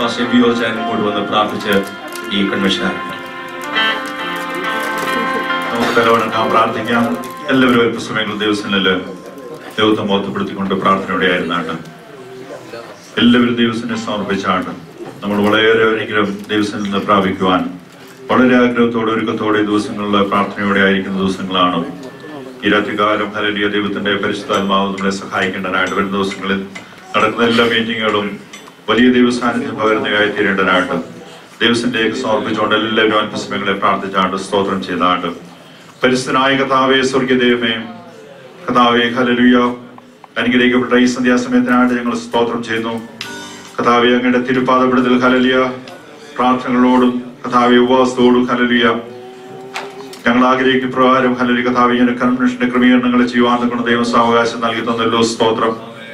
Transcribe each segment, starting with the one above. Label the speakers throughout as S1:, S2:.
S1: പക്ഷേ വിയോജനം കൊണ്ടുവന്ന് പ്രാർത്ഥിച്ച് ഈ കൺവെൻഷൻ ആരംഭിക്കും
S2: നമുക്ക് തലവണക്കാം പ്രാർത്ഥിക്കാം എല്ലാവരും അല്പ സമയങ്ങൾ ദിവസങ്ങളിൽ ദൈവത്തെ മോത്തപ്പെടുത്തിക്കൊണ്ട് പ്രാർത്ഥനയോടെ ആയിരുന്നാണ് എല്ലാവരും ദൈവത്തിനെ സമർപ്പിച്ചാണ് നമ്മൾ വളരെ ഒരിക്കലും ദൈവത്തിൽ നിന്ന് പ്രാപിക്കുവാൻ വളരെ ആഗ്രഹത്തോടെ ഒരുക്കത്തോടെ ഈ ദിവസങ്ങളിൽ പ്രാർത്ഥനയോടെ ആയിരിക്കുന്ന ദിവസങ്ങളാണ് ഈ രാത്രികാലം ഹരലിയ ദൈവത്തിന്റെ പരിശുദ്ധാത്മാവ് നമ്മളെ സഹായിക്കേണ്ടതായിട്ട് വരുന്ന ദിവസങ്ങളിൽ നടക്കുന്ന എല്ലാ മീറ്റിങ്ങുകളും വലിയ ദൈവസാന്നിധ്യം പകരുന്നതായി തീരേണ്ടതായിട്ട് ദൈവത്തിന്റെ സമർപ്പിച്ചുകൊണ്ട് എല്ലാവരും അല്പസമയങ്ങളെ പ്രാർത്ഥിച്ചാണ്ട് സ്തോത്രം ചെയ്താണ്ട് പരിസ്ഥനായ കഥാവേ സ്വർഗീയ ദൈവമേ കഥാവേ ഹലലുയ അനുഗ്രഹിക്കപ്പെട്ട ഈ സന്ധ്യാസമയത്തിനായിട്ട് ഞങ്ങൾ സ്തോത്രം ചെയ്യുന്നു കഥാവെ അങ്ങയുടെ തിരുപ്പാദപ്പെടുത്തൽ ഹലലിയ പ്രാർത്ഥനകളോടും കഥാവെ ഉപവാസത്തോടും ഹലലിയ ഞങ്ങൾ ആഗ്രഹിക്കുന്ന പ്രകാരം ഹലലി കഥാവെ കൺവെൻഷന്റെ ക്രമീകരണങ്ങൾ ചെയ്യുവാൻ കൊണ്ട് ദൈവം സാവകാശം നൽകി തന്നല്ലോ സ്തോത്രം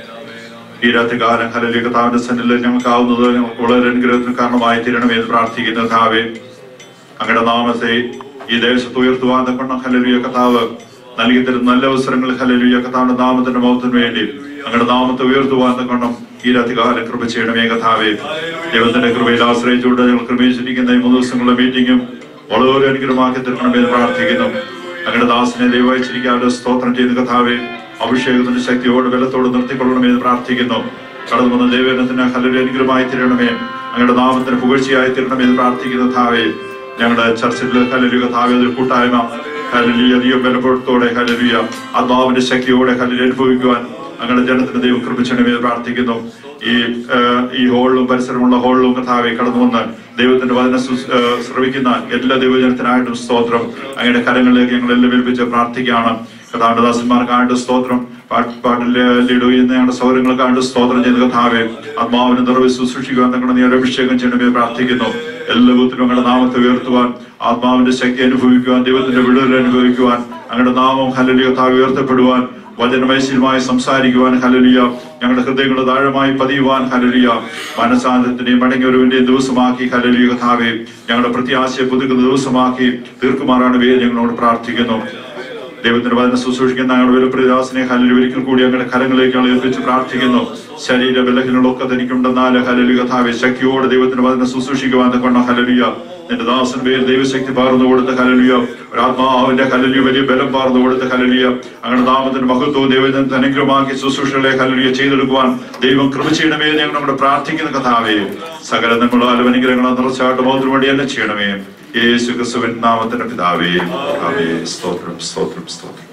S2: ഈ രാത്രി കാലം ഹലലി കഥാവിന്റെ സന്നിധിയിൽ ഞങ്ങൾക്കാവുന്നത് ഞങ്ങൾക്ക് വളരെ അനുഗ്രഹത്തിന് കാരണമായി തീരണമേ എന്ന് പ്രാർത്ഥിക്കുന്ന കഥാവെ അങ്ങയുടെ നാമത്തെ ഈ ദേശത്ത് ഉയർത്തുവാൻ കൊണ്ട് ഹലലിയ കഥാവ് നൽകി തരുന്ന നല്ല അവസരങ്ങൾ ഹലലിയ കഥാവിന്റെ നാമത്തിന്റെ മൗത്തിന് വേണ്ടി അങ്ങയുടെ നാമത്തെ ഉയർത്തുവാൻ കൊണ്ടും ഈ രാത്രികാലം കൃപ ചെയ്യണമേ കഥാവെ ദൈവത്തിന്റെ കൃപയിൽ ആശ്രയിച്ചുകൊണ്ട് ഞങ്ങൾ ക്രമീകരിച്ചിരിക്കുന്ന ഈ മൂന്ന് ദിവസങ്ങളുടെ മീറ്റിംഗും വളരെ അനുഗ്രഹമാക്കി തീർക്കണമേ എന്ന് പ്രാർത്ഥിക്കുന്നു അങ്ങയുടെ ദാസനെ ദൈവവഹിച്ചിരിക്കാതെ സ്തോത്രം ചെയ്ത് കഥാവെ അഭിഷേകത്തിന്റെ ശക്തിയോട് ബലത്തോട് നിർത്തിക്കൊള്ളണമേ എന്ന് പ്രാർത്ഥിക്കുന്നു കടന്നു വന്ന ദൈവത്തിന് ഹലൊരു അനുഗ്രഹമായി തീരണമേ അങ്ങയുടെ നാമത്തിന് പുകഴ്ചയായി തീരണമേ എന്ന് പ്രാർത്ഥിക്കുന്ന താവേ ഞങ്ങളുടെ ചർച്ചിൽ ഹലരുക താവേ ഒരു കൂട്ടായ്മ ഹലലിയ അധികം ബലപ്പെടുത്തോടെ ഹലലിയ ആത്മാവിന്റെ ശക്തിയോടെ ഹലലി അനുഭവിക്കുവാൻ അങ്ങയുടെ ജനത്തിന് ദൈവം കൃപിച്ചണമേ എന്ന് പ്രാർത്ഥിക്കുന്നു ഈ ആ, ഈ ഹോളിലും പരിസരമുള്ള ഹോളിലും കഥാവെ കടന്നു വന്ന് ദൈവത്തിന്റെ വചന ശുശ്രൂ- ആ, ശ്രവിക്കുന്ന എല്ലാ ദൈവജനത്തിനായിട്ടും സ്തോത്രം അങ്ങയുടെ കരങ്ങളിലേക്ക് ഞങ്ങൾ എല്ലാം ഏൽപ്പിച്ച് പ്രാർത്ഥിക്കുകയാണ് കഥാവിന്റെ ദാസന്മാർക്കായിട്ട് സ്തോത്രം പാട്ട് പാട്ടിലെ ലീഡു ചെയ്യുന്ന ഞങ്ങളുടെ സൗകര്യങ്ങൾക്കായിട്ട് സ്തോത്രം ചെയ്ത് കഥാവെ ആത്മാവിനെ നിറവ് ശുശ്രൂഷിക്കുവാൻ നിങ്ങളുടെ നീ ഒരു അഭിഷേകം ചെയ്യണമേ പ്രാർത്ഥിക്കുന്നു എല്ലാ ബുദ്ധിനും അങ്ങയുടെ നാമത്തെ ഉയർത്തുവാൻ ആത്മാവിന്റെ ശക്തി അനുഭവിക്കുവാൻ ദൈവത്തിന്റെ വിടുതൽ അനുഭവിക്കുവാൻ അങ്ങയുടെ നാമം ഹലലിയ കഥാവ് ഉയർത്തപ്പെടുവാൻ വചനമൈശ്യമായി സംസാരിക്കുവാൻ ഹലലിയ ഞങ്ങളുടെ ഹൃദയങ്ങളുടെ താഴമായി പതിയുവാൻ ഹലലിയ മനസാന്തത്തിന്റെയും മടങ്ങിയവരുവിന്റെയും ദിവസമാക്കി ഹലലിയ കഥാവെ ഞങ്ങളുടെ പ്രത്യാശയെ പുതുക്കുന്ന ദിവസമാക്കി തീർക്കുമാറാണ് വേദന ഞങ്ങളോട് പ്രാർത്ഥിക്കുന്നു ദൈവത്തിന്റെ വചനം ശുശ്രൂഷിക്കുന്ന ഞങ്ങളുടെ വിലപ്രദാസിനെ ഹലലി ഒരിക്കൽ കൂടി ഞങ്ങളുടെ കരങ്ങളിലേക്ക് ഞങ്ങൾ ഏൽപ്പിച്ച് പ്രാർത്ഥിക്കുന്നു ശരീര ബലഹീനങ്ങളൊക്കെ തനിക്കുണ്ടെന്നാൽ ഹലലി കഥാവെ ശക്തിയോടെ ദൈവത്തിന്റെ വചനം ശുശ്രൂഷിക്കുവാൻ കൊണ്ട ഹലലിയ നിന്റെ ദാസൻ പേര് ദൈവശക്തി പാർന്നു കൊടുത്ത ഹലലിയ ഒരാത്മാവിന്റെ ഹലലിയ വലിയ ബലം പാർന്നു കൊടുത്ത ഹലലിയ അങ്ങനെ നാമത്തിന്റെ മഹത്വവും ദൈവജനത്തെ അനുഗ്രഹമാക്കി ശുശ്രൂഷകളെ ഹലലിയ ചെയ്തെടുക്കുവാൻ ദൈവം കൃപ ചെയ്യണമേ എന്ന് ഞങ്ങൾ നമ്മുടെ പ്രാർത്ഥിക്കുന്ന കഥാവേ സകല നിങ്ങളാലും അനുഗ്രഹങ്ങളെ നിറച്ചാട്ട് മാത്രം വേണ്ടി എന്നെ ചെയ്യണമേ യേശു ക്രിസ്തുവിൻ നാമത്തിന്റെ പിതാവേ ആമേ സ്തോത്രം സ്തോത്രം സ്തോത്രം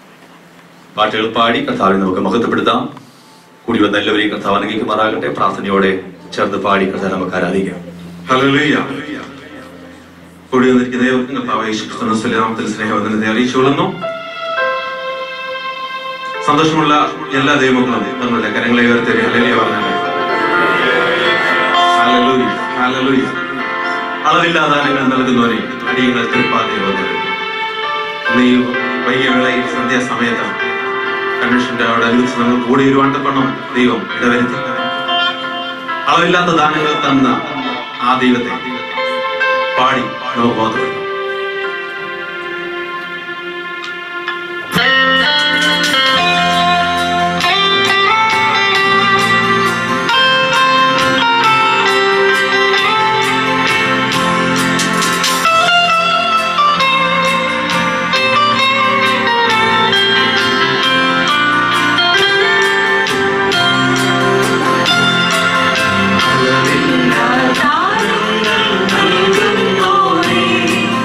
S1: പാട്ടുകൾ പാടി കർത്താവിനെ നമുക്ക് മഹത്വപ്പെടുത്താം കൂടി വന്ന എല്ലാവരെയും കർത്താവ് അനുഗ്രഹിക്കുമാറാകട്ടെ പ്രാർത്ഥനയോടെ ചേർന്ന് പാടി കർത്താവ് നമുക്ക് ആരാധിക്കാം
S3: ഹല്ലേലൂയ. കൂടി വന്നിരിക്കുന്ന ഏവർക്കും കർത്താവായ യേശുക്രിസ്തുവിന്റെ നാമത്തിൽ സ്നേഹവന്ദനത്തെ അറിയിച്ചുകൊള്ളുന്നു സന്തോഷമുള്ള എല്ലാ ദൈവമക്കളും തങ്ങളുടെ കരങ്ങളെ ഉയർത്തി ഹല്ലേലൂയ പറഞ്ഞാട്ടെ ഹല്ലേലൂയ, ഹല്ലേലൂയ. അളവില്ലാതെ നിങ്ങൾ നൽകുന്നവരെ അടിയങ്ങൾ തൃപ്പാതെ നീ വൈകിയ വേളയിൽ സന്ധ്യാസമയത്ത് കൺവെൻഷന്റെ അവിടെ അനുവദിച്ച് നമ്മൾ കൂടി വരുവാൻ തക്കണം ദൈവം ഇടവരുത്തി അളവില്ലാത്ത ദാനങ്ങൾ തന്ന ആ ദൈവത്തെ പാടി നമുക്ക് ബോധപ്പെടും
S4: നൽകുന്നോരേ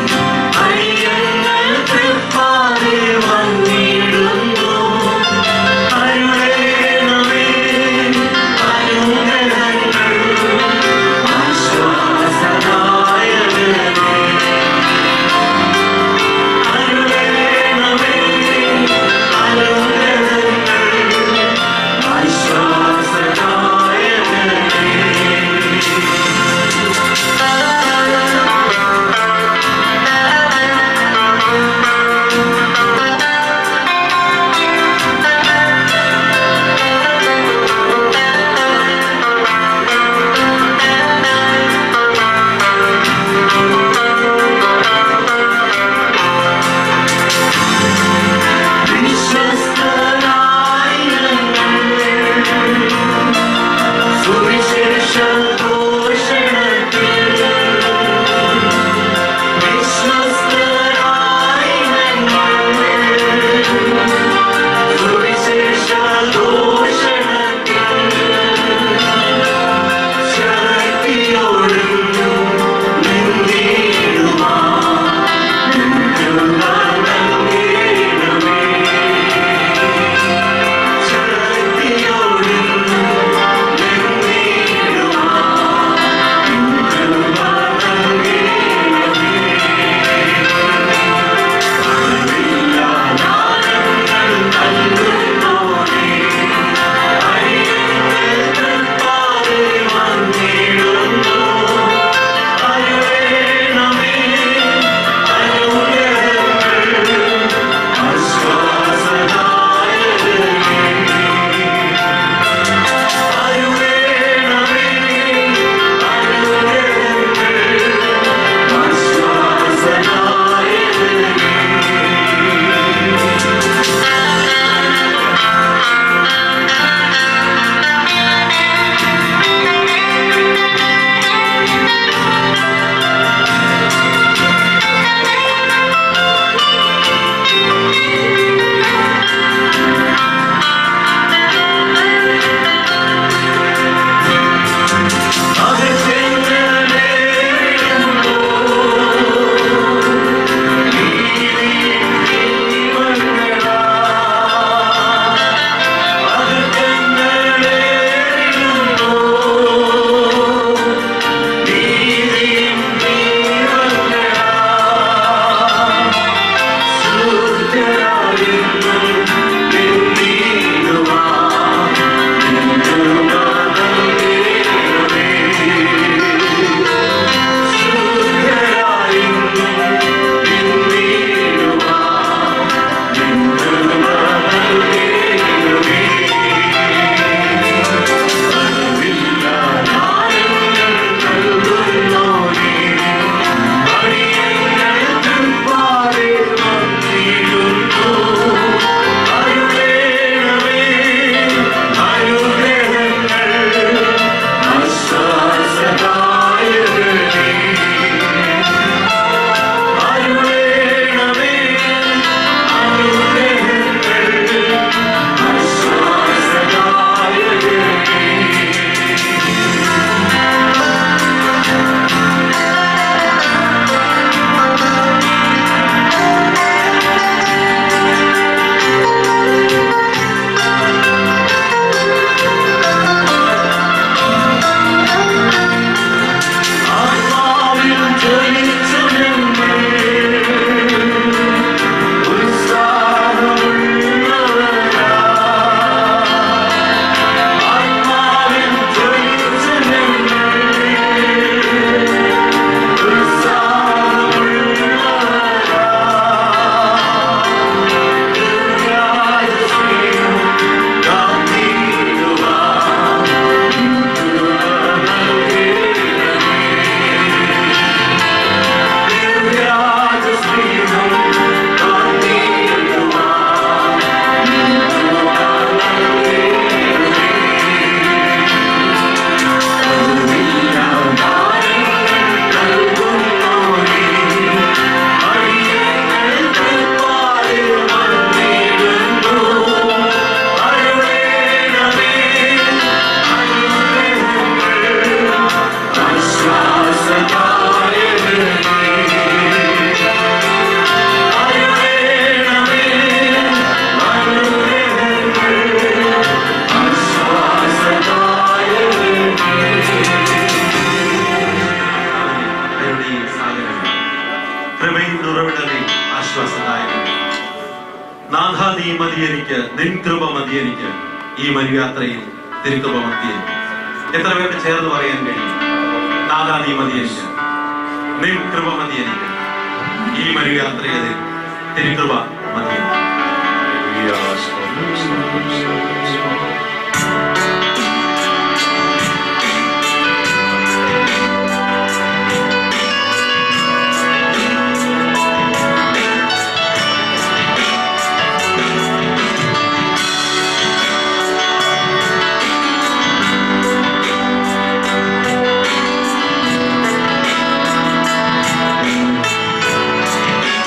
S3: നാഥ നീ മതി എനിക്ക് നിൻ കൃപ മതി എനിക്ക് ഈ മരുയാത്രയിൽ തിരുകൃപ മതി എനിക്ക് എത്ര പേർക്ക് ചേർന്ന് പറയാൻ കഴിയും നാഥ നീ മതി എനിക്ക് നിൻ കൃപ മതി എനിക്ക് ഈ മരുയാത്രയിൽ തിരുകൃപ മതി എനിക്ക്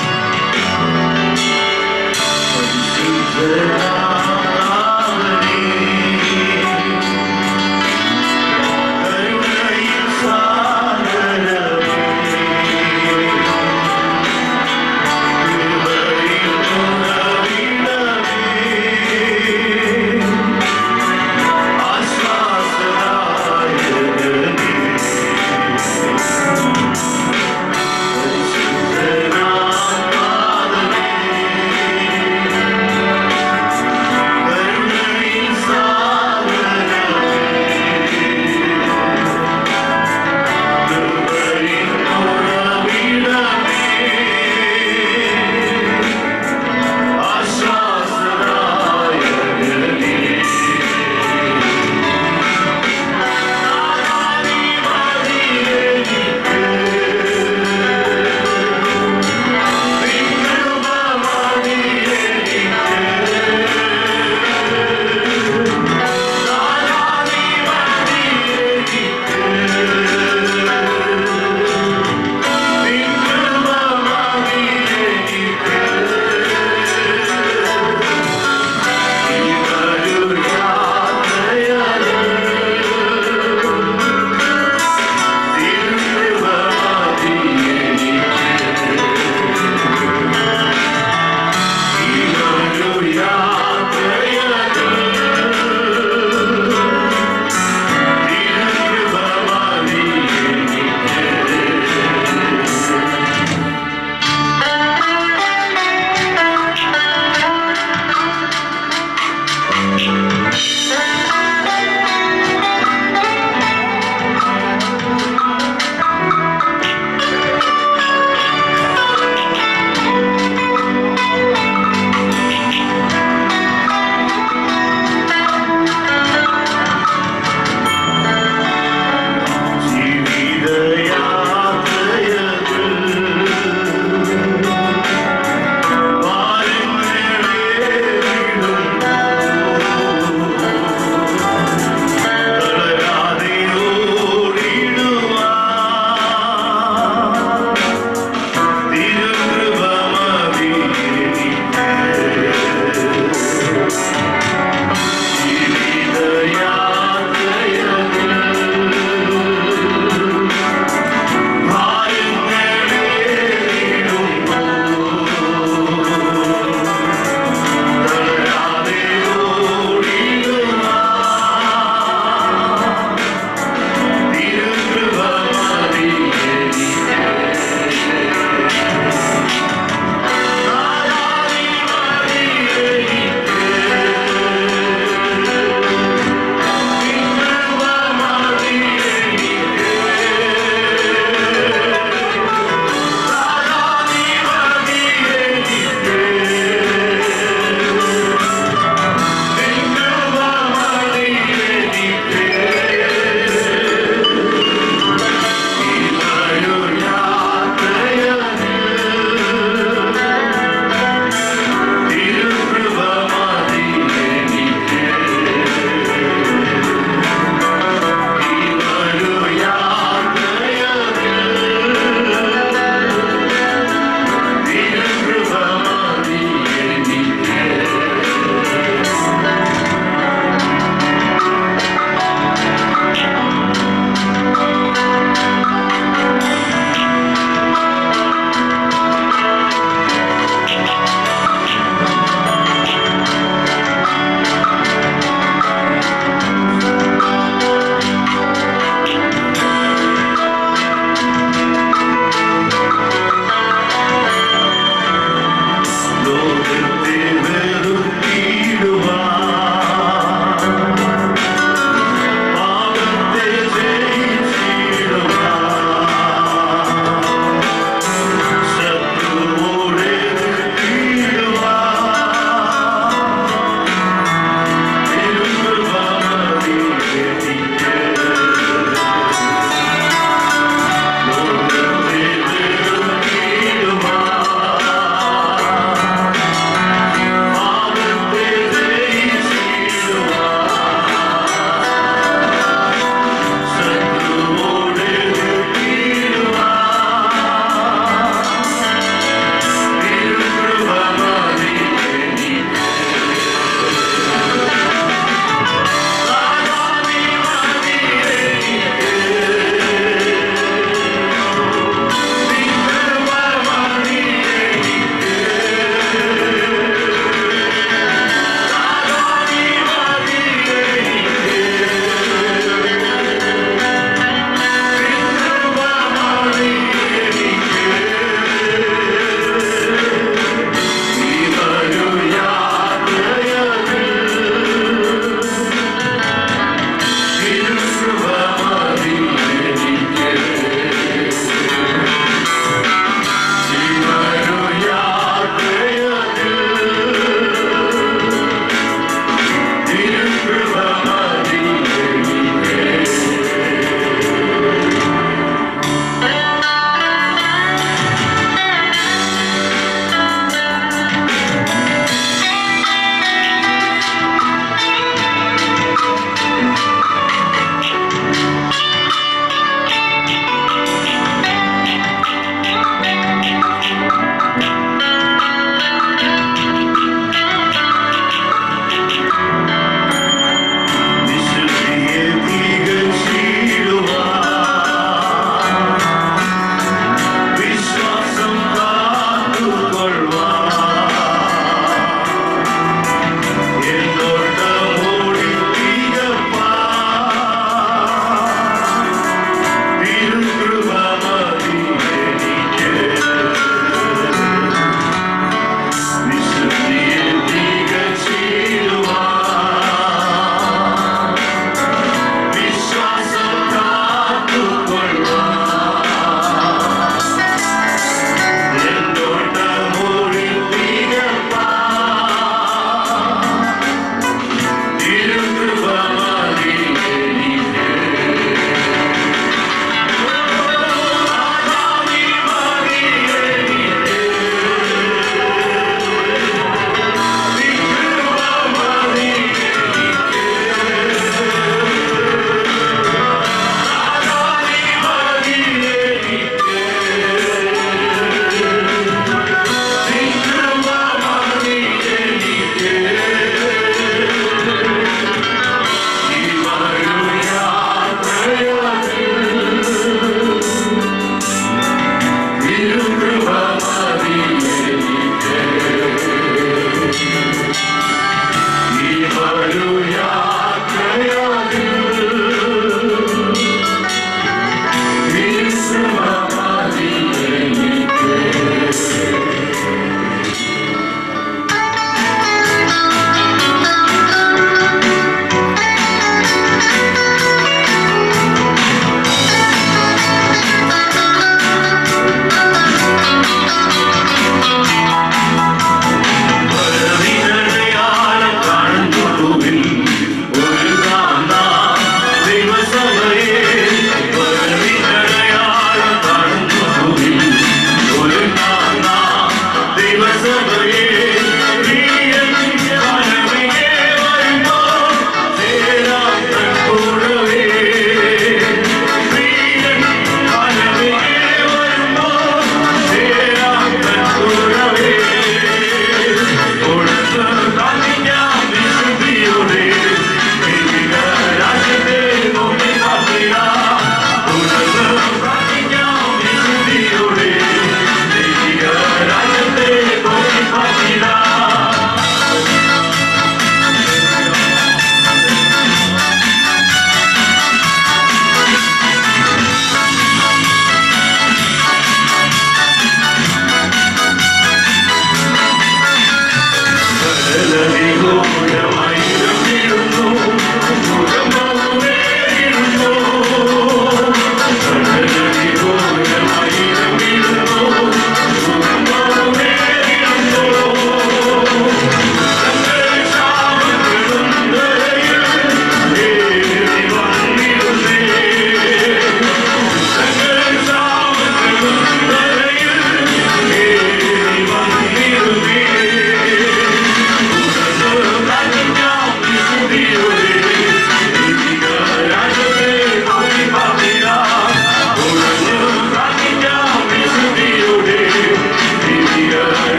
S2: പരിശുദ്ധനാമനേ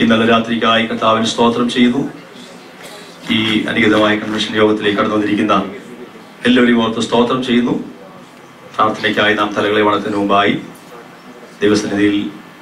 S1: നല്ല രാത്രിക്കായി കർത്താവിന് സ്തോത്രം ചെയ്യുന്നു ഈ അനുഗതമായ കൺവെൻഷൻ യോഗത്തിലേക്ക് കടന്നു വന്നിരിക്കുന്ന എല്ലാവരെയും ഓർത്ത് സ്തോത്രം ചെയ്യുന്നു പ്രാർത്ഥനയ്ക്കായി നാം തലകളെ വണക്കുന്നതിന് മുമ്പായി ദൈവസന്നിധിയിൽ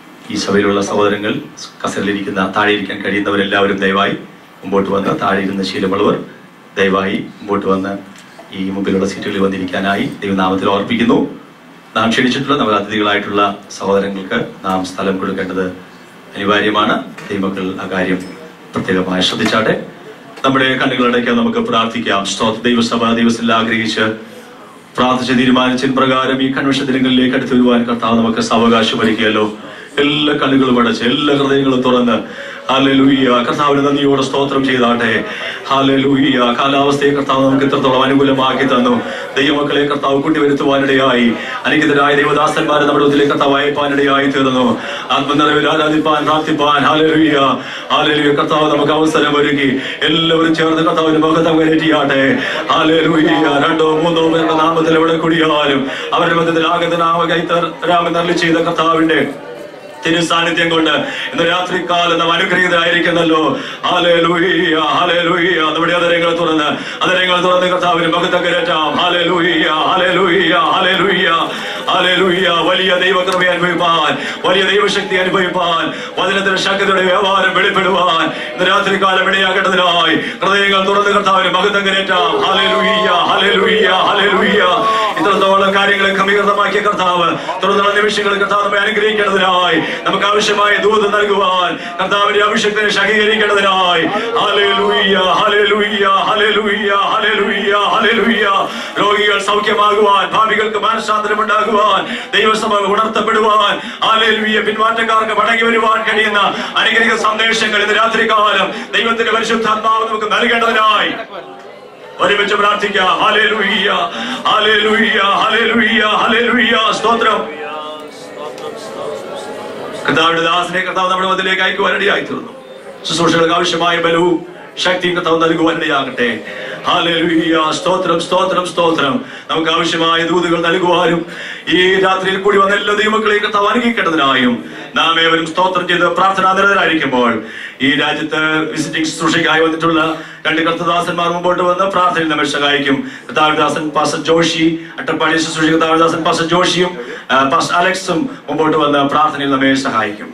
S1: ഈ സഭയിലുള്ള സഹോദരങ്ങൾ കസറിലിരിക്കുന്ന താഴെ ഇരിക്കാൻ കഴിയുന്നവരെല്ലാവരും ദയവായി മുമ്പോട്ട് വന്ന് താഴെ ഇരുന്ന ശീലമുള്ളവർ ദയവായി മുമ്പോട്ട് വന്ന് ഈ മുമ്പിലുള്ള സീറ്റുകളിൽ വന്നിരിക്കാനായി ദൈവനാമത്തിൽ ഓർപ്പിക്കുന്നു നാം ക്ഷണിച്ചിട്ടുള്ള നമ്മുടെ അതിഥികളായിട്ടുള്ള സഹോദരങ്ങൾക്ക് നാം സ്ഥലം കൊടുക്കേണ്ടത് അനിവാര്യമാണ് ദൈവമക്കൾ ആ കാര്യം പ്രത്യേകമായി ശ്രദ്ധിച്ചാട്ടെ നമ്മുടെ കണ്ണുകളടയ്ക്കാൻ നമുക്ക് പ്രാർത്ഥിക്കാം സ്തോത്ര ദൈവസഭ ദൈവത്തിൽ ആഗ്രഹിച്ച് പ്രാർത്ഥിച്ച് തീരുമാനിച്ചതിന് പ്രകാരം ഈ കൺവെൻഷൻ ദിനങ്ങളിലേക്ക് അടുത്ത് വരുവാൻ കർത്താവ് നമുക്ക് സാവകാശം ഒരുക്കിയല്ലോ എല്ലാ കണ്ണുകളും അടച്ച് എല്ലാ ഹൃദയങ്ങളും തുറന്ന് ഹാലലൂയ്യ കർത്താവിന് നന്ദിയോടെ സ്തോത്രം ചെയ്താട്ടെ ഹാലലൂയ്യ കാലാവസ്ഥയെ കർത്താവ് നമുക്ക് ഇത്രത്തോളം അനുകൂലമാക്കി തന്നു ദൈവമക്കളെ കർത്താവ് കൂട്ടിവരുത്തുവാനിടയായി അനുഗതരായ ദൈവദാസന്മാരെ നമ്മുടെ ഉദ്ദേശിലേക്ക് കർത്താവ് അയപ്പാനിടയായി തീർന്നു ആത്മനിറവിൽ ആരാധിപ്പാൻ പ്രാർത്ഥിപ്പാൻ ഹാലലൂയ്യ ഹാലലൂയ്യ കർത്താവ് നമുക്ക് അവസരം ഒരുക്കി എല്ലാവരും ചേർന്ന് കർത്താവിന് മഹത്വം കയറ്റിയാട്ടെ ഹാലലൂയ്യ രണ്ടോ മൂന്നോ പേരുടെ നാമത്തിൽ എവിടെ കൂടിയാലും അവരുടെ മധ്യത്തിൽ ആഗതനാമ രാമനർലി ചെയ്ത കർത്താവിന്റെ തിരു സാന്നിധ്യം കൊണ്ട് ഇന്ന് രാത്രി കാലം നാം അനുഗ്രഹീതരായിരിക്കുന്നല്ലോ ഹാലേലൂയ്യ ഹാലേലൂയ്യ നമ്മുടെ അതരങ്ങൾ തുറന്ന് അതരങ്ങൾ തുറന്ന് കർത്താവിന് മകത്തം കരറ്റാം ഹാലേലൂയ്യ ഹാലേലൂയ്യ ഹാലേലൂയ്യ ഹാലേലൂയ്യ വലിയ ദൈവകൃപ അനുഭവിപ്പാൻ വലിയ ദൈവശക്തി അനുഭവിപ്പാൻ വചനത്തിന്റെ ശക്തിയുടെ വ്യവഹാരം വെളിപ്പെടുവാൻ ഇന്ന് രാത്രി കാലം ഇടയാകേണ്ടതിനായി ഹൃദയങ്ങൾ തുറന്ന് കർത്താവിന് മകത്തം കരറ്റാം ഹാലേലൂയ്യ ഹാലേലൂയ്യ ഹാലേലൂയ്യ ഇത്രത്തോളം കാര്യങ്ങളെ ക്രമീകൃതമാക്കിയ കർത്താവ് തുടർന്നുള്ള നിമിഷങ്ങളിൽ കർത്താവ് നമ്മെ അനുഗ്രഹിക്കേണ്ടതിനായി നമുക്ക് ആവശ്യമായ ദൂത് നൽകുവാൻ കർത്താവിന്റെ അഭിഷേകത്തിനെ ശക്തീകരിക്കേണ്ടതിനായി hallelujah hallelujah hallelujah hallelujah hallelujah രോഗികൾ സൗഖ്യമാകുവാൻ ഭാവികൾക്ക് മനഃശാന്തരം ഉണ്ടാകുവാൻ ദൈവസഭ ഉണർത്തപ്പെടുവാൻ ഹല്ലേലൂയ്യ പിന്മാറ്റക്കാർക്ക് മടങ്ങി വരുവാൻ കഴിയുന്ന അനുഗ്രഹിക സന്ദേശങ്ങൾ ഇന്ന് രാത്രികാലം ദൈവത്തിന്റെ പരിശുദ്ധാത്മാവ് നമുക്ക് നൽകേണ്ടതിനായി ഒരുമിച്ച് പ്രാർത്ഥിക്കാം ഹല്ലേലൂയ്യ ഹല്ലേലൂയ്യ ഹല്ലേലൂയ്യ ഹല്ലേലൂയ്യ സ്തോത്രം കർത്താവിന്റെ ദാസനെ കർത്താവ് നമ്മുടെ മതിലേക്ക് അയക്കുവാനിടയായി തീർന്നു ശുശ്രൂഷകൾക്ക് ആവശ്യമായ ബലവും ശക്തിയും കർത്താവ് നൽകുവാനിടയാകട്ടെ ഹാലലുയ്യ സ്തോത്രം സ്തോത്രം സ്തോത്രം നമുക്ക് ആവശ്യമായ ദൂതുകൾ നൽകുവാനും ഈ രാത്രിയിൽ കൂടി വന്ന എല്ലാ ദൈവങ്ങളെയും കർത്താവ് അനുഗ്രഹിക്കേണ്ടതിനായും നാം ഏവരും സ്തോത്രം ചെയ്ത് പ്രാർത്ഥനാ നിരതരായിരിക്കുമ്പോൾ ഈ രാജ്യത്ത് വിസിറ്റിംഗ് ശുശ്രൂഷയ്ക്കായി വന്നിട്ടുള്ള രണ്ട് കർത്തദാസന്മാർ മുമ്പോട്ട് വന്ന് പ്രാർത്ഥനയിൽ നമ്മെ സഹായിക്കും കർത്താവിദാസൻ പാസ ജോഷി അട്ടപ്പാടി ശുശ്രൂഷ കർത്താവിദാസൻ പാസ ജോഷിയും ആ, പാസ് അലക്സും മുമ്പോട്ട് വന്ന് പ്രാർത്ഥനയിൽ നമ്മെ സഹായിക്കും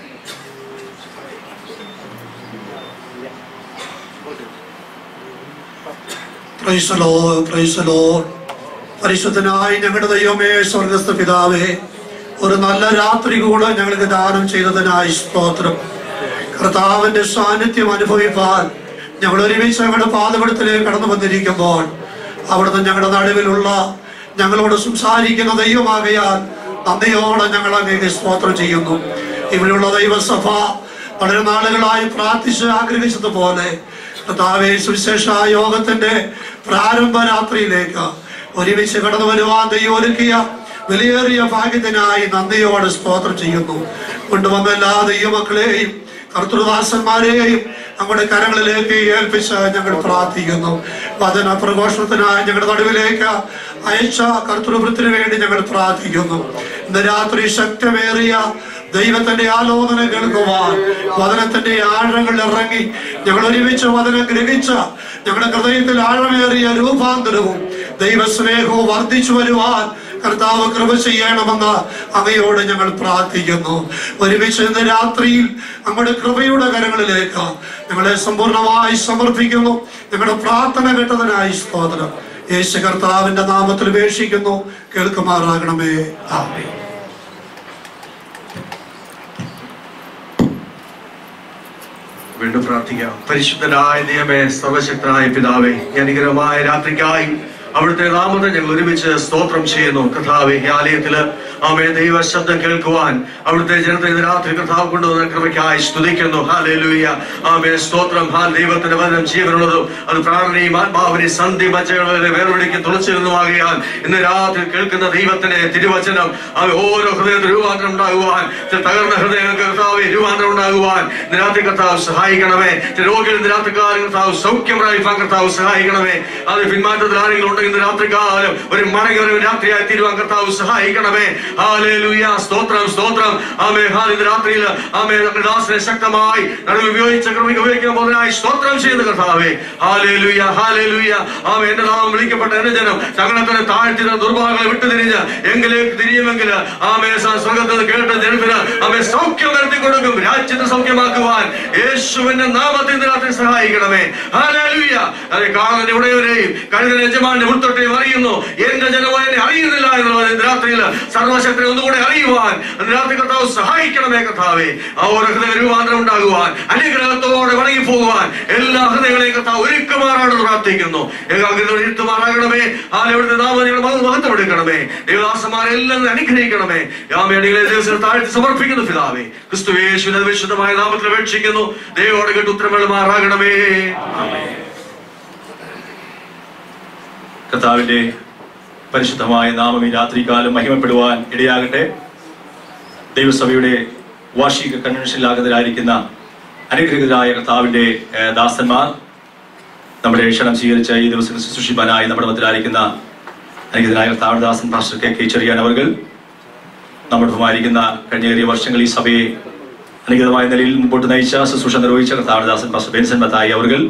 S4: പ്രൈസ് ലോ പ്രൈസ് ലോ പരിശുദ്ധനായി ഞങ്ങളുടെ ദൈവമേ സ്വർഗസ്ഥ പിതാവേ ഒരു നല്ല രാത്രി കൂടെ ഞങ്ങൾക്ക് ദാനം ചെയ്തതിനായി സ്തോത്രം കർത്താവിന്റെ സാന്നിധ്യം അനുഭവിപ്പാൻ ഞങ്ങൾ ഒരുമിച്ച് ഞങ്ങളുടെ പാതപടത്തിലേക്ക് കടന്നു വന്നിരിക്കുമ്പോൾ അവിടുന്ന് ഞങ്ങളുടെ നടുവിലുള്ള ഞങ്ങളോട് സംസാരിക്കുന്ന ദൈവമാകയാൽ നന്ദിയോടെ ഞങ്ങൾ അങ്ങേക്ക് സ്തോത്രം ചെയ്യുന്നു ഇവിടെയുള്ള ദൈവസഭ വളരെ നാളുകളായി പ്രാർത്ഥിച്ച് ആഗ്രഹിച്ചതുപോലെ കർത്താവെ സുവിശേഷ യോഗത്തിന്റെ പ്രാരംഭ രാത്രിയിലേക്ക് ഒരുമിച്ച് കടന്നു വരുവാൻ ദൈവം ഒരുക്കിയ വിലയേറിയ ഭാഗ്യത്തിനായി നന്ദിയോടെ സ്തോത്രം ചെയ്യുന്നു കൊണ്ടുവന്ന എല്ലാ ദൈവമക്കളെയും കർത്തൃദാസന്മാരെയും നമ്മുടെ കരങ്ങളിലേക്ക് ഏൽപ്പിച്ച് ഞങ്ങൾ പ്രാർത്ഥിക്കുന്നു വചന പ്രഘോഷണത്തിനായി ഞങ്ങളുടെ നടുവിലേക്ക് അയച്ച കർത്തൃവൃത്തിന് വേണ്ടി ഞങ്ങൾ പ്രാർത്ഥിക്കുന്നു ഇന്ന് രാത്രി ശക്തമേറിയ ദൈവത്തിന്റെ ആലോചന കേൾക്കുവാൻ വചനത്തിന്റെ ആഴങ്ങളിൽ ഇറങ്ങി ഞങ്ങൾ ഒരുമിച്ച് വചനം ഗ്രഹിച്ച ഞങ്ങളുടെ ഹൃദയത്തിൽ ആഴമേറിയ രൂപാന്തരവും ദൈവസ്നേഹവും വർദ്ധിച്ചു വരുവാൻ കർത്താവ് കൃപ ചെയ്യണമെന്ന് അങ്ങയോട് ഞങ്ങൾ പ്രാർത്ഥിക്കുന്നു ഒരുമിച്ച് ഇന്ന് രാത്രിയിൽ നമ്മുടെ കൃപയുടെ കരങ്ങളിലേക്ക് ഞങ്ങളെ സമ്പൂർണ്ണമായി സമർപ്പിക്കുന്നു ഞങ്ങളുടെ പ്രാർത്ഥന കേട്ടതിനായി സ്തോത്രം യേശു കർത്താവിന്റെ നാമത്തിൽ ഉപേക്ഷിക്കുന്നു കേൾക്കുമാറാകണമേ ആമേൻ
S5: വീണ്ടും പ്രാർത്ഥിക്കാം പരിശുദ്ധനായ നിയമേ സർവശക്തനായ പിതാവേ ഈ അനുഗ്രഹമായ രാത്രിക്കായി അവിടുത്തെ നാമത്തെ ഞങ്ങൾ ഒരുമിച്ച് സ്തോത്രം ചെയ്യുന്നു കർത്താവെ ഈ ആലയത്തില് ആമേ ദൈവ ശബ്ദം കേൾക്കുവാൻ അവിടുത്തെ ജനത്തെ ഇന്ന് രാത്രി കർത്താവ് കൊണ്ടുവന്ന കൃപയ്ക്കായി സ്തുതിക്കുന്നു ഹാലേലൂയ ആമേ സ്തോത്രം ഹാ ദൈവത്തിന്റെ വചനം ജീവനുള്ളതും അത് പ്രാണനെയും ആത്മാവിനെയും സന്ധി മച്ചകളെ വേർപിടിക്കും തുളച്ചിരുന്നുമാകിയാൽ ഇന്ന് രാത്രി കേൾക്കുന്ന ദൈവത്തിന്റെ തിരുവചനം അവ ഓരോ ഹൃദയത്തിൽ രൂപാന്തരം ഉണ്ടാകുവാൻ ചില തകർന്ന ഹൃദയങ്ങൾക്ക് കർത്താവ് രൂപാന്തരം ഉണ്ടാകുവാൻ ഇന്ന് രാത്രി കർത്താവ് സഹായിക്കണമേ ചില രോഗികൾ ഇന്ന് രാത്രി കാലം കർത്താവ് സൗഖ്യം പ്രാപിപ്പാൻ കർത്താവ് സഹായിക്കണമേ അത് പിന്മാറ്റത്തിൽ ആരെങ്കിലും ഉണ്ടെങ്കിൽ ഇന്ന് രാത്രികാലം ഒരു മടങ്ങി ഒരു രാത്രിയായി തീരുവാൻ കർത്താവ് സഹായിക്കണമേ ഹാലേലൂയ സ്തോത്രം സ്തോത്രം ആമേ ഹാൽ ഇന്ന് രാത്രിയിൽ ആമേ നമ്മുടെ ദാസനെ ശക്തമായി നടുവ് ഉപയോഗിച്ച ക്രമിക്ക് ഉപയോഗിക്കുന്ന മുതലായി സ്തോത്രം ചെയ്യുന്ന കർത്താവേ ഹാലേലൂയ ഹാലേലൂയ ആമേ എന്റെ നാമം വിളിക്കപ്പെട്ട എന്റെ ജനം തങ്ങളെ തന്നെ താഴ്ത്തിരുന്ന ദുർഭാഗങ്ങളെ വിട്ടുതിരിഞ്ഞ് എങ്കിലേക്ക് തിരിയുമെങ്കിൽ ആമേ സ- സ്വർഗ്ഗത്തിൽ കേട്ട ജനത്തിന് ആമേ സൗഖ്യം വരുത്തി കൊടുക്കും രാജ്യത്തെ സൗഖ്യമാക്കുവാൻ യേശുവിന്റെ നാമത്തിൽ ഇന്ന് രാത്രി സഹായിക്കണമേ ഹാലേലൂയ അതെ കാളന്റെ ഉടയവരെയും കഴുതന്റെ യജമാന്റെ ഉൾത്തൊട്ടെയും അറിയുന്നു എന്റെ ജനമോ എന്നെ അറിയുന്നില്ല എന്നുള്ളത് ഇന്ന് രാത്രിയിൽ സർവശക്തി ഒന്നുകൂടെ അറിയുവാൻ ഇന്ന് രാത്രി കർത്താവ് സഹായിക്കണമേ കർത്താവേ ആ ഒരു ഹൃദയ രൂപാന്തരം ഉണ്ടാകുവാൻ അനുഗ്രഹത്തോടെ വണങ്ങി പോകുവാൻ എല്ലാ ഹൃദയങ്ങളെയും കർത്താവ് ഒരുക്കുമാറാണെന്ന് പ്രാർത്ഥിക്കുന്നു ഏകാഗ്രതയോടെ ഇരുത്തുമാറാകണമേ ആ എവിടുത്തെ നാമനിയുടെ മകൾ മഹത്വമെടുക്കണമേ ദേവദാസന്മാരെല്ലാം അനുഗ്രഹിക്കണമേ യാമേടികളെ ദിവസം താഴ്ത്തി സമർപ്പിക്കുന്നു പിതാവേ ക്രിസ്തു യേശുവിനെ വിശുദ്ധമായ നാമത്തിൽ അപേക്ഷിക്കുന്നു ദൈവോടെ കേട്ട് ഉത്തരവേളുമാറാകണമേ
S1: കർത്താവിന്റെ പരിശുദ്ധമായ നാമം ഈ രാത്രികാലം മഹിമപ്പെടുവാൻ ഇടയാകട്ടെ ദൈവസഭയുടെ വാർഷിക കൺവെൻഷനിലാകുന്നതിലായിരിക്കുന്ന അനുഗ്രഹിതരായ കർത്താവിന്റെ ഏഹ്, ദാസന്മാർ നമ്മുടെ ക്ഷണം സ്വീകരിച്ച ഈ ദിവസം ശുശ്രൂഷിപ്പാനായി നമ്മുടെ മധ്യത്തിലായിരിക്കുന്ന അനുഗ്രഹനായ കർത്താവിന്റെ ദാസൻ പാസ്റ്റർ കെ കെ ചെറിയാൻ അവർകൾ നമ്മുടെ ബഹുമാനിക്കുന്ന കഴിഞ്ഞേറിയ വർഷങ്ങൾ ഈ സഭയെ അനുഗ്രഹമായ നിലയിൽ മുമ്പോട്ട് നയിച്ച ശുശ്രൂഷ നിർവഹിച്ച കർത്താവിന്റെ ദാസൻ പാസ്റ്റർ ബെൻസൻ മത്തായി അവർകൾ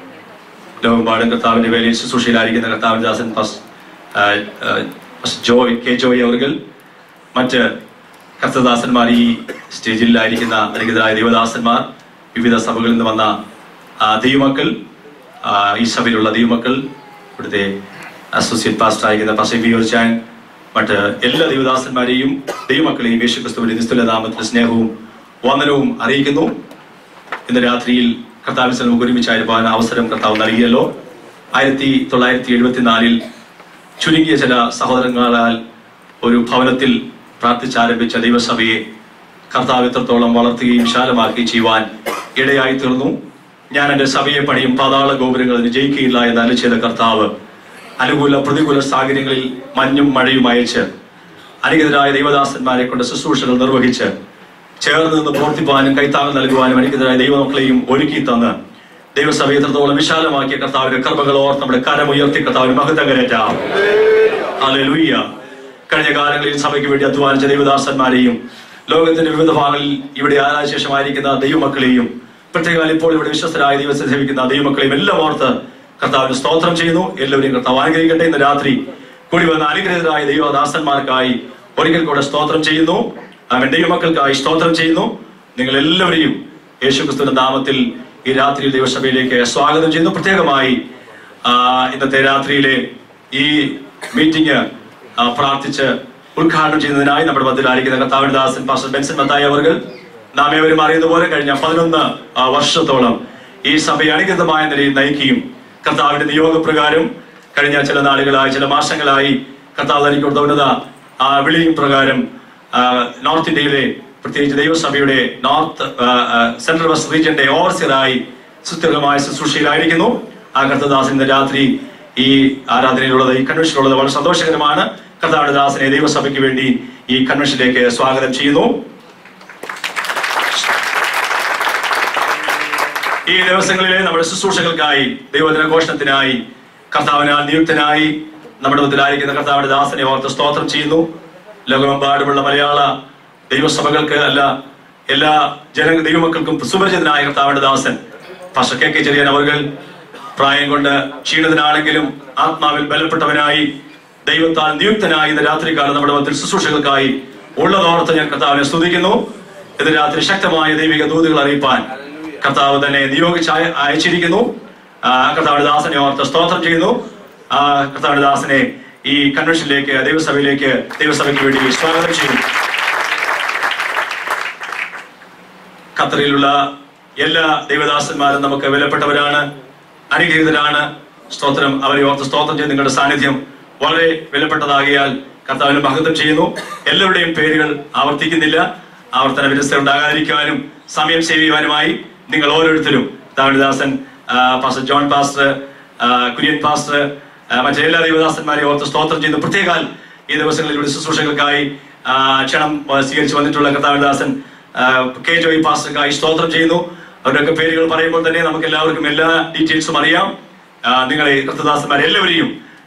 S1: ലോകമ്പാടും കർത്താവിന്റെ വേലയിൽ ശുശ്രൂഷയിലായിരിക്കുന്ന കർത്താവിന്റെ ദാസൻ പാസ് ആ, ആ, പാസ്റ്റർ ജോയ് കെ ജോയ് അവർകൾ മറ്റ് കർത്തദാസന്മാർ ഈ സ്റ്റേജിലായിരിക്കുന്ന അനുഗ്രഹരായ ദൈവദാസന്മാർ വിവിധ സഭകളിൽ നിന്ന് വന്ന ആ, ദൈവമക്കൾ ആ, ഈ സഭയിലുള്ള ദൈവമക്കൾ ഇവിടുത്തെ അസോസിയേറ്റ് പാസ്റ്റർ ആയിരിക്കുന്ന പാസ്റ്റർ വി ഓർച്ചാൻ മറ്റ് എല്ലാ ദൈവദാസന്മാരെയും ദൈവമക്കളെയും യേശു ക്രിസ്തുവിന്റെ നിസ്തുല നാമത്തിൽ സ്നേഹവും വന്ദനവും അറിയിക്കുന്നു ഇന്ന് രാത്രിയിൽ കർത്താവിൽ നമുക്ക് ഒരുമിച്ചായിരിക്കാൻ അവസരം കർത്താവ് നൽകിയല്ലോ ആയിരത്തി തൊള്ളായിരത്തി എഴുപത്തിനാലിൽ ചുരുങ്ങിയ ചില സഹോദരങ്ങളാൽ ഒരു ഭവനത്തിൽ പ്രാർത്ഥിച്ചാരംഭിച്ച ദൈവസഭയെ കർത്താവ് എത്രത്തോളം വളർത്തുകയും വിശാലമാക്കുകയും ചെയ്യുവാൻ ഇടയായി തീർന്നു ഞാൻ എൻ്റെ സഭയെ പണിയും പാതാള ഗോപുരങ്ങളിൽ ജയിക്കുകയില്ല എന്ന് അല്ല ചെയ്ത കർത്താവ് അനുകൂല പ്രതികൂല സാഹചര്യങ്ങളിൽ മഞ്ഞും മഴയും അയച്ച് അനുഗതരായ ദൈവദാസന്മാരെ കൊണ്ട് ശുശ്രൂഷകൾ നിർവഹിച്ച് ചേർന്ന് നിന്ന് പ്രവർത്തിപ്പാനും കൈത്താങ്ങൽ നൽകുവാനും അനുഗതരായ ദൈവമക്കളെയും ഒരുക്കി തന്ന് ദൈവസഭയെ എത്രത്തോളം വിശാലമാക്കിയ കർത്താവിന്റെ കർമ്മകൾ ഓർത്ത് നമ്മുടെ കരമുയർത്തി കർത്താവിന് മഹത്വം കരേറ്റാം ഹല്ലേലൂയ കഴിഞ്ഞ കാലങ്ങളിൽ സഭയ്ക്ക് വേണ്ടി അധ്വാനിച്ച ദൈവദാസന്മാരെയും ലോകത്തിന്റെ വിവിധ ഭാഗങ്ങളിൽ ഇവിടെ ആരാശേഷമായിരിക്കുന്ന ദൈവമക്കളെയും പ്രത്യേകം ഇപ്പോൾ ഇവിടെ വിശ്വസ്തരായ ദൈവത്തെ സേവിക്കുന്ന ദൈവമക്കളെയും എല്ലാം ഓർത്ത് കർത്താവിന് സ്തോത്രം ചെയ്യുന്നു എല്ലാവരെയും കർത്താവ് അനുഗ്രഹിക്കട്ടെ ഇന്ന് രാത്രി കൂടി വന്ന അനുഗ്രഹിതരായ ദൈവദാസന്മാർക്കായി ഒരിക്കൽ കൂടെ സ്തോത്രം ചെയ്യുന്നു അവൻ ദൈവമക്കൾക്കായി സ്തോത്രം ചെയ്യുന്നു നിങ്ങൾ എല്ലാവരെയും യേശുക്രിസ്തുവിന്റെ നാമത്തിൽ ഈ രാത്രിയിൽ ദൈവസഭയിലേക്ക് സ്വാഗതം ചെയ്യുന്നു പ്രത്യേകമായി ആ, ഇന്നത്തെ രാത്രിയിലെ ഈ മീറ്റിംഗ് ആ, പ്രാർത്ഥിച്ച് ഉദ്ഘാടനം ചെയ്യുന്നതിനായി നമ്മുടെ മധ്യത്തിലായിരിക്കുന്ന കർത്താവിന്റെ ദാസൻ പാസ്റ്റർ ബെൻസൺ മത്തായി അവർ നാം ഏവരും അറിയുന്ന പോലെ കഴിഞ്ഞ പതിനൊന്ന് ആ, വർഷത്തോളം ഈ സഭയെ അനുഗതമായ നിലയിൽ നയിക്കുകയും കർത്താവിന്റെ നിയോഗപ്രകാരം കഴിഞ്ഞ ചില നാളുകളായി ചില മാസങ്ങളായി കർത്താവ് തനിക്ക് കൊടുത്ത ഉന്നത ആ, വിളിയും പ്രകാരം ആ, നോർത്ത് ഇന്ത്യയിലെ പ്രത്യേകിച്ച് ദൈവസഭയുടെ നോർത്ത് ആ, ആ, സെൻട്രൽ വെസ്റ്റ് റീജിയന്റെ ഓവർസിയറായി സുസ്ഥിരമായ ശുശ്രൂഷയിലായിരിക്കുന്നു ആ കർത്തദാസൻ ഇന്ന് രാത്രി ഈ ആരാധനയിലുള്ളത് ഈ കൺവെൻഷനിലുള്ളത് വളരെ സന്തോഷകരമാണ് കർത്താവിന്റെ ദാസനെ ദൈവസഭയ്ക്ക് വേണ്ടി ഈ കൺവെൻഷനിലേക്ക് സ്വാഗതം ചെയ്യുന്നു ഈ ദിവസങ്ങളിലെ നമ്മുടെ ശുശ്രൂഷകൾക്കായി ദൈവദിന ഘോഷണത്തിനായി കർത്താവിനാൽ നിയുക്തനായി നമ്മുടെ മുതലായിരിക്കുന്ന കർത്താവിന്റെ ദാസനെ ഓർത്ത് സ്തോത്രം ചെയ്യുന്നു ലോകമെമ്പാടുമുള്ള മലയാള ദൈവസഭകൾക്ക് അല്ല എല്ലാ ജന ദൈവമക്കൾക്കും സുപരിചിതനായ കർത്താവിന്റെ ദാസൻ പക്ഷെ കെ കെ ചെറിയൻ അവർ പ്രായം കൊണ്ട് ക്ഷീണിതനാണെങ്കിലും ആത്മാവിൽ ബലപ്പെട്ടവനായി ദൈവത്താൽ നിയുക്തനായി ഇന്ന് രാത്രികാലം നമ്മുടെ മധ്യത്തിൽ ശുശ്രൂഷകൾക്കായി ഉള്ളതോർത്ത് ഞാൻ കർത്താവിനെ സ്തുതിക്കുന്നു ഇന്ന് രാത്രി ശക്തമായ ദൈവിക ദൂതുകൾ അറിയിപ്പാൻ കർത്താവ് തന്നെ നിയോഗിച്ച് അയ- അയച്ചിരിക്കുന്നു ആ, കർത്താവിന്റെ ദാസനെ ഓർത്ത് സ്തോത്രം ചെയ്യുന്നു ആ, കർത്താവിന്റെ ദാസനെ ഈ കൺവെൻഷനിലേക്ക് ദൈവസഭയിലേക്ക് ദൈവസഭയ്ക്ക് വേണ്ടി സ്വാഗതം ചെയ്യുന്നു ഖത്തറിലുള്ള എല്ലാ ദൈവദാസന്മാരും നമുക്ക് വിലപ്പെട്ടവരാണ് അനുഗ്രഹീതരാണ് സ്തോത്രം അവരെ ഓർത്ത് സ്തോത്രം ചെയ്ത് നിങ്ങളുടെ സാന്നിധ്യം വളരെ വിലപ്പെട്ടതാകിയാൽ കർത്താവിന് മഹത്വം ചെയ്യുന്നു എല്ലാവരുടെയും പേരുകൾ ആവർത്തിക്കുന്നില്ല ആവർത്തന വിരസ ഉണ്ടാകാതിരിക്കുവാനും സമയം ചെയ്യുവാനുമായി നിങ്ങൾ ഓരോരുത്തരും താവിദാസൻ പാസ്റ്റർ ജോൺ പാസ്റ്റർ ആ, കുര്യൻ പാസ്റ്റർ ആ, മറ്റെല്ലാ ദൈവദാസന്മാരെയും ഓർത്ത് സ്തോത്രം ചെയ്യുന്നു പ്രത്യേകാൽ ഈ ദിവസങ്ങളിൽ ഇവിടെ ശുശ്രൂഷകൾക്കായി ആ, ക്ഷണം ആ, സ്വീകരിച്ചു വന്നിട്ടുള്ള കർത്താവിദാസൻ ആ, കെ ജോയി പാസ്റ്റർക്കായി സ്തോത്രം ചെയ്യുന്നു അവരുടെയൊക്കെ പേരുകൾ പറയുമ്പോൾ തന്നെ നമുക്ക് എല്ലാവർക്കും എല്ലാ ഡീറ്റെയിൽസും അറിയാം ആ, നിങ്ങളെ കർത്തദാസന്മാർ എല്ലാവരെയും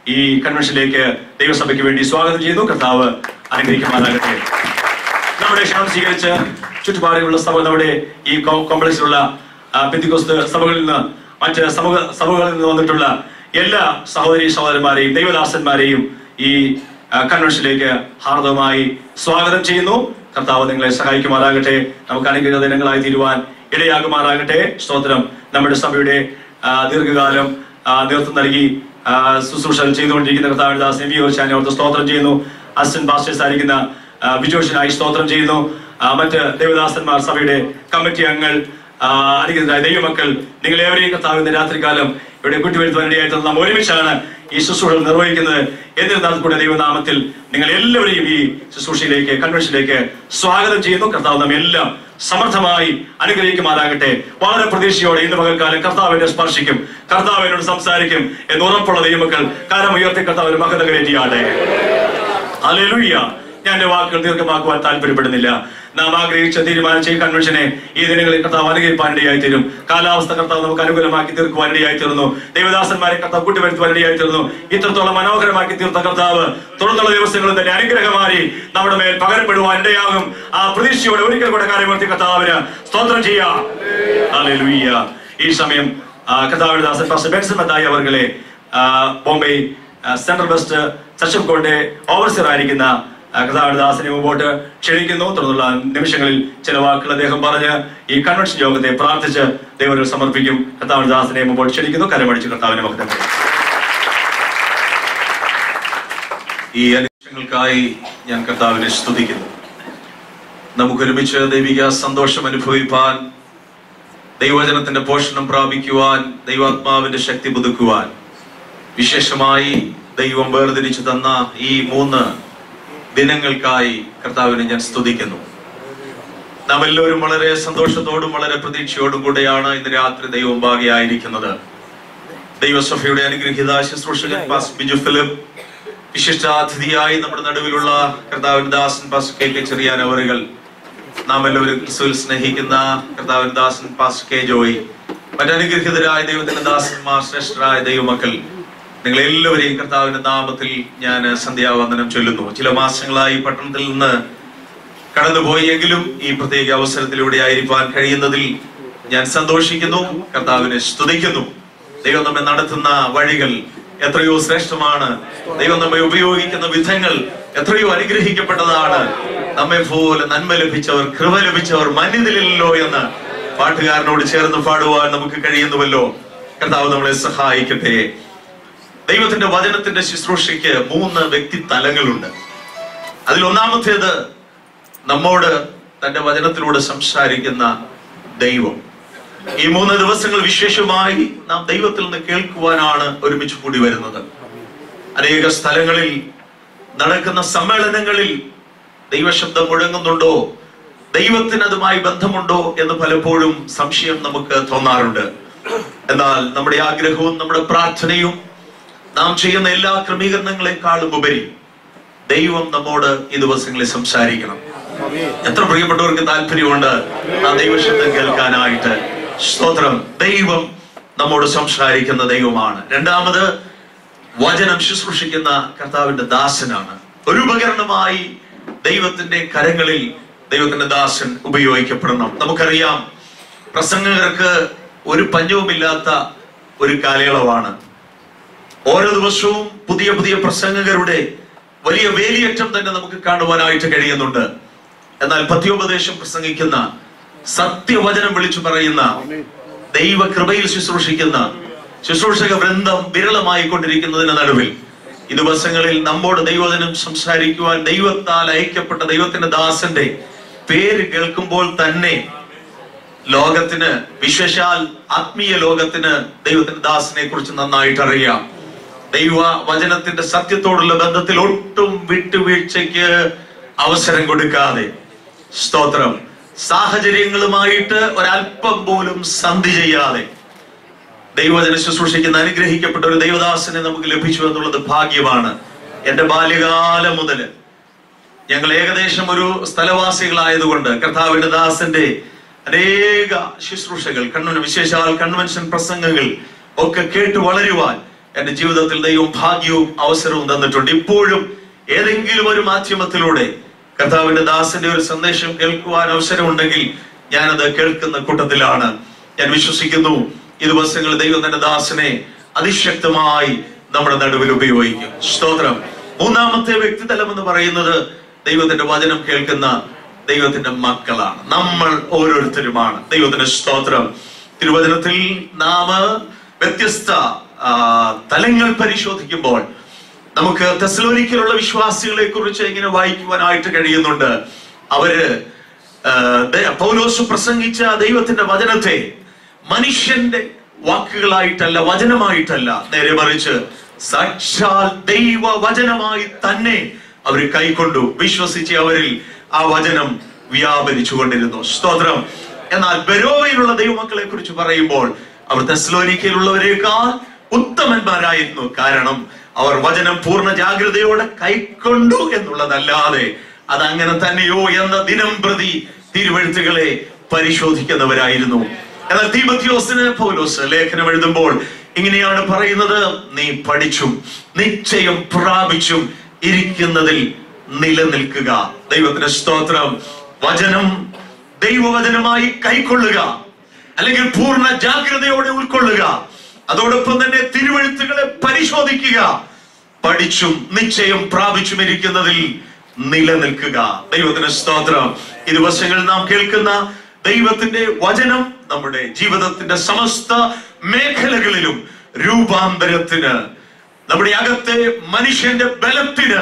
S1: ഈ കൺവെൻഷനിലേക്ക് ദൈവസഭയ്ക്ക് വേണ്ടി സ്വാഗതം ചെയ്യുന്നു കർത്താവ് അനുഗ്രഹിക്കുമാറാകട്ടെ നമ്മുടെ ക്ഷണം സ്വീകരിച്ച് ചുറ്റുപാടുകളുള്ള സഭ നമ്മുടെ ഈ കോ- കോംപ്ലക്സിലുള്ള ആ, പെന്തിക്കോസ്ത് സഭകളിൽ നിന്ന് മറ്റ് സഭ സഭകളിൽ നിന്ന് വന്നിട്ടുള്ള എല്ലാ സഹോദരി സഹോദരന്മാരെയും ദൈവദാസന്മാരെയും ഈ ആ, കൺവെൻഷനിലേക്ക് ഹാർദവമായി സ്വാഗതം ചെയ്യുന്നു കർത്താവ് നിങ്ങളെ സഹായിക്കുമാറാകട്ടെ നമുക്ക് അനുഗ്രഹ ദിനങ്ങളായി തീരുവാൻ ഇടയാകുമാറാകട്ടെ സ്തോത്രം നമ്മുടെ സഭയുടെ ആ, ദീർഘകാലം ആ, നേതൃത്വം നൽകി ആ, ശുശ്രൂഷ ചെയ്തുകൊണ്ടിരിക്കുന്ന കർത്താവ് ദാസ് എം വി ഓർച്ചാനെ ഓർത്ത് സ്തോത്രം ചെയ്യുന്നു അസിസ്റ്റന്റ് പാസ്റ്റേഴ്സ് ആയിരിക്കുന്ന ആ, ബിജോഷിനായി സ്തോത്രം ചെയ്യുന്നു ആ, മറ്റ് ദേവദാസന്മാർ സഭയുടെ കമ്മിറ്റി അംഗങ്ങൾ ആ, അനുഗ്രഹീതരായ ദൈവമക്കൾ നിങ്ങൾ ഏവരെയും കർത്താവ് ഇന്ന് രാത്രികാലം ഇവിടെ കൂട്ടിവരുത്തുവാൻ ഇടയായിട്ട് നാം ഒരുമിച്ചാണ് ഈ ശുശ്രൂഷ നിർവഹിക്കുന്നത് എന്നിരുന്നാൽ കൂടെ ദൈവനാമത്തിൽ നിങ്ങൾ എല്ലാവരെയും ഈ ശുശ്രൂഷയിലേക്ക് കൺവെൻഷനിലേക്ക് സ്വാഗതം ചെയ്യുന്നു കർത്താവ് നാം എല്ലാം സമർത്ഥമായി അനുഗ്രഹിക്കുമാറാകട്ടെ വളരെ പ്രതീക്ഷയോടെ ഇന്ന് പകൽക്കാലം കർത്താവിനെ സ്പർശിക്കും കർത്താവിനോട് സംസാരിക്കും എന്ന് ഉറപ്പുള്ള ദൈവമക്കൾ കാരം ഉയർത്തി കർത്താവിന് മഹത കയറ്റിയാട്ടെ ഹല്ലേലൂയ ഞാൻ എന്റെ വാക്കുകൾ ദീർഘമാക്കുവാൻ താല്പര്യപ്പെടുന്നില്ല നാം ആഗ്രഹിച്ച തീരുമാനിച്ച ഈ കൺവെൻഷനെ ഈ ദിനങ്ങളിൽ കർത്താവ് അനുഗ്രഹിപ്പാനിടയായി തീരും കാലാവസ്ഥ കർത്താവ് നമുക്ക് അനുകൂലമാക്കി തീർക്കുവാനിടയായി തീർന്നു ദേവദാസന്മാരെ കർത്താവ് കൂട്ടിവരുത്തുവാനിടയായി തീർന്നു ഇത്രത്തോളം മനോഹരമാക്കി തീർത്ത കർത്താവ് തുടർന്നുള്ള ദിവസങ്ങളിൽ തന്നെ അനുഗ്രഹമായി നമ്മുടെ മേൽ പകരപ്പെടുവാൻ ഇടയാകും ആ പ്രതീക്ഷയോടെ ഒരിക്കൽ കൂടെ കാര്യമൂർത്തി കർത്താവിന് സ്തോത്രം ചെയ്യാം ഹല്ലേലൂയ ഈ സമയം ആ, കർത്താവിന്റെ ദാസൻ ഫാസ്റ്റർ ബെൻസൺ മത്തായി അവർകളെ ആ, ബോംബെ ആ, സെൻട്രൽ വെസ്റ്റ് ചച്ചംകോട്ടെ ഓവർസിയർ ആയിരിക്കുന്ന ആ, കർത്താവിന്റെ ദാസനെ മുമ്പോട്ട് ക്ഷണിക്കുന്നു തുടർന്നുള്ള നിമിഷങ്ങളിൽ ചില വാക്കുകൾ അദ്ദേഹം പറഞ്ഞ് ഈ കൺവെൻഷൻ യോഗത്തെ പ്രാർത്ഥിച്ച് ദൈവത്തിൽ സമർപ്പിക്കും കർത്താവിന്റെ ദാസനെ മുമ്പോട്ട് ക്ഷണിക്കുന്നു കരമടിച്ച് കർത്താവിനെ മക്കളെ
S3: ഈ അനുഗ്രഹങ്ങൾക്കായി ഞാൻ കർത്താവിനെ സ്തുതിക്കുന്നു നമുക്കൊരുമിച്ച് ദൈവിക സന്തോഷം അനുഭവിപ്പാൻ ദൈവവചനത്തിന്റെ പോഷണം പ്രാപിക്കുവാൻ ദൈവാത്മാവിന്റെ ശക്തി പുതുക്കുവാൻ വിശേഷമായി ദൈവം വേർതിരിച്ചു തന്ന ഈ മൂന്ന് ദിനങ്ങൾക്കായി കർത്താവിനെ ഞാൻ സ്തുതിക്കുന്നു നാം എല്ലാവരും വളരെ സന്തോഷത്തോടും വളരെ പ്രതീക്ഷയോടും കൂടെയാണ് ഇന്ന് രാത്രി ദൈവം ഭാഗിയായിരിക്കുന്നത് ദൈവസഭയുടെ അനുഗ്രഹീത ശുശ്രൂഷകൻ പാസ് ബിജു ഫിലിപ്പ് വിശിഷ്ടാതിഥിയായി നമ്മുടെ നടുവിലുള്ള കർത്താവിൻ ദാസൻ പാസ് കെ കെ ചെറിയാൻ അവറുകൾ നാം എല്ലാവരും ക്രിസ്തുവിൽ സ്നേഹിക്കുന്ന കർത്താവിൻ ദാസൻ പാസ് കെ ജോയി മറ്റനുഗ്രഹിതരായ ദൈവത്തിന്റെ ദാസന്മാർ ശ്രേഷ്ഠരായ ദൈവമക്കൾ നിങ്ങൾ എല്ലാവരെയും കർത്താവിന്റെ നാമത്തിൽ ഞാൻ സന്ധ്യാവന്ദനം ചൊല്ലുന്നു ചില മാസങ്ങളായി പട്ടണത്തിൽ നിന്ന് കടന്നുപോയെങ്കിലും ഈ പ്രത്യേക അവസരത്തിലൂടെ ആയിരിക്കാൻ കഴിയുന്നതിൽ ഞാൻ സന്തോഷിക്കുന്നു കർത്താവിനെ സ്തുതിക്കുന്നു ദൈവം നമ്മെ നടത്തുന്ന വഴികൾ എത്രയോ ശ്രേഷ്ഠമാണ് ദൈവം നമ്മെ ഉപയോഗിക്കുന്ന വിധങ്ങൾ എത്രയോ അനുഗ്രഹിക്കപ്പെട്ടതാണ് നമ്മെ പോലെ നന്മ ലഭിച്ചവർ കൃപ ലഭിച്ചവർ മന്യതിലല്ലോ എന്ന് പാട്ടുകാരനോട് ചേർന്ന് പാടുവാൻ നമുക്ക് കഴിയുന്നുവല്ലോ കർത്താവ് നമ്മളെ സഹായിക്കട്ടെ ദൈവത്തിന്റെ വചനത്തിന്റെ ശുശ്രൂഷയ്ക്ക് മൂന്ന് വ്യക്തി തലങ്ങളുണ്ട് അതിൽ ഒന്നാമത്തേത് നമ്മോട് തന്റെ വചനത്തിലൂടെ സംസാരിക്കുന്ന ദൈവം ഈ മൂന്ന് ദിവസങ്ങൾ വിശേഷമായി നാം ദൈവത്തിൽ നിന്ന് കേൾക്കുവാനാണ് ഒരുമിച്ച് കൂടി വരുന്നത് അനേക സ്ഥലങ്ങളിൽ നടക്കുന്ന സമ്മേളനങ്ങളിൽ ദൈവശബ്ദം മുഴങ്ങുന്നുണ്ടോ ദൈവത്തിന് അതുമായി ബന്ധമുണ്ടോ എന്ന് പലപ്പോഴും സംശയം നമുക്ക് തോന്നാറുണ്ട് എന്നാൽ നമ്മുടെ ആഗ്രഹവും നമ്മുടെ പ്രാർത്ഥനയും നാം ചെയ്യുന്ന എല്ലാ ക്രമീകരണങ്ങളെക്കാളും ഉപരി ദൈവം നമ്മോട് ഈ ദിവസങ്ങളിൽ സംസാരിക്കണം എത്ര പ്രിയപ്പെട്ടവർക്ക് താല്പര്യമുണ്ട് ആ ദൈവശബ്ദം കേൾക്കാനായിട്ട് സ്തോത്രം ദൈവം നമ്മോട് സംസാരിക്കുന്ന ദൈവമാണ് രണ്ടാമത് വചനം ശുശ്രൂഷിക്കുന്ന കർത്താവിന്റെ ദാസനാണ് ഒരു ഉപകരണമായി ദൈവത്തിന്റെ കരങ്ങളിൽ ദൈവത്തിന്റെ ദാസൻ ഉപയോഗിക്കപ്പെടണം നമുക്കറിയാം പ്രസംഗകർക്ക് ഒരു പഞ്ഞവുമില്ലാത്ത ഒരു കാലയളവാണ് ഓരോ ദിവസവും പുതിയ പുതിയ പ്രസംഗകരുടെ വലിയ വേലിയേറ്റം തന്നെ നമുക്ക് കാണുവാനായിട്ട് കഴിയുന്നുണ്ട് എന്നാൽ പത്യോപദേശം പ്രസംഗിക്കുന്ന സത്യവചനം വിളിച്ചു പറയുന്ന ദൈവകൃപയിൽ ശുശ്രൂഷിക്കുന്ന ശുശ്രൂഷക വൃന്ദം വിരളമായി കൊണ്ടിരിക്കുന്നതിന് നടുവിൽ ഈ ദിവസങ്ങളിൽ നമ്മോട് ദൈവജനം സംസാരിക്കുവാൻ ദൈവത്താൽ അയക്കപ്പെട്ട ദൈവത്തിന്റെ ദാസന്റെ പേര് കേൾക്കുമ്പോൾ തന്നെ ലോകത്തിന് വിശേഷാൽ ആത്മീയ ലോകത്തിന് ദൈവത്തിന്റെ ദാസനെ കുറിച്ച് നന്നായിട്ട് അറിയാം ദൈവ വചനത്തിന്റെ സത്യത്തോടുള്ള ബന്ധത്തിൽ ഒട്ടും വിട്ടുവീഴ്ചയ്ക്ക് അവസരം കൊടുക്കാതെ സ്തോത്രം സാഹചര്യങ്ങളുമായിട്ട് ഒരല്പം പോലും സന്ധി ചെയ്യാതെ ദൈവജന ശുശ്രൂഷിക്കുന്ന അനുഗ്രഹിക്കപ്പെട്ട ഒരു ദൈവദാസനെ നമുക്ക് ലഭിച്ചു എന്നുള്ളത് ഭാഗ്യമാണ് എന്റെ ബാല്യകാലം മുതല് ഞങ്ങൾ ഏകദേശം ഒരു സ്ഥലവാസികളായതുകൊണ്ട് കർത്താവിന്റെ ദാസന്റെ അനേക ശുശ്രൂഷകൾ കൺവൻ വിശേഷാൽ കൺവെൻഷൻ പ്രസംഗങ്ങൾ ഒക്കെ കേട്ട് വളരുവാൻ എന്റെ ജീവിതത്തിൽ ദൈവം ഭാഗ്യവും അവസരവും തന്നിട്ടുണ്ട് ഇപ്പോഴും ഏതെങ്കിലും ഒരു മാധ്യമത്തിലൂടെ കർത്താവിന്റെ ദാസന്റെ ഒരു സന്ദേശം കേൾക്കുവാൻ അവസരമുണ്ടെങ്കിൽ ഞാനത് കേൾക്കുന്ന കൂട്ടത്തിലാണ് ഞാൻ വിശ്വസിക്കുന്നു ഈ ദിവസങ്ങളിൽ ദൈവം തന്റെ ദാസനെ അതിശക്തമായി നമ്മുടെ നടുവിൽ ഉപയോഗിക്കും സ്തോത്രം മൂന്നാമത്തെ വ്യക്തിതലം എന്ന് പറയുന്നത് ദൈവത്തിന്റെ വചനം കേൾക്കുന്ന ദൈവത്തിന്റെ മക്കളാണ് നമ്മൾ ഓരോരുത്തരുമാണ് ദൈവത്തിന്റെ സ്തോത്രം തിരുവചനത്തിൽ നാം വ്യത്യസ്ത ആ, തലങ്ങൾ പരിശോധിക്കുമ്പോൾ നമുക്ക് തെസലോനിക്കലുള്ള വിശ്വാസികളെ കുറിച്ച് ഇങ്ങനെ വായിക്കുവാനായിട്ട് കഴിയുന്നുണ്ട് അവര് ആ, ദ- പൗലോസ് പ്രസംഗിച്ച ദൈവത്തിന്റെ വചനത്തെ മനുഷ്യന്റെ വാക്കുകളായിട്ടല്ല വചനമായിട്ടല്ല നേരെ മറിച്ച് സാക്ഷാൽ ദൈവ വചനമായി തന്നെ അവർ കൈക്കൊണ്ടു വിശ്വസിച്ച് അവരിൽ ആ വചനം വ്യാപരിച്ചു കൊണ്ടിരുന്നു സ്തോത്രം എന്നാൽ ബെരോവയിലുള്ള ദൈവമക്കളെ കുറിച്ച് പറയുമ്പോൾ അവർ തെസ്ലോനിക്കയിലുള്ളവരെക്കാൾ ഉത്തമന്മാരായിരുന്നു കാരണം അവർ വചനം പൂർണ്ണ ജാഗ്രതയോടെ കൈക്കൊണ്ടു എന്നുള്ളതല്ലാതെ അതങ്ങനെ തന്നെയോ എന്ന ദിനം പ്രതി തിരുവഴുത്തുകളെ പരിശോധിക്കുന്നവരായിരുന്നു എന്നാൽ തീമത്യോസിന് പൗലോസ് ലേഖനം എഴുതുമ്പോൾ ഇങ്ങനെയാണ് പറയുന്നത് നീ പഠിച്ചും നിശ്ചയം പ്രാപിച്ചും ഇരിക്കുന്നതിൽ നിലനിൽക്കുക ദൈവത്തിന്റെ സ്തോത്രം വചനം ദൈവവചനമായി കൈക്കൊള്ളുക അല്ലെങ്കിൽ പൂർണ്ണ ജാഗ്രതയോടെ ഉൾക്കൊള്ളുക അതോടൊപ്പം തന്നെ തിരുവഴുത്തുകളെ പരിശോധിക്കുക പഠിച്ചും നിശ്ചയം പ്രാപിച്ചും ഇരിക്കുന്നതിൽ നിലനിൽക്കുക ദൈവത്തിന്റെ സ്തോത്രം ഈ ദിവസങ്ങളിൽ നാം കേൾക്കുന്ന ദൈവത്തിന്റെ വചനം നമ്മുടെ ജീവിതത്തിന്റെ സമസ്ത മേഖലകളിലും രൂപാന്തരത്തിന് നമ്മുടെ അകത്തെ മനുഷ്യന്റെ ബലത്തിന്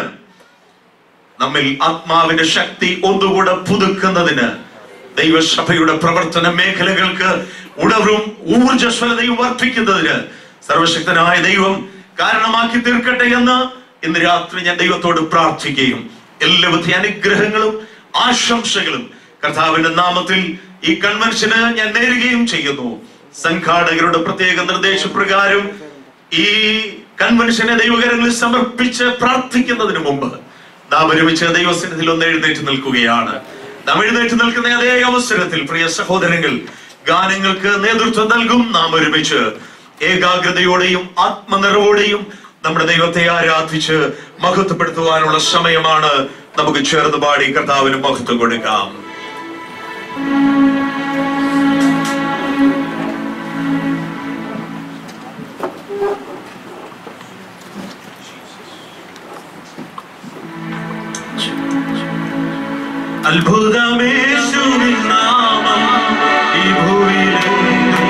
S3: നമ്മിൽ ആത്മാവിന്റെ ശക്തി ഒന്നുകൂടെ പുതുക്കുന്നതിന് ദൈവസഭയുടെ പ്രവർത്തന മേഖലകൾക്ക് ഉണർവും ഊർജ്ജസ്വലതയും വർദ്ധിക്കുന്നതിന് സർവശക്തനായ ദൈവം കാരണമാക്കി തീർക്കട്ടെ എന്ന് ഇന്ന് രാത്രി ഞാൻ ദൈവത്തോട് പ്രാർത്ഥിക്കുകയും എല്ലാവിധ അനുഗ്രഹങ്ങളും ആശംസകളും കർത്താവിന്റെ നാമത്തിൽ ഈ കൺവെൻഷന് ഞാൻ നേരുകയും ചെയ്യുന്നു സംഘാടകരുടെ പ്രത്യേക നിർദ്ദേശപ്രകാരം ഈ കൺവെൻഷനെ ദൈവകരങ്ങളിൽ സമർപ്പിച്ച് പ്രാർത്ഥിക്കുന്നതിന് മുമ്പ് നാം ഒരുമിച്ച് ദൈവസന്നിധിയിൽ ഒന്ന് എഴുന്നേറ്റ് നിൽക്കുകയാണ് നാം എഴുന്നേറ്റ് നിൽക്കുന്ന അതേ അവസരത്തിൽ പ്രിയ സഹോദരങ്ങൾ ഗാനങ്ങൾക്ക് നേതൃത്വം നൽകും നാം ഒരുമിച്ച് ഏകാഗ്രതയോടെയും ആത്മനിറവോടെയും നമ്മുടെ ദൈവത്തെ ആരാധിച്ച് മഹത്വപ്പെടുത്തുവാനുള്ള സമയമാണ് നമുക്ക് ചേർന്ന് പാടി കർത്താവിന് മഹത്വം കൊടുക്കാം അത്ഭുതമേശുവിൻ നാമം ഈ ഭൂമിയിലെങ്ങും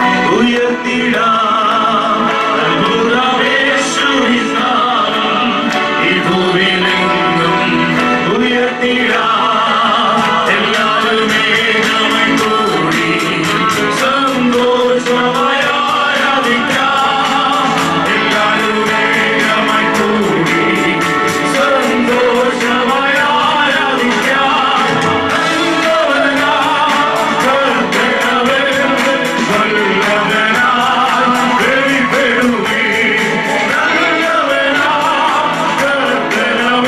S3: ഉയർത്തിടാം. അത്ഭുതമേശുവിൻ നാമം ഈ ഭൂമിയിലെങ്ങും ഉയർത്തിടാം. എല്ലാവരും ഏകമായി കൂടി സന്തോഷമായി ആരാധിക്കാം. എല്ലാവരും ഏകമായി കൂടി സന്തോഷമായി ആരാധിക്കാം. ും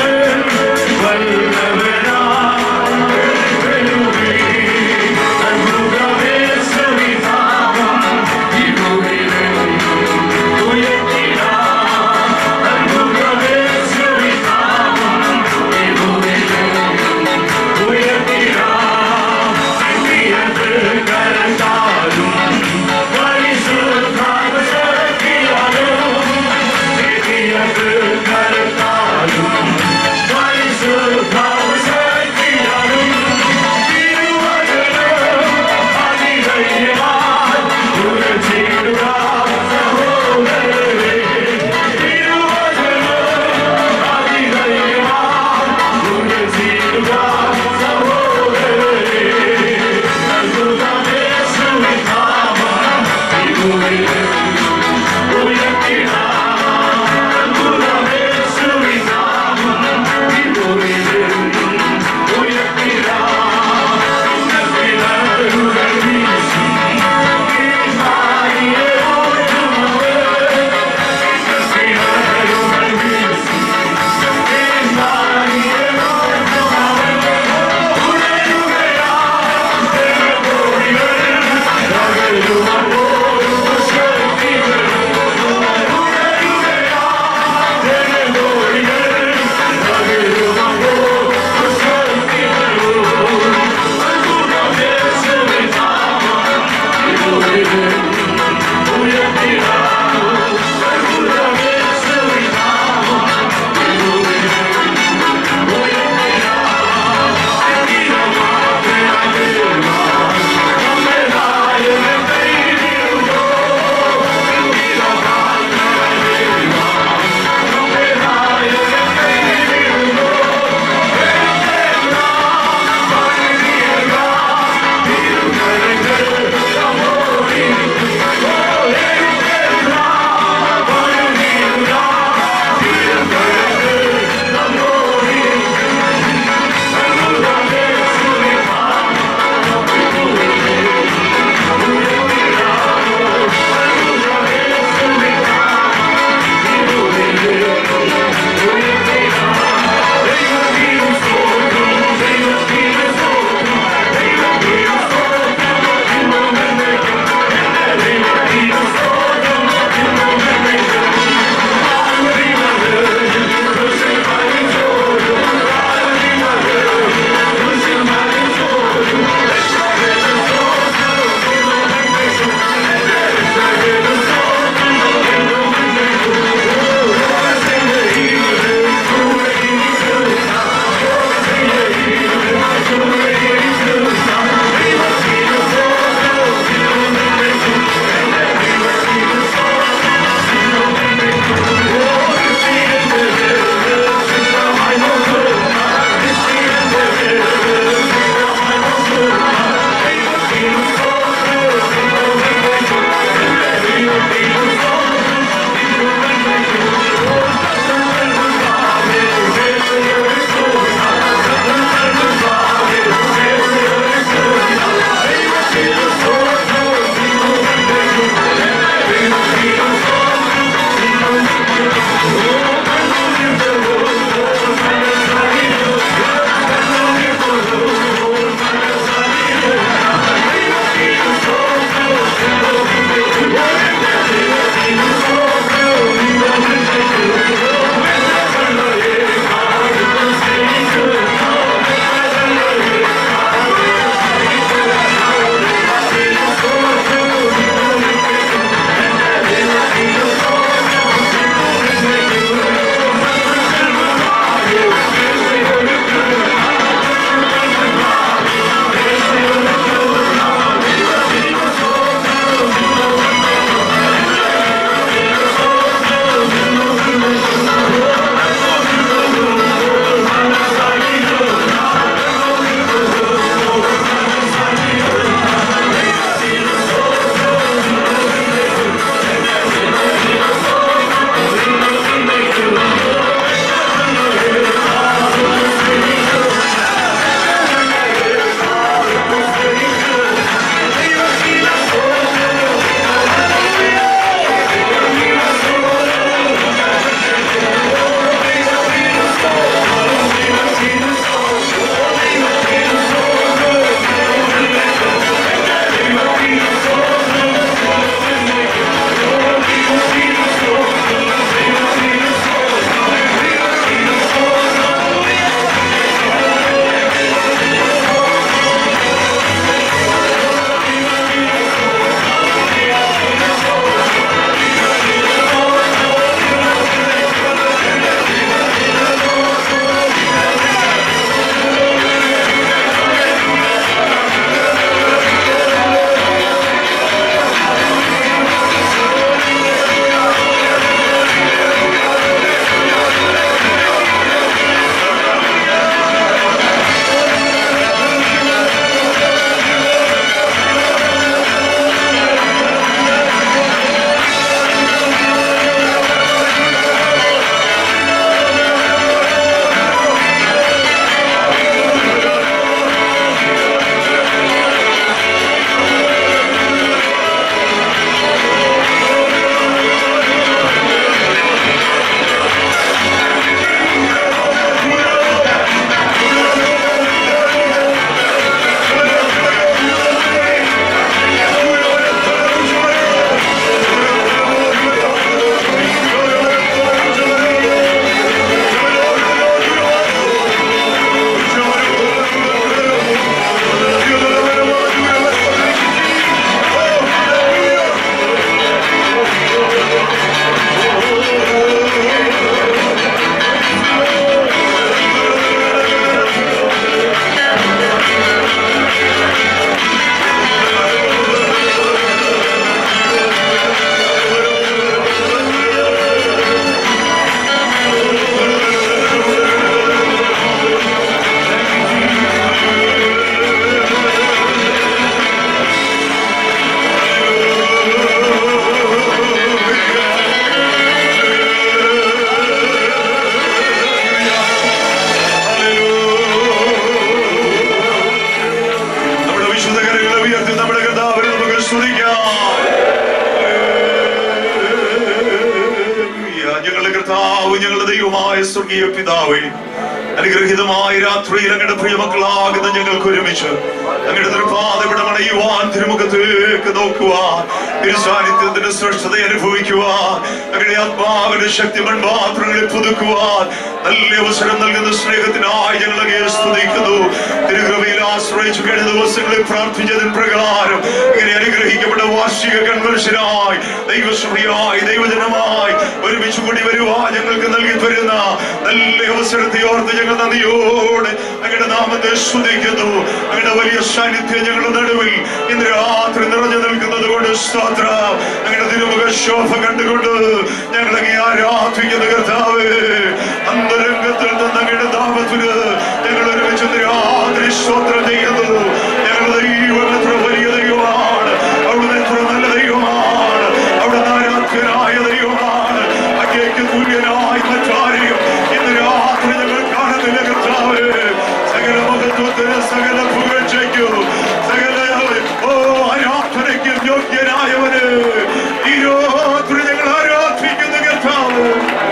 S2: സ്വർഗീയ പിതാവേ അനുഗ്രഹീതമായ രാത്രിയിൽ അങ്ങയുടെ പ്രിയമക്കളാകുന്ന ഞങ്ങൾക്ക് ഒരുമിച്ച് അങ്ങയുടെ തിരുപാത ഇവിടെ മണയുവാൻ തിരുമുഖത്തേക്ക് നോക്കുവാൻ തിരുസാന്നിധ്യത്തിന്റെ ശ്രേഷ്ഠത അനുഭവിക്കുവാൻ അങ്ങയുടെ ആത്മാവിന്റെ ശക്തി മൺപാത്രങ്ങളിൽ പുതുക്കുവാൻ നല്ല അവസരം നൽകുന്ന സ്നേഹത്തിനായി ഞങ്ങൾ അങ്ങയെ സ്തുതിക്കുന്നു തിരുകൃപയിൽ ആശ്രയിച്ചു കഴിഞ്ഞ ദിവസങ്ങളിൽ പ്രാർത്ഥിച്ചതിന് പ്രകാരം ഇങ്ങനെ അനുഗ്രഹിക്കപ്പെട്ട വാർഷിക കൺവെൻഷനായി ദൈവസഭയായി ദൈവജനമായി ഒരുമിച്ച് കൂടി വരുവാൻ ഞങ്ങൾക്ക് നൽകി തരുന്ന നല്ല അവസരത്തെ ഓർത്ത് ഞങ്ങൾ നന്ദിയോടെ അങ്ങയുടെ നാമത്തെ സ്തുതിക്കുന്നു അങ്ങയുടെ വലിയ സാന്നിധ്യം ഞങ്ങളുടെ നടുവിൽ ഇന്ന് രാത്രി നിറഞ്ഞു നിൽക്കുന്നത് കൊണ്ട് സ്തോത്ര അങ്ങയുടെ തിരുമുഖ ശോഭ കണ്ടുകൊണ്ട് ഞങ്ങൾ അങ്ങേ ആരാധിക്കുന്ന കർത്താവ് അന്തരംഗത്തിൽ നിന്ന് അങ്ങയുടെ നാമത്തിന് ഞങ്ങൾ ഒരുമിച്ച് ഇന്ന് രാത്രി സ്തോത്രം ചെയ്യുന്നു ഞങ്ങളുടെ ദൈവം എത്ര വലിയ ദൈവമാണ് അവിടുന്ന് എത്ര നല്ല ദൈവമാണ് അവിടുന്ന് ആരാധ്യനായ ദൈവമാണ് അങ്ങേക്ക് തുല്യനായി മറ്റാരെയും ഇന്ന് രാത്രി ഞങ്ങൾ കാണുന്നില്ല കർത്താവ് സകല മഹത്വത്തിന് സകല പുകഴ്ചയ്ക്കു സകല ഓ ആരാധനയ്ക്കും യോഗ്യനായവന് ഈ രാത്രി ഞങ്ങൾ ആരാധിക്കുന്ന കർത്താവ്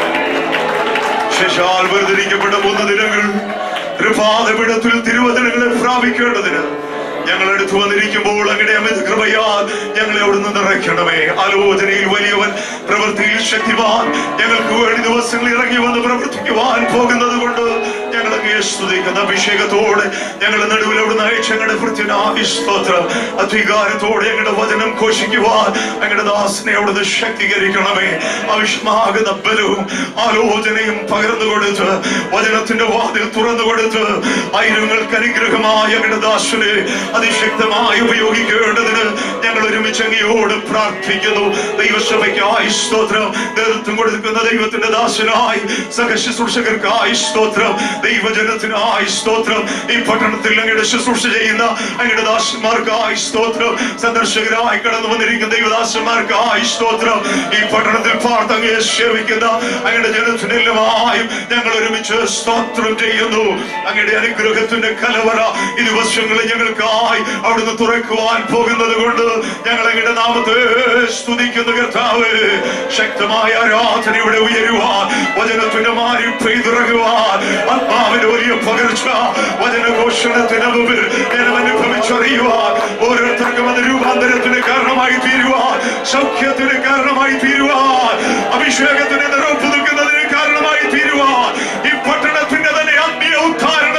S2: ശശാൽ വേർതിരിക്കപ്പെട്ട മൂന്ന് ദിനങ്ങൾ കൃപാതപിടത്തിൽ തിരുവചനങ്ങളെ പ്രാപിക്കേണ്ടതിന് ഞങ്ങൾ അടുത്ത് വന്നിരിക്കുമ്പോൾ അങ്ങയുടെ അമിത കൃപയാൽ ഞങ്ങളെ അവിടുന്ന് നിറയ്ക്കണമേ ആലോചനയിൽ വലിയവൻ പ്രവൃത്തിയിൽ ശക്തിവാൻ ഞങ്ങൾക്ക് വേണ്ടി ദിവസങ്ങളിൽ ഇറങ്ങി വന്ന് പ്രവർത്തിക്കുവാൻ പോകുന്നത് കൊണ്ട് ഞങ്ങൾ അങ്ങേ സ്തുതിക്കുന്ന അഭിഷേകത്തോടെ ഞങ്ങളുടെ നടുവിൽ അവിടുന്ന് അയച്ച ഞങ്ങളുടെ ഭൃത്യനായ സ്തോത്രം അധികാരത്തോടെ ഞങ്ങളുടെ വചനം ഘോഷിക്കുവാൻ ഞങ്ങളുടെ ദാസനെ അവിടുന്ന് ശക്തീകരിക്കണമേ ആവശ്യമാകുന്ന ബലവും ആലോചനയും പകർന്നു കൊടുത്ത് വചനത്തിന്റെ വാതിൽ തുറന്നു കൊടുത്ത് ആയിരങ്ങൾക്ക് അനുഗ്രഹമായ ഞങ്ങളുടെ ദാസനെ അതിശക്തമായി ഉപയോഗിക്കേണ്ടതിന് ഞങ്ങൾ ഒരുമിച്ച് അങ്ങയോട് പ്രാർത്ഥിക്കുന്നു ദൈവസഭയ്ക്കായി സ്തോത്രം നേതൃത്വം കൊടുക്കുന്ന ദൈവത്തിന്റെ ദാസനായി സഹശുശ്രൂഷകർക്കായി സ്തോത്രം ദൈവജനത്തിനായി സ്തോത്രം ഈ പട്ടണത്തിൽ അങ്ങയുടെ ശുശ്രൂഷ ചെയ്യുന്ന അങ്ങയുടെ ദാസന്മാർക്കായി സ്തോത്രം സന്ദർശകരായി കടന്നു വന്നിരിക്കുന്ന ദൈവദാസന്മാർക്കായി സ്തോത്രം ഈ പട്ടണത്തിൽ പാർത്തങ്ങയെ സേവിക്കുന്ന അങ്ങയുടെ ജനത്തിനെല്ലാമായും ഞങ്ങൾ ഒരുമിച്ച് സ്തോത്രം ചെയ്യുന്നു അങ്ങയുടെ അനുഗ്രഹത്തിന്റെ കലവറ ഈ ദിവസങ്ങളിൽ ഞങ്ങൾക്കായി അവിടുന്ന് തുറക്കുവാൻ പോകുന്നത് കൊണ്ട് ഞങ്ങൾ അങ്ങയുടെ നാമത്തെ സ്തുതിക്കുന്നു കർത്താവ് ശക്തമായ ആരാധന ഇവിടെ ഉയരുവാൻ വചനത്തിന്റെ മാറി പെയ്തിറങ്ങുവാൻ ആത്മാവിന്റെ വലിയ പകർച്ച വചനഘോഷണത്തിന് മുമ്പിൽ ജനം അനുഭവിച്ചറിയുവാൻ ഓരോരുത്തർക്കും അത് രൂപാന്തരത്തിന് കാരണമായി തീരുവാൻ സൗഖ്യത്തിന് കാരണമായി തീരുവാൻ അഭിഷേകത്തിന് നിറവ് പുതുക്കുന്നതിന് കാരണമായി തീരുവാൻ ഈ പട്ടണത്തിന്റെ തന്നെ ആത്മീയ ഉദ്ധാരണം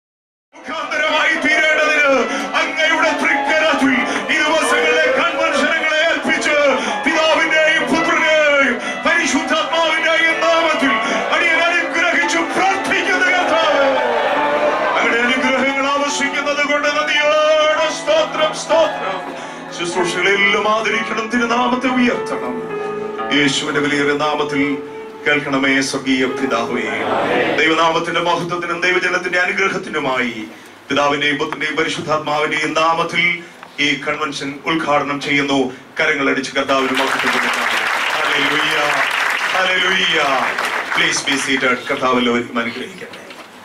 S2: മുഖാന്തരമായി തീരേണ്ടതിന് അങ്ങയുടെ തൃക്കരത്തിൽ ഈ ദിവസങ്ങളിലെ കൺവെൻഷനുകളെ ഏൽപ്പിച്ച് പിതാവിന്റെയും പുത്രനെയും പരിശുദ്ധാത്മാവിന്റെയും നാമത്തിൽ അടിയൻ അനുഗ്രഹിച്ചു പ്രാർത്ഥിക്കുന്ന കർത്താവ് അങ്ങയുടെ അനുഗ്രഹങ്ങൾ ആവശ്യിക്കുന്നത് കൊണ്ട് നദിയോടെ സ്തോത്രം സ്തോത്രം ശുശ്രൂഷകളെല്ലാം ആദരിക്കണം തിരുനാമത്തെ ഉയർത്തണം യേശുവിന്റെ വലിയ നാമത്തിൽ കേൾക്കണമേ സ്വർഗീയ പിതാവേ ദൈവനാമത്തിന്റെ മഹത്വത്തിനും ദൈവജനത്തിന്റെ അനുഗ്രഹത്തിനുമായി പിതാവിന്റെയും പുത്രന്റെയും പരിശുദ്ധാത്മാവിന്റെയും നാമത്തിൽ ഈ കൺവെൻഷൻ ഉദ്ഘാടനം ചെയ്യുന്നു കരങ്ങളടിച്ച് കർത്താവിന് പ്ലീസ് ബി സീറ്റഡ് കർത്താവിലും അനുഗ്രഹിക്കട്ടെ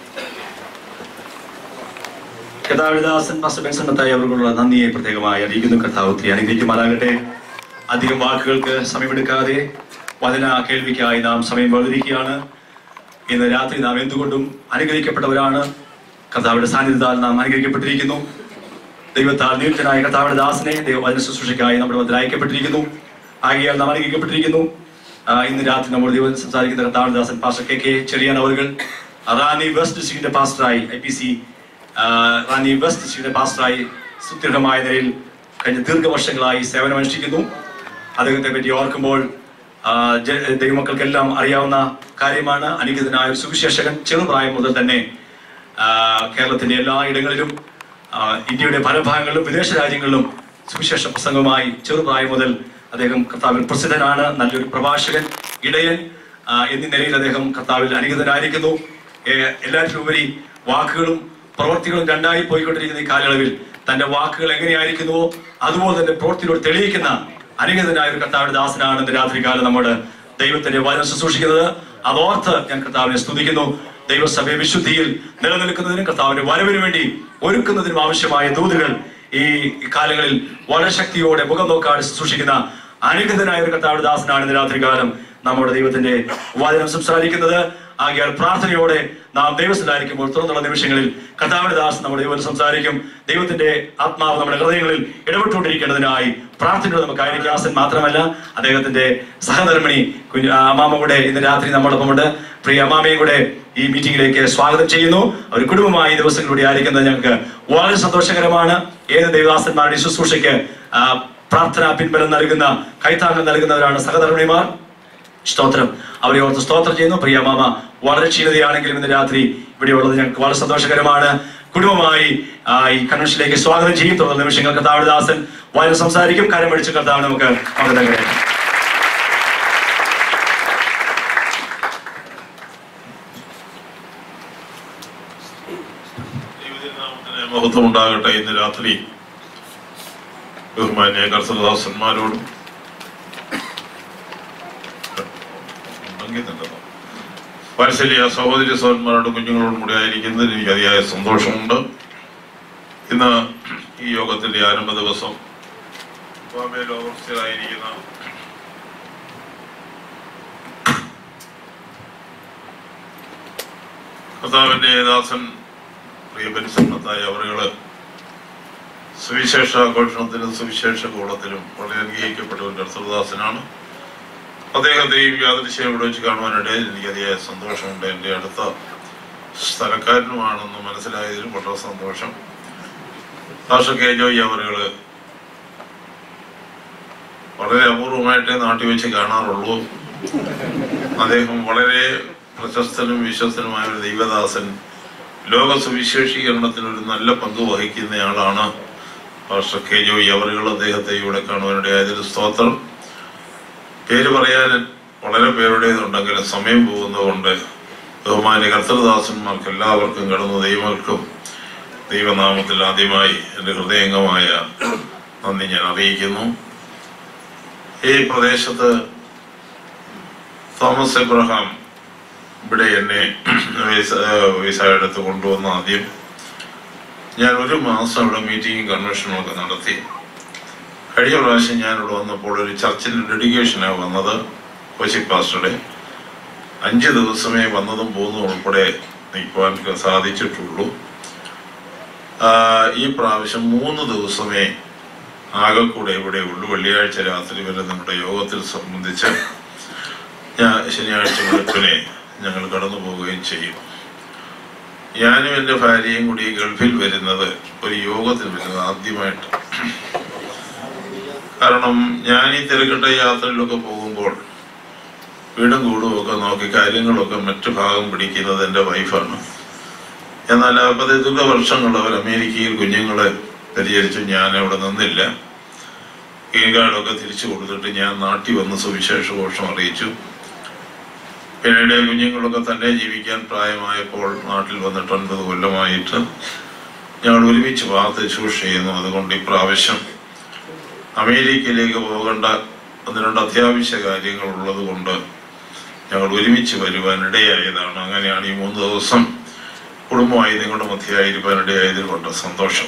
S1: കഥാവിദാസൻ മാസ്റ്റർ ബെൻസണ്ണത്തായി അവർക്കുള്ള നന്ദിയെ പ്രത്യേകമായി അറിയിക്കുന്നു കർത്താവ് ഒത്തിരി അനുഗ്രഹിക്കുമാറാകട്ടെ അധികം വാക്കുകൾക്ക് സമയമെടുക്കാതെ വചന കേൾവിക്കായി നാം സമയം വേർതിരിക്കുകയാണ് ഇന്ന് രാത്രി നാം എന്തുകൊണ്ടും അനുഗ്രഹിക്കപ്പെട്ടവരാണ് കർത്താവിന്റെ സാന്നിധ്യത്താൽ നാം അനുഗ്രഹിക്കപ്പെട്ടിരിക്കുന്നു ദൈവത്താൽ നിയുക്തനായ കർത്താവിന്റെ ദാസനെ ദൈവവചന ശുശ്രൂഷയ്ക്കായി നമ്മുടെ മധ്യത്തിൽ അയക്കപ്പെട്ടിരിക്കുന്നു ആകിയാൽ നാം അനുഗ്രഹിക്കപ്പെട്ടിരിക്കുന്നു ആ, ഇന്ന് രാത്രി നമ്മൾ ദൈവം സംസാരിക്കുന്ന കർത്താവിന്റെ ദാസൻ പാസ്റ്റർ കെ കെ ചെറിയാൻ അവர்கள் റാന്നി വെസ്റ്റ് ഡിസ്ട്രിക്റ്റിന്റെ പാസ്റ്ററായി I P C Ranni west ഡിസ്ട്രിക്റ്റിന്റെ പാസ്റ്ററായി സുദൃഢമായ നിലയിൽ കഴിഞ്ഞ ദീർഘവർഷങ്ങളായി സേവനമനുഷ്ഠിക്കുന്നു അദ്ദേഹത്തെ പറ്റി ഓർക്കുമ്പോൾ ആ, ജ- ദൈവമക്കൾക്കെല്ലാം അറിയാവുന്ന കാര്യമാണ് അനുഗതനായ ഒരു സുവിശേഷകൻ ചെറുപ്രായം മുതൽ തന്നെ ആ, കേരളത്തിന്റെ എല്ലാ ഇടങ്ങളിലും ആ, ഇന്ത്യയുടെ പല ഭാഗങ്ങളിലും വിദേശ രാജ്യങ്ങളിലും സുവിശേഷ പ്രസംഗമായി ചെറുപ്രായം മുതൽ അദ്ദേഹം കർത്താവിൽ പ്രസിദ്ധനാണ് നല്ലൊരു പ്രഭാഷകൻ ഇടയൻ ആ, എന്നീ നിലയിൽ അദ്ദേഹം കർത്താവിൽ അനുഗതനായിരിക്കുന്നു ഏ- എല്ലാറ്റിലുപരി വാക്കുകളും പ്രവൃത്തികളും രണ്ടായി പോയിക്കൊണ്ടിരിക്കുന്ന ഈ കാലയളവിൽ തന്റെ വാക്കുകൾ എങ്ങനെയായിരിക്കുന്നുവോ അതുപോലെ തന്നെ പ്രവൃത്തിയിലൂടെ തെളിയിക്കുന്ന അനുഗതനായ ഒരു കർത്താവിന്റെ ദാസനാണ് ഇന്ന് രാത്രികാലം നമ്മുടെ ദൈവത്തിന്റെ വചനം ശുശ്രൂഷിക്കുന്നത് അതോർത്ത് ഞാൻ കർത്താവിനെ സ്തുതിക്കുന്നു ദൈവസഭയെ വിശുദ്ധിയിൽ നിലനിൽക്കുന്നതിനും കർത്താവിന്റെ വരവിന് വേണ്ടി ഒരുക്കുന്നതിനും ആവശ്യമായ ദൂതുകൾ ഈ കാലങ്ങളിൽ വളരെ ശക്തിയോടെ മുഖം നോക്കാതെ ശുശ്രൂഷിക്കുന്ന അനുഗതനായ ഒരു കർത്താവിന്റെ ദാസനാണ് ഇന്ന് രാത്രികാലം നമ്മുടെ ദൈവത്തിന്റെ വചനം സംസാരിക്കുന്നത് ആകിയാൽ പ്രാർത്ഥനയോടെ നാം ദൈവസ്ഥലായിരിക്കുമ്പോൾ തുറന്നുള്ള നിമിഷങ്ങളിൽ കഥാവിന്റെ ദാസ് നമ്മുടെ ദൈവം സംസാരിക്കും ദൈവത്തിന്റെ ആത്മാവ് നമ്മുടെ ഹൃദയങ്ങളിൽ ഇടപെട്ടുകൊണ്ടിരിക്കേണ്ടതിനായി പ്രാർത്ഥനയോട് നമുക്ക് ആയിരിക്കും ആസൻ മാത്രമല്ല അദ്ദേഹത്തിന്റെ സഹധർമ്മിണി കുഞ്ഞ് അമ്മാമ കൂടെ ഇന്ന് രാത്രി നമ്മളൊപ്പമുണ്ട് പ്രിയ അമ്മാമയും കൂടെ ഈ മീറ്റിംഗിലേക്ക് സ്വാഗതം ചെയ്യുന്നു ഒരു കുടുംബമായി ഈ ദിവസങ്ങളിലൂടെ ആയിരിക്കുന്നത് ഞങ്ങൾക്ക് വളരെ സന്തോഷകരമാണ് ഏത് ദൈവദാസന്മാരുടെ ശുശ്രൂഷയ്ക്ക് ആ, പ്രാർത്ഥന പിൻബലം നൽകുന്ന കൈത്താങ്ങം നൽകുന്നവരാണ് സഹധർമ്മിണിമാർ സ്തോത്രം അവരെ ഓർത്ത് സ്തോത്രം ചെയ്യുന്നു പ്രിയ മാമ വളരെ ക്ഷീണതയാണെങ്കിലും ഇന്ന് രാത്രി ഇവിടെ ഉള്ളത് ഞങ്ങൾക്ക് വളരെ സന്തോഷകരമാണ് കുടുംബമായി ആ, ഈ കൺവെൻഷനിലേക്ക് സ്വാഗതം ചെയ്യും തുടർന്ന് നിമിഷങ്ങൾ കർത്താവിദാസൻ വായന സംസാരിക്കും കരം പിടിച്ച് കർത്താവ് നമുക്ക് മകതങ്ങളെ
S2: ദൈവത്തിനാമത്തിന് മഹത്വം ഉണ്ടാകട്ടെ ഇന്ന് രാത്രി ബഹുമാന്യ കർത്തദാസന്മാരോടും വാത്സല്യ സഹോദരി സഹോദരന്മാരോടും കുഞ്ഞുങ്ങളോടും കൂടി ആയിരിക്കുന്നതിൽ എനിക്ക് അതിയായ സന്തോഷമുണ്ട് ഇന്ന് ഈ യോഗത്തിന്റെ ആരംഭ ദിവസം ബോംബെയിൽ ഓവർസിയറായിരിക്കുന്ന കർത്താവിന്റെ ദാസൻ പ്രിയപരിസന്നത്തായ അവരുകള് സുവിശേഷ ഘോഷണത്തിലും സുവിശേഷ കൂടത്തിലും വളരെ അനുഗ്രഹിക്കപ്പെട്ട ഒരു കർത്തദാസനാണ് അദ്ദേഹത്തെയും യാദൃശ്യം ഇവിടെ വെച്ച് കാണുവാനിടയിൽ എനിക്ക് അതിയായ സന്തോഷമുണ്ട് എൻ്റെ അടുത്ത സ്ഥലക്കാരനുമാണെന്ന് മനസ്സിലായതിലും വളരെ സന്തോഷം ഭാഷ കെ ജോയി അവരുകള് വളരെ അപൂർവമായിട്ടേ നാട്ടിൽ വെച്ച് കാണാറുള്ളൂ അദ്ദേഹം വളരെ പ്രശസ്തനും വിശ്വസ്തനുമായ ഒരു ദൈവദാസൻ ലോക സുവിശേഷീകരണത്തിന് ഒരു നല്ല പങ്ക് വഹിക്കുന്നയാളാണ് പാസ്റ്റർ കെ ജോയി അവറുകൾ അദ്ദേഹത്തെ ഇവിടെ കാണുവാനിടയായതിൽ സ്തോത്രം പേര് പറയാൻ വളരെ പേരുടേതുണ്ടെങ്കിലും സമയം പോകുന്നതുകൊണ്ട് ബഹുമാന്യ കർത്തൃദാസന്മാർക്ക് എല്ലാവർക്കും കടന്നു ദൈവങ്ങൾക്കും ദൈവനാമത്തിൽ ആദ്യമായി എൻ്റെ ഹൃദയംഗമായ നന്ദി ഞാൻ അറിയിക്കുന്നു ഈ പ്രദേശത്ത് തോമസ് എബ്രഹാം ഇവിടെ എന്നെ വിസ വിസ എടുത്ത് കൊണ്ടുവന്ന ആദ്യം ഞാൻ ഒരു മാസം ഇവിടെ മീറ്റിംഗും കൺവെൻഷനും ഒക്കെ നടത്തി കഴിഞ്ഞ പ്രാവശ്യം ഞാൻ ഇവിടെ വന്നപ്പോൾ ഒരു ചർച്ചിന്റെ ഡെഡിക്കേഷനാണ് വന്നത് കോശി പാസ്റ്ററുടെ അഞ്ച് ദിവസമേ വന്നതും പോകുന്നതും ഉൾപ്പെടെ നിൽക്കുവാൻ സാധിച്ചിട്ടുള്ളൂ ആ, ഈ പ്രാവശ്യം മൂന്ന് ദിവസമേ ആകെക്കൂടെ ഇവിടെ ഉള്ളൂ വെള്ളിയാഴ്ച രാത്രി വരെ നമ്മുടെ യോഗത്തിൽ സംബന്ധിച്ച് ഞാൻ ശനിയാഴ്ച വെളുപ്പിനെ ഞങ്ങൾ കടന്നു പോവുകയും ചെയ്യും ഞാനും എൻ്റെ ഭാര്യയും കൂടി ഗൾഫിൽ വരുന്നത് ഒരു യോഗത്തിൽ വരുന്നത് ആദ്യമായിട്ട് കാരണം ഞാൻ ഈ തിരക്കിട്ട യാത്രയിലൊക്കെ പോകുമ്പോൾ വീടും കൂടും ഒക്കെ നോക്കി കാര്യങ്ങളൊക്കെ മറ്റു ഭാഗം പിടിക്കുന്നത് എൻ്റെ വൈഫാണ് എന്നാൽ പതിതുക വർഷങ്ങൾ അവർ അമേരിക്കയിൽ കുഞ്ഞുങ്ങളെ പരിചരിച്ചു ഞാൻ അവിടെ നിന്നില്ല കീഴ്കാടൊക്കെ തിരിച്ചു കൊടുത്തിട്ട് ഞാൻ നാട്ടിൽ വന്ന് സുവിശേഷ ഘോഷം അറിയിച്ചു പിന്നീട് കുഞ്ഞുങ്ങളൊക്കെ തന്നെ ജീവിക്കാൻ പ്രായമായപ്പോൾ നാട്ടിൽ വന്നിട്ട് ഒൻപത് കൊല്ലമായിട്ട് ഞങ്ങൾ ഒരുമിച്ച് വാർത്ത ശുശ്രൂഷ ചെയ്യുന്നു അതുകൊണ്ട് ഇപ്രാവശ്യം അമേരിക്കയിലേക്ക് പോകേണ്ട ഒന്ന് രണ്ട് അത്യാവശ്യ കാര്യങ്ങൾ ഉള്ളത് കൊണ്ട് ഞങ്ങൾ ഒരുമിച്ച് വരുവാൻ ഇടയായതാണ് അങ്ങനെയാണ് ഈ മൂന്ന് ദിവസം കുടുംബമായി നിങ്ങളുടെ മധ്യയായിരിക്കാൻ ഇടയായതിൽ വളരെ സന്തോഷം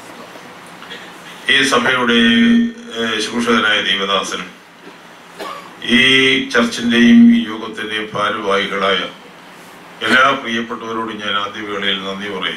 S2: ഈ സഭയുടെ ഏഹ്, ശുശ്രൂഷകനായ ദൈവദാസനും ഈ ചർച്ചിന്റെയും ഈ യോഗത്തിന്റെയും ഭാരവാഹികളായ എല്ലാ പ്രിയപ്പെട്ടവരോടും ഞാൻ ആദ്യ വേളയിൽ നന്ദി പറയും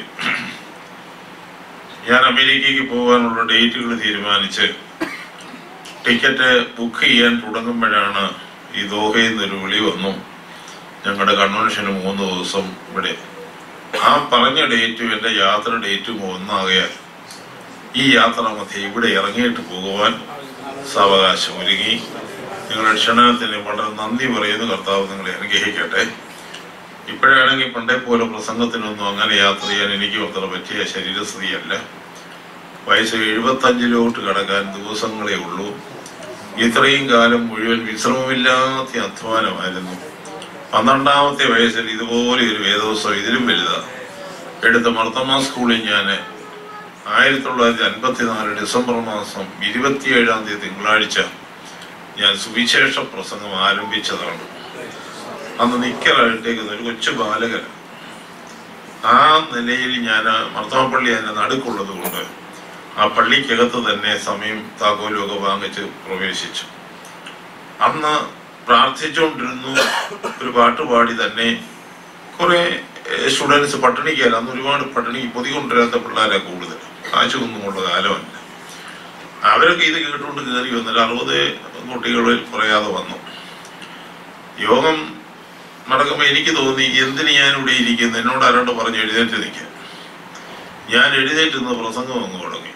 S2: ഞാൻ അമേരിക്കയ്ക്ക് പോകാനുള്ള ഡേറ്റുകൾ തീരുമാനിച്ച് ടിക്കറ്റ് ബുക്ക് ചെയ്യാൻ തുടങ്ങുമ്പോഴാണ് ഈ ദോഹയിൽ നിന്നൊരു വിളി വന്നു ഞങ്ങളുടെ കൺവെൻഷന് മൂന്ന് ദിവസം ഇവിടെ ആ പറഞ്ഞ ഡേറ്റും എൻ്റെ യാത്ര ഡേറ്റും ഒന്നാകയാൽ ഈ യാത്ര മധ്യ ഇവിടെ ഇറങ്ങിയിട്ട് പോകുവാൻ സാവകാശം ഒരുങ്ങി നിങ്ങളുടെ ക്ഷണത്തിന് വളരെ നന്ദി പറയുന്നു കർത്താവ് നിങ്ങളെ അനുഗ്രഹിക്കട്ടെ ഇപ്പോഴാണെങ്കിൽ പണ്ടേ പോലെ പ്രസംഗത്തിനൊന്നും അങ്ങനെ യാത്ര ചെയ്യാൻ എനിക്ക് അത്ര പറ്റിയ ശരീരസ്ഥിതിയല്ല വയസ്സ് എഴുപത്തഞ്ചിലോട്ട് കടക്കാൻ ദിവസങ്ങളേ ഉള്ളൂ ഇത്രയും കാലം മുഴുവൻ വിശ്രമമില്ലാത്ത അധ്വാനമായിരുന്നു പന്ത്രണ്ടാമത്തെ വയസ്സിൽ ഇതുപോലെ ഒരു വേദോത്സവം ഇതിലും വലുതാ എടുത്ത മർത്തമ സ്കൂളിൽ ഞാൻ ആയിരത്തി തൊള്ളായിരത്തി അൻപത്തിനാല് ഡിസംബർ മാസം ഇരുപത്തിയേഴാം തീയതി തിങ്കളാഴ്ച ഞാൻ സുവിശേഷ പ്രസംഗം ആരംഭിച്ചതാണ് അന്ന് നിക്കലായിട്ടേക്ക് ഒരു കൊച്ചു ബാലകൻ ആ നിലയിൽ ഞാൻ മർത്തമപ്പള്ളി അതിന്റെ നടുക്കുള്ളത് കൊണ്ട് ആ പള്ളിക്കകത്ത് തന്നെ സമയം താക്കോലും ഒക്കെ വാങ്ങിച്ച് പ്രവേശിച്ചു അന്ന് പ്രാർത്ഥിച്ചുകൊണ്ടിരുന്നു ഒരു പാട്ടുപാടി തന്നെ
S6: കുറെ സ്റ്റുഡൻസ് പട്ടിണിക്കല്ല അന്ന് ഒരുപാട് പട്ടിണിക്ക് പൊതി കൊണ്ടുവരാത്ത പിള്ളേരാ കൂടുതൽ കാശൊന്നുമുള്ള കാലമല്ല അവരൊക്കെ ഇത് കേട്ടുകൊണ്ട് കയറി വന്നിട്ട് അറുപത് കുട്ടികളിൽ കുറയാതെ വന്നു യോഗം നടക്കുമ്പോൾ എനിക്ക് തോന്നി എന്തിന് ഞാൻ ഇവിടെ ഇരിക്കുന്നു എന്നോട് ആരോട് പറഞ്ഞു എഴുന്നേറ്റ് നിൽക്കാൻ ഞാൻ എഴുന്നേറ്റ് നിന്ന് പ്രസംഗം അങ്ങ് തുടങ്ങി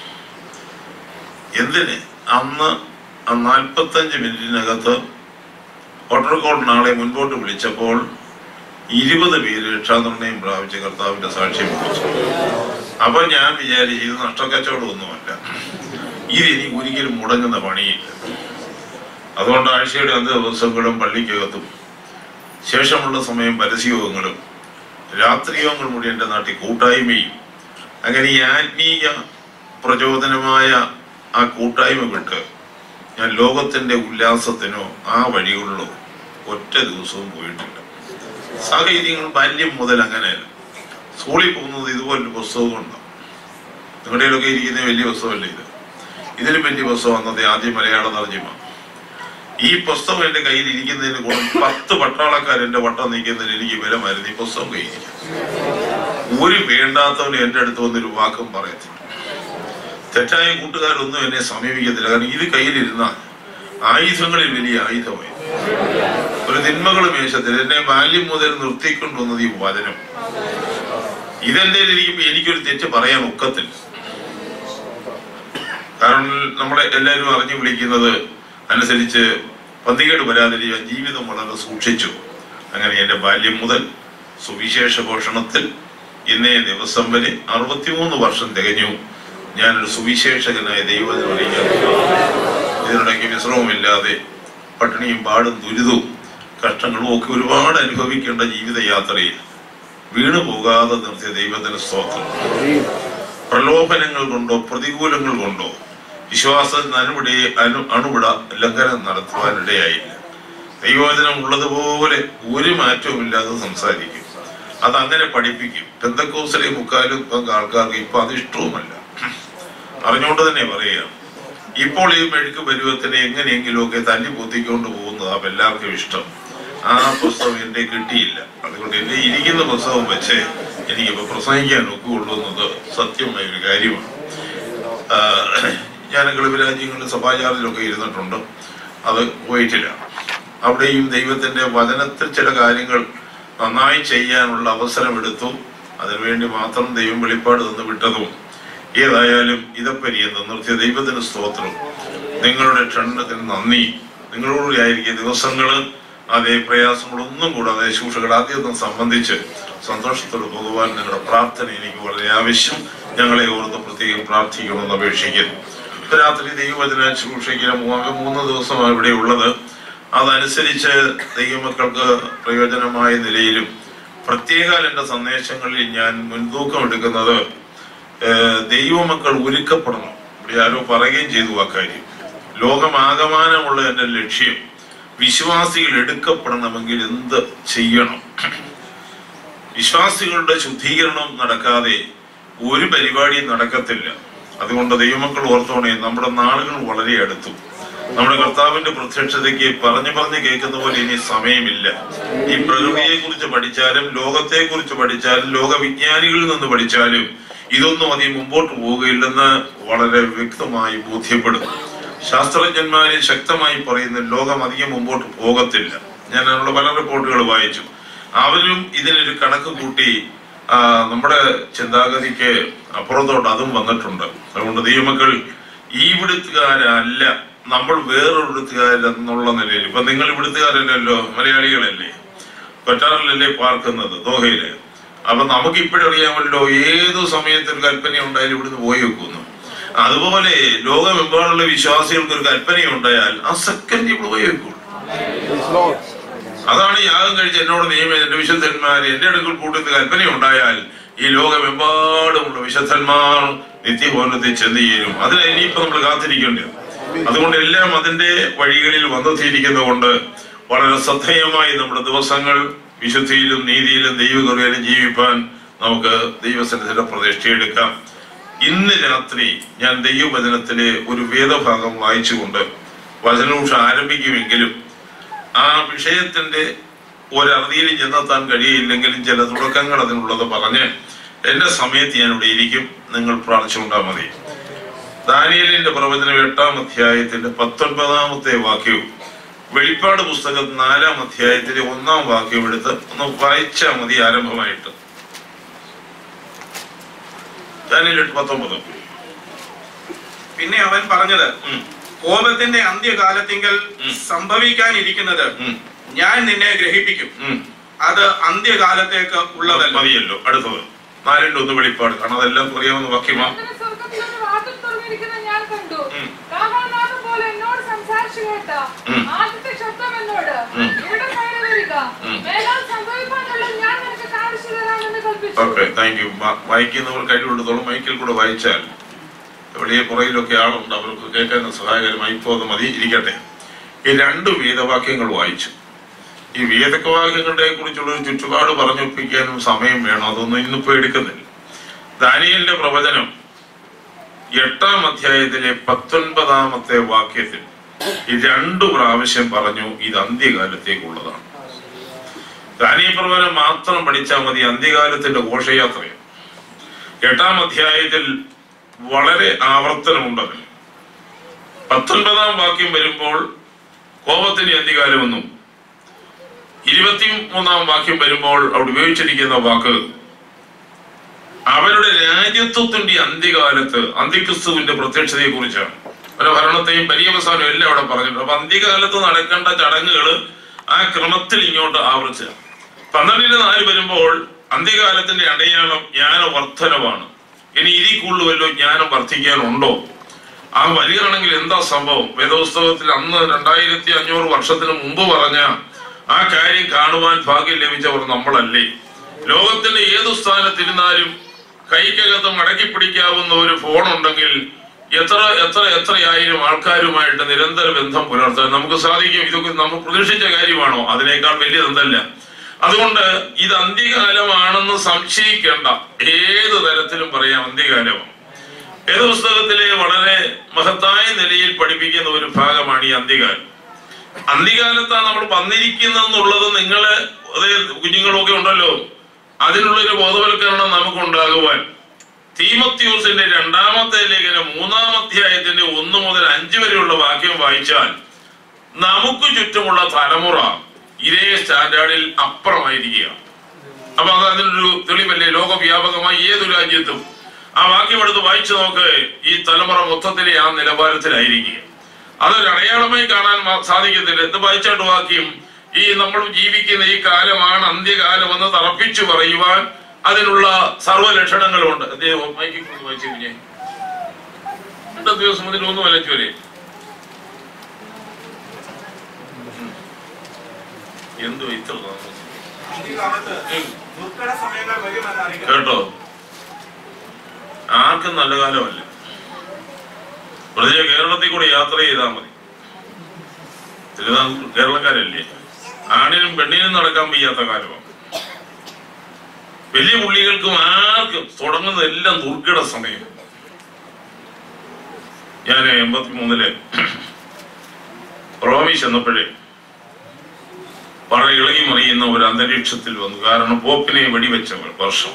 S6: എന്തിന് അന്ന് നാൽപ്പത്തഞ്ച് മിനിറ്റിനകത്ത് ഒട്ടർക്കോട് നാളെ മുൻപോട്ട് വിളിച്ചപ്പോൾ ഇരുപത് പേര് രക്ഷാനിർണയം പ്രാപിച്ച കർത്താവിന്റെ സാക്ഷ്യം വഹിച്ചു അപ്പൊ ഞാൻ വിചാരിച്ചു ഇത് നഷ്ടക്കച്ചവടമൊന്നുമല്ല ഇത് എനിക്ക് ഒരിക്കലും മുടങ്ങുന്ന പണിയില്ല അതുകൊണ്ട് ആഴ്ചയുടെ അന്ത്യ ദിവസങ്ങളും പള്ളിക്കകത്തും ശേഷമുള്ള സമയം പരസ്യയോഗങ്ങളും രാത്രിയോഗങ്ങളും കൂടി എൻ്റെ നാട്ടിൽ കൂട്ടായ്മയും അങ്ങനെ ഈ ആത്മീയ പ്രചോദനമായ ആ കൂട്ടായ്മ വിട്ട് ഞാൻ ലോകത്തിന്റെ ഉല്ലാസത്തിനോ ആ വഴികളിലോ ഒറ്റ ദിവസവും പോയിട്ടില്ല സാഹചര്യങ്ങൾ ബാല്യം മുതൽ അങ്ങനെയല്ല സ്കൂളിൽ പോകുന്നത് ഇതുപോലൊരു പുസ്തകം ഉണ്ടാവും നിങ്ങളുടെയൊക്കെ ഇരിക്കുന്ന വലിയ പുസ്തകമല്ലേ ഇത് ഇതിലും വലിയ പുസ്തകം അന്നത്തെ ആദ്യം മലയാള തർജ്ജിമ ഈ പുസ്തകം എന്റെ കയ്യിൽ ഇരിക്കുന്നതിന് ഗുണം പത്ത് പട്ടാളക്കാർ എന്റെ വട്ടം നീക്കുന്നതിന് എനിക്ക് വിലമായിരുന്നു ഈ പുസ്തകം കയ്യിരിക്കും ഒരു വേണ്ടാത്തവന് എന്റെ അടുത്ത് വന്നൊരു വാക്കും പറയത്തില്ല തെറ്റായ കൂട്ടുകാരൊന്നും എന്നെ സമീപിക്കത്തില്ല കാരണം ഇത് കയ്യിലിരുന്നാൽ ആയുധങ്ങളിൽ വലിയ ആയുധമായി ഒരു തിന്മകളും മേശത്തിൽ എന്നെ ബാല്യം മുതൽ നിർത്തിക്കൊണ്ടുവന്നത് ഈ വചനം ഇതെന്റെ ഇരിക്കുമ്പോ എനിക്കൊരു തെറ്റ് പറയാൻ ഒക്കത്തില്ല കാരണം നമ്മളെ എല്ലാവരും അറിഞ്ഞു വിളിക്കുന്നത് അനുസരിച്ച് പന്തികേട് വരാതിരിക്കാൻ ജീവിതം വളരെ സൂക്ഷിച്ചു അങ്ങനെ എന്റെ ബാല്യം മുതൽ സുവിശേഷ ഘോഷണത്തിൽ ഇന്നേ ദിവസം വരെ അറുപത്തിമൂന്ന് വർഷം തികഞ്ഞു ഞാനൊരു സുവിശേഷകനായ ദൈവത്തിന് അറിയിക്കാൻ ഇതിനിടയ്ക്ക് വിശ്രമമില്ലാതെ പട്ടിണിയും പാടും ദുരിതവും കഷ്ടങ്ങളും ഒക്കെ ഒരുപാട് അനുഭവിക്കേണ്ട ജീവിതയാത്രയിൽ വീണു പോകാതെ നിർത്തിയ ദൈവത്തിന് സ്തോത്രം പ്രലോഭനങ്ങൾ കൊണ്ടോ പ്രതികൂലങ്ങൾ കൊണ്ടോ വിശ്വാസത്തിന് അനുവിടെ അനു അണുവിട ലംഘനം നടത്തുവാനിടയായില്ല ദൈവവചനം ഉള്ളതുപോലെ ഒരു മാറ്റവും ഇല്ലാതെ സംസാരിക്കും അത് അങ്ങനെ പഠിപ്പിക്കും പെന്തക്കോസിലെ മുക്കാലും പങ്ക് ആൾക്കാർക്ക് ഇപ്പൊ അത് ഇഷ്ടവുമല്ല അറിഞ്ഞുകൊണ്ട് തന്നെ പറയാം ഇപ്പോൾ ഈ മെഴുക്ക് പരുവത്തിനെ എങ്ങനെയെങ്കിലുമൊക്കെ തല്ലി പൊത്തിക്കൊണ്ട് പോകുന്നതാ എല്ലാവർക്കും ഇഷ്ടം ആ പുസ്തകം എന്റെ കിട്ടിയില്ല അതുകൊണ്ട് എന്റെ ഇരിക്കുന്ന പുസ്തകം വെച്ച് എനിക്കിപ്പോ പ്രസംഗിക്കാൻ ഒക്കുള്ളൂ എന്നത് സത്യമായ ഒരു കാര്യമാണ് ആഹ് ഞാൻ ഗൾഫ് രാജ്യങ്ങളിൽ സഭാചാരത്തിലൊക്കെ ഇരുന്നിട്ടുണ്ട് അത് പോയിട്ടില്ല അവിടെയും ദൈവത്തിന്റെ വചനത്തിൽ ചില കാര്യങ്ങൾ നന്നായി ചെയ്യാനുള്ള അവസരം എടുത്തു അതിനുവേണ്ടി മാത്രം ദൈവം വെളിപ്പാട് തന്നു വിട്ടതും ഏതായാലും ഇതപ്പരി എന്ന് നിർത്തിയ ദൈവത്തിന് സ്തോത്രം നിങ്ങളുടെ ക്ഷണത്തിന് നന്ദി നിങ്ങളോടുകൂടി ആയിരിക്കും ദിവസങ്ങള് അതേ പ്രയാസങ്ങളൊന്നും കൂടാതെ ശുശ്രൂഷകൾ ആദ്യം സംബന്ധിച്ച് സന്തോഷത്തോടെ പോകുവാൻ നിങ്ങളുടെ പ്രാർത്ഥന എനിക്ക് വളരെ ആവശ്യം ഞങ്ങളെ ഓർത്ത് പ്രത്യേകം പ്രാർത്ഥിക്കണമെന്ന് അപേക്ഷിക്കുന്നു ഇപ്പൊ രാത്രി ദൈവവചന ശുശ്രൂഷയ്ക്ക് മൂന്ന് മൂന്ന് ദിവസമാണ് ഇവിടെ ഉള്ളത് അതനുസരിച്ച് ദൈവമക്കൾക്ക് പ്രയോജനമായ നിലയിലും പ്രത്യേക എന്റെ സന്ദേശങ്ങളിൽ ഞാൻ മുൻതൂക്കം എടുക്കുന്നത് ഏഹ് ദൈവമക്കൾ ഒരുക്കപ്പെടണം ഇവിടെ ആരോ പറയുകയും ചെയ്തു ആ കാര്യം ലോകമാകമാനമുള്ള എന്റെ ലക്ഷ്യം വിശ്വാസികൾ എടുക്കപ്പെടണമെങ്കിൽ എന്ത് ചെയ്യണം വിശ്വാസികളുടെ ശുദ്ധീകരണം നടക്കാതെ ഒരു പരിപാടിയും നടക്കത്തില്ല അതുകൊണ്ട് ദൈവമക്കൾ ഓർത്തോണേ നമ്മുടെ നാളുകൾ വളരെ അടുത്തു നമ്മുടെ കർത്താവിന്റെ പ്രത്യക്ഷതയ്ക്ക് പറഞ്ഞു പറഞ്ഞ് കേൾക്കുന്ന പോലെ ഇനി സമയമില്ല ഈ പ്രകൃതിയെ കുറിച്ച് പഠിച്ചാലും ലോകത്തെ കുറിച്ച് പഠിച്ചാലും ലോക വിജ്ഞാനികളിൽ നിന്ന് പഠിച്ചാലും ഇതൊന്നും അധികം മുമ്പോട്ട് പോവുകയില്ലെന്ന് വളരെ വ്യക്തമായി ബോധ്യപ്പെടും ശാസ്ത്രജ്ഞന്മാരെ ശക്തമായി പറയുന്ന ലോകം അധികം മുമ്പോട്ട് പോകത്തില്ല ഞാൻ അതിനുള്ള പല റിപ്പോർട്ടുകൾ വായിച്ചു അവരും ഇതിനൊരു കണക്ക് കൂട്ടി ആ, നമ്മുടെ ചിന്താഗതിക്ക് അപ്പുറത്തോട്ട് അതും വന്നിട്ടുണ്ട് അതുകൊണ്ട് ദൈവമക്കൾ ഈ ഇവിടുത്തുകാരല്ല നമ്മൾ വേറൊരിടത്തുകാരെന്നുള്ള നിലയിൽ ഇപ്പൊ നിങ്ങൾ ഇവിടുത്തുകാരല്ലല്ലോ മലയാളികളല്ലേ കൊറ്റാറിലല്ലേ പാർക്കുന്നത് ദോഹയില് അപ്പൊ നമുക്ക് ഇപ്പോഴറിയാമല്ലോ ഏതു സമയത്ത് ഒരു കൽപ്പന ഉണ്ടായാലും ഇവിടുന്ന് പോയി വെക്കുന്നു അതുപോലെ ലോകമെമ്പാടുള്ള വിശ്വാസികൾക്ക് ഒരു കൽപ്പന ഉണ്ടായാൽ ആ സെക്കൻഡ് ഇവിടെ പോയി വെക്കുള്ളൂ അതാണ് യാഗം കഴിച്ച് എന്നോട് നിയമം എന്റെ വിശുദ്ധന്മാര് എന്റെ അടുക്കൽ കൂട്ടത്തിൽ കൽപ്പന ഉണ്ടായാൽ ഈ ലോകമെമ്പാടുമുള്ള വിശുദ്ധന്മാർ നിത്യഭവനത്തിൽ ചെന്ന് ചേരും അതിന് ഇനിയിപ്പോ നമ്മൾ കാത്തിരിക്കേണ്ടത് അതുകൊണ്ട് എല്ലാം അതിന്റെ വഴികളിൽ വന്നെത്തിയിരിക്കുന്നതുകൊണ്ട് വളരെ ശ്രദ്ധേയമായി നമ്മുടെ ദിവസങ്ങൾ വിശുദ്ധിയിലും നീതിയിലും ദൈവകൃപയിലും ജീവിപ്പാൻ നമുക്ക് ദൈവസന്നിധിയുടെ പ്രതിഷ്ഠയെടുക്കാം ഇന്ന് രാത്രി ഞാൻ ദൈവവചനത്തിലെ ഒരു വേദഭാഗം വായിച്ചുകൊണ്ട് വചനൂഷ ആരംഭിക്കുമെങ്കിലും ആ വിഷയത്തിന്റെ ഒരറുതിയിൽ ചെന്നെത്താൻ കഴിയില്ലെങ്കിലും ചില തുടക്കങ്ങൾ അതിനുള്ളത് പറഞ്ഞ് എന്റെ സമയത്ത് ഞാൻ ഇവിടെ ഇരിക്കും നിങ്ങൾ പ്രാർത്ഥിച്ചുകൊണ്ടാൽ മതി ദാനിയലിന്റെ പ്രവചനം എട്ടാം അധ്യായത്തിന്റെ പത്തൊൻപതാമത്തെ വാക്യവും വെളിപ്പാട് പുസ്തകം നാലാം അധ്യായത്തിലെ ഒന്നാം വാക്യം എടുത്ത് ഒന്ന് വായിച്ചാൽ മതി ആരംഭമായിട്ട് ദാനിയൽ എട്ട് പത്തൊമ്പത്
S7: പിന്നെ അവൻ പറഞ്ഞത്
S6: ഉം,
S7: കോപത്തിന്റെ അന്ത്യകാലത്തിങ്കൽ
S6: ഉം.
S7: സംഭവിക്കാനിരിക്കുന്നത്
S6: ഉം,
S7: ഞാൻ നിന്നെ ഗ്രഹിപ്പിക്കും
S6: ഉം.
S7: അത് അന്ത്യകാലത്തേക്ക് ഉള്ളതല്ല
S6: മതിയല്ലോ അടുത്തത് നാലിന്റെ ഒന്ന് വെളിപ്പാട് കാരണം അതെല്ലാം അറിയാവുന്ന വാക്യമാ
S8: അങ്ങനെ സ്വർഗ്ഗത്തിൽ ഒരു വാതിൽ തുറന്നിരിക്കുന്നത് ഞാൻ കണ്ടു
S6: ഉം.
S8: കാഹളനാദം പോലെ എന്നോട് സംസാരിച്ചു കേട്ട
S6: ഉം.
S8: ആദ്യത്തെ ശബ്ദം എന്നോട്
S6: ഉം.
S8: ഇവിടെ കയറി വരിക
S6: ഉം.
S8: മേലാൽ സംഭവിക്കാനുള്ളത് ഞാൻ നിനക്ക് കാണിച്ചു തരാമെന്ന് കൽപ്പിച്ചു
S6: ഓക്കെ താങ്ക് യു വായിക്കുന്നവർ കഴിവുള്ളതോളം മൈക്കിൽ കൂടെ വായിച്ചാൽ വെളിയെ പുറകിലൊക്കെ ആളുണ്ട് അവർക്ക് കേൾക്കാൻ സഹായകരമായി ഇപ്പോൾ അത് മതി ഇരിക്കട്ടെ ഈ രണ്ട് വേദവാക്യങ്ങൾ വായിച്ചു ഈ വേദവാക്യങ്ങളെ കുറിച്ചുള്ള ഒരു ചുറ്റുപാട് പറഞ്ഞൊപ്പിക്കാനും സമയം വേണം അതൊന്നും ഇന്നിപ്പോ എടുക്കുന്നില്ല ദാനിയലിന്റെ പ്രവചനം എട്ടാം അധ്യായത്തിലെ പത്തൊൻപതാമത്തെ വാക്യത്തിൽ ഈ രണ്ടു പ്രാവശ്യം പറഞ്ഞു ഇത് അന്ത്യകാലത്തേക്കുള്ളതാണ് ദാനിയ പ്രവചനം മാത്രം പഠിച്ചാൽ മതി അന്ത്യകാലത്തിന്റെ ഘോഷയാത്രയാണ് എട്ടാം അധ്യായത്തിൽ വളരെ ആവർത്തനമുണ്ടതിൽ പത്തൊൻപതാം വാക്യം വരുമ്പോൾ കോപത്തിന് അന്ത്യകാലമെന്നും ഇരുപത്തി മൂന്നാം വാക്യം വരുമ്പോൾ അവിടെ ഉപയോഗിച്ചിരിക്കുന്ന വാക്ക് അവരുടെ രാജ്യത്വത്തിന്റെ അന്ത്യകാലത്ത് അന്ത്യക്രിസ്തുവിന്റെ പ്രത്യക്ഷതയെ കുറിച്ചാണ് അവരുടെ ഭരണത്തെയും പര്യവസാനവും എല്ലാം അവിടെ പറഞ്ഞിട്ടുണ്ട് അപ്പൊ അന്ത്യകാലത്ത് നടക്കേണ്ട ചടങ്ങുകൾ ആ ക്രമത്തിൽ ഇങ്ങോട്ട് ആവർത്തിച്ച പന്ത്രണ്ടിന് നാല് വരുമ്പോൾ അന്ത്യകാലത്തിന്റെ അടയാളം ജ്ഞാനവർദ്ധനവാണ് ഇനി ഇതിൽ കൂടുതൽ ജ്ഞാനം വർദ്ധിക്കാനുണ്ടോ ആ വരികയാണെങ്കിൽ എന്താ സംഭവം വേദപുസ്തകത്തിൽ അന്ന് രണ്ടായിരത്തി അഞ്ഞൂറ് വർഷത്തിന് മുമ്പ് പറഞ്ഞ ആ കാര്യം കാണുവാൻ ഭാഗ്യം ലഭിച്ചവർ നമ്മളല്ലേ ലോകത്തിന്റെ ഏതു സ്ഥാനത്തിരുന്നാലും കൈക്കകത്ത് മടക്കി പിടിക്കാവുന്ന ഒരു ഫോൺ ഉണ്ടെങ്കിൽ എത്ര എത്ര എത്രയായിരം ആൾക്കാരുമായിട്ട് നിരന്തര ബന്ധം പുലർത്താൻ നമുക്ക് സാധിക്കും ഇതൊക്കെ നമ്മൾ പ്രതീക്ഷിച്ച കാര്യമാണോ അതിനേക്കാൾ വലിയതെന്തല്ല അതുകൊണ്ട് ഇത് അന്ത്യകാലമാണെന്ന് സംശയിക്കേണ്ട ഏത് തരത്തിലും പറയാം അന്ത്യകാലമാണ് ഏത് പുസ്തകത്തിലെ വളരെ മഹത്തായ നിലയിൽ പഠിപ്പിക്കുന്ന ഒരു ഭാഗമാണ് ഈ അന്ത്യകാലം അന്ത്യകാലത്താണ് നമ്മൾ വന്നിരിക്കുന്നതെന്നുള്ളത് നിങ്ങള് അതേ കുഞ്ഞുങ്ങളൊക്കെ ഉണ്ടല്ലോ അതിനുള്ളൊരു ബോധവൽക്കരണം നമുക്ക് ഉണ്ടാകുവാൻ തീമത്യൂസിന്റെ രണ്ടാമത്തെ ലേഖനം മൂന്നാം അധ്യായത്തിന്റെ ഒന്ന് മുതൽ അഞ്ച് വരെയുള്ള വാക്യം വായിച്ചാൽ നമുക്ക് ചുറ്റുമുള്ള തലമുറ ഇതേ സ്റ്റാൻഡേർഡിൽ അപ്പുറമായിരിക്കുക അപ്പൊ അത് അതിനൊരു തെളിവല്ലേ ലോകവ്യാപകമായി ഏതു രാജ്യത്തും ആ വാക്യം എടുത്ത് വായിച്ചു നോക്ക് ഈ തലമുറ മൊത്തത്തിലെ ആ നിലവാരത്തിലായിരിക്കുക അതൊരു അടയാളമായി കാണാൻ മാ- സാധിക്കത്തില്ല എന്ത് വായിച്ചാട്ട് വാക്യം ഈ നമ്മൾ ജീവിക്കുന്ന ഈ കാലമാണ് അന്ത്യകാലം എന്ന് തറപ്പിച്ചു പറയുവാൻ അതിനുള്ള സർവ്വ ലക്ഷണങ്ങളുണ്ട് എന്തേ മൈക്കിൽ കൊണ്ട് വായിച്ചു കുഞ്ഞെ രണ്ട് ദിവസം മുതൽ ഒന്ന് വലച്ചു വരെ ഉം. എന്തോ ഇത്ര താമസം ഉം.
S7: ദുർഘട സമയങ്ങൾ വരുമെന്ന് അറിയുക
S6: കേട്ടോ ആർക്കും നല്ല കാലമല്ല വെറുതെ കേരളത്തിൽ കൂടെ യാത്ര ചെയ്താൽ മതി തിരുവിതാംകൂർ കേരളക്കാരല്ലേ ആണിനും പെണ്ണിനും നടക്കാൻ വയ്യാത്ത കാലമാണ് വലിയ പുള്ളികൾക്കും ആർക്കും തുടങ്ങുന്നതെല്ലാം ദുർഘട സമയം ഞാൻ എൺപത്തി മൂന്നില് റോമി ചെന്നപ്പോഴേ വളരെ ഇളകി മറിയുന്ന ഒരു അന്തരീക്ഷത്തിൽ വന്നു കാരണം പോപ്പിനെ വെടിവെച്ച വർഷം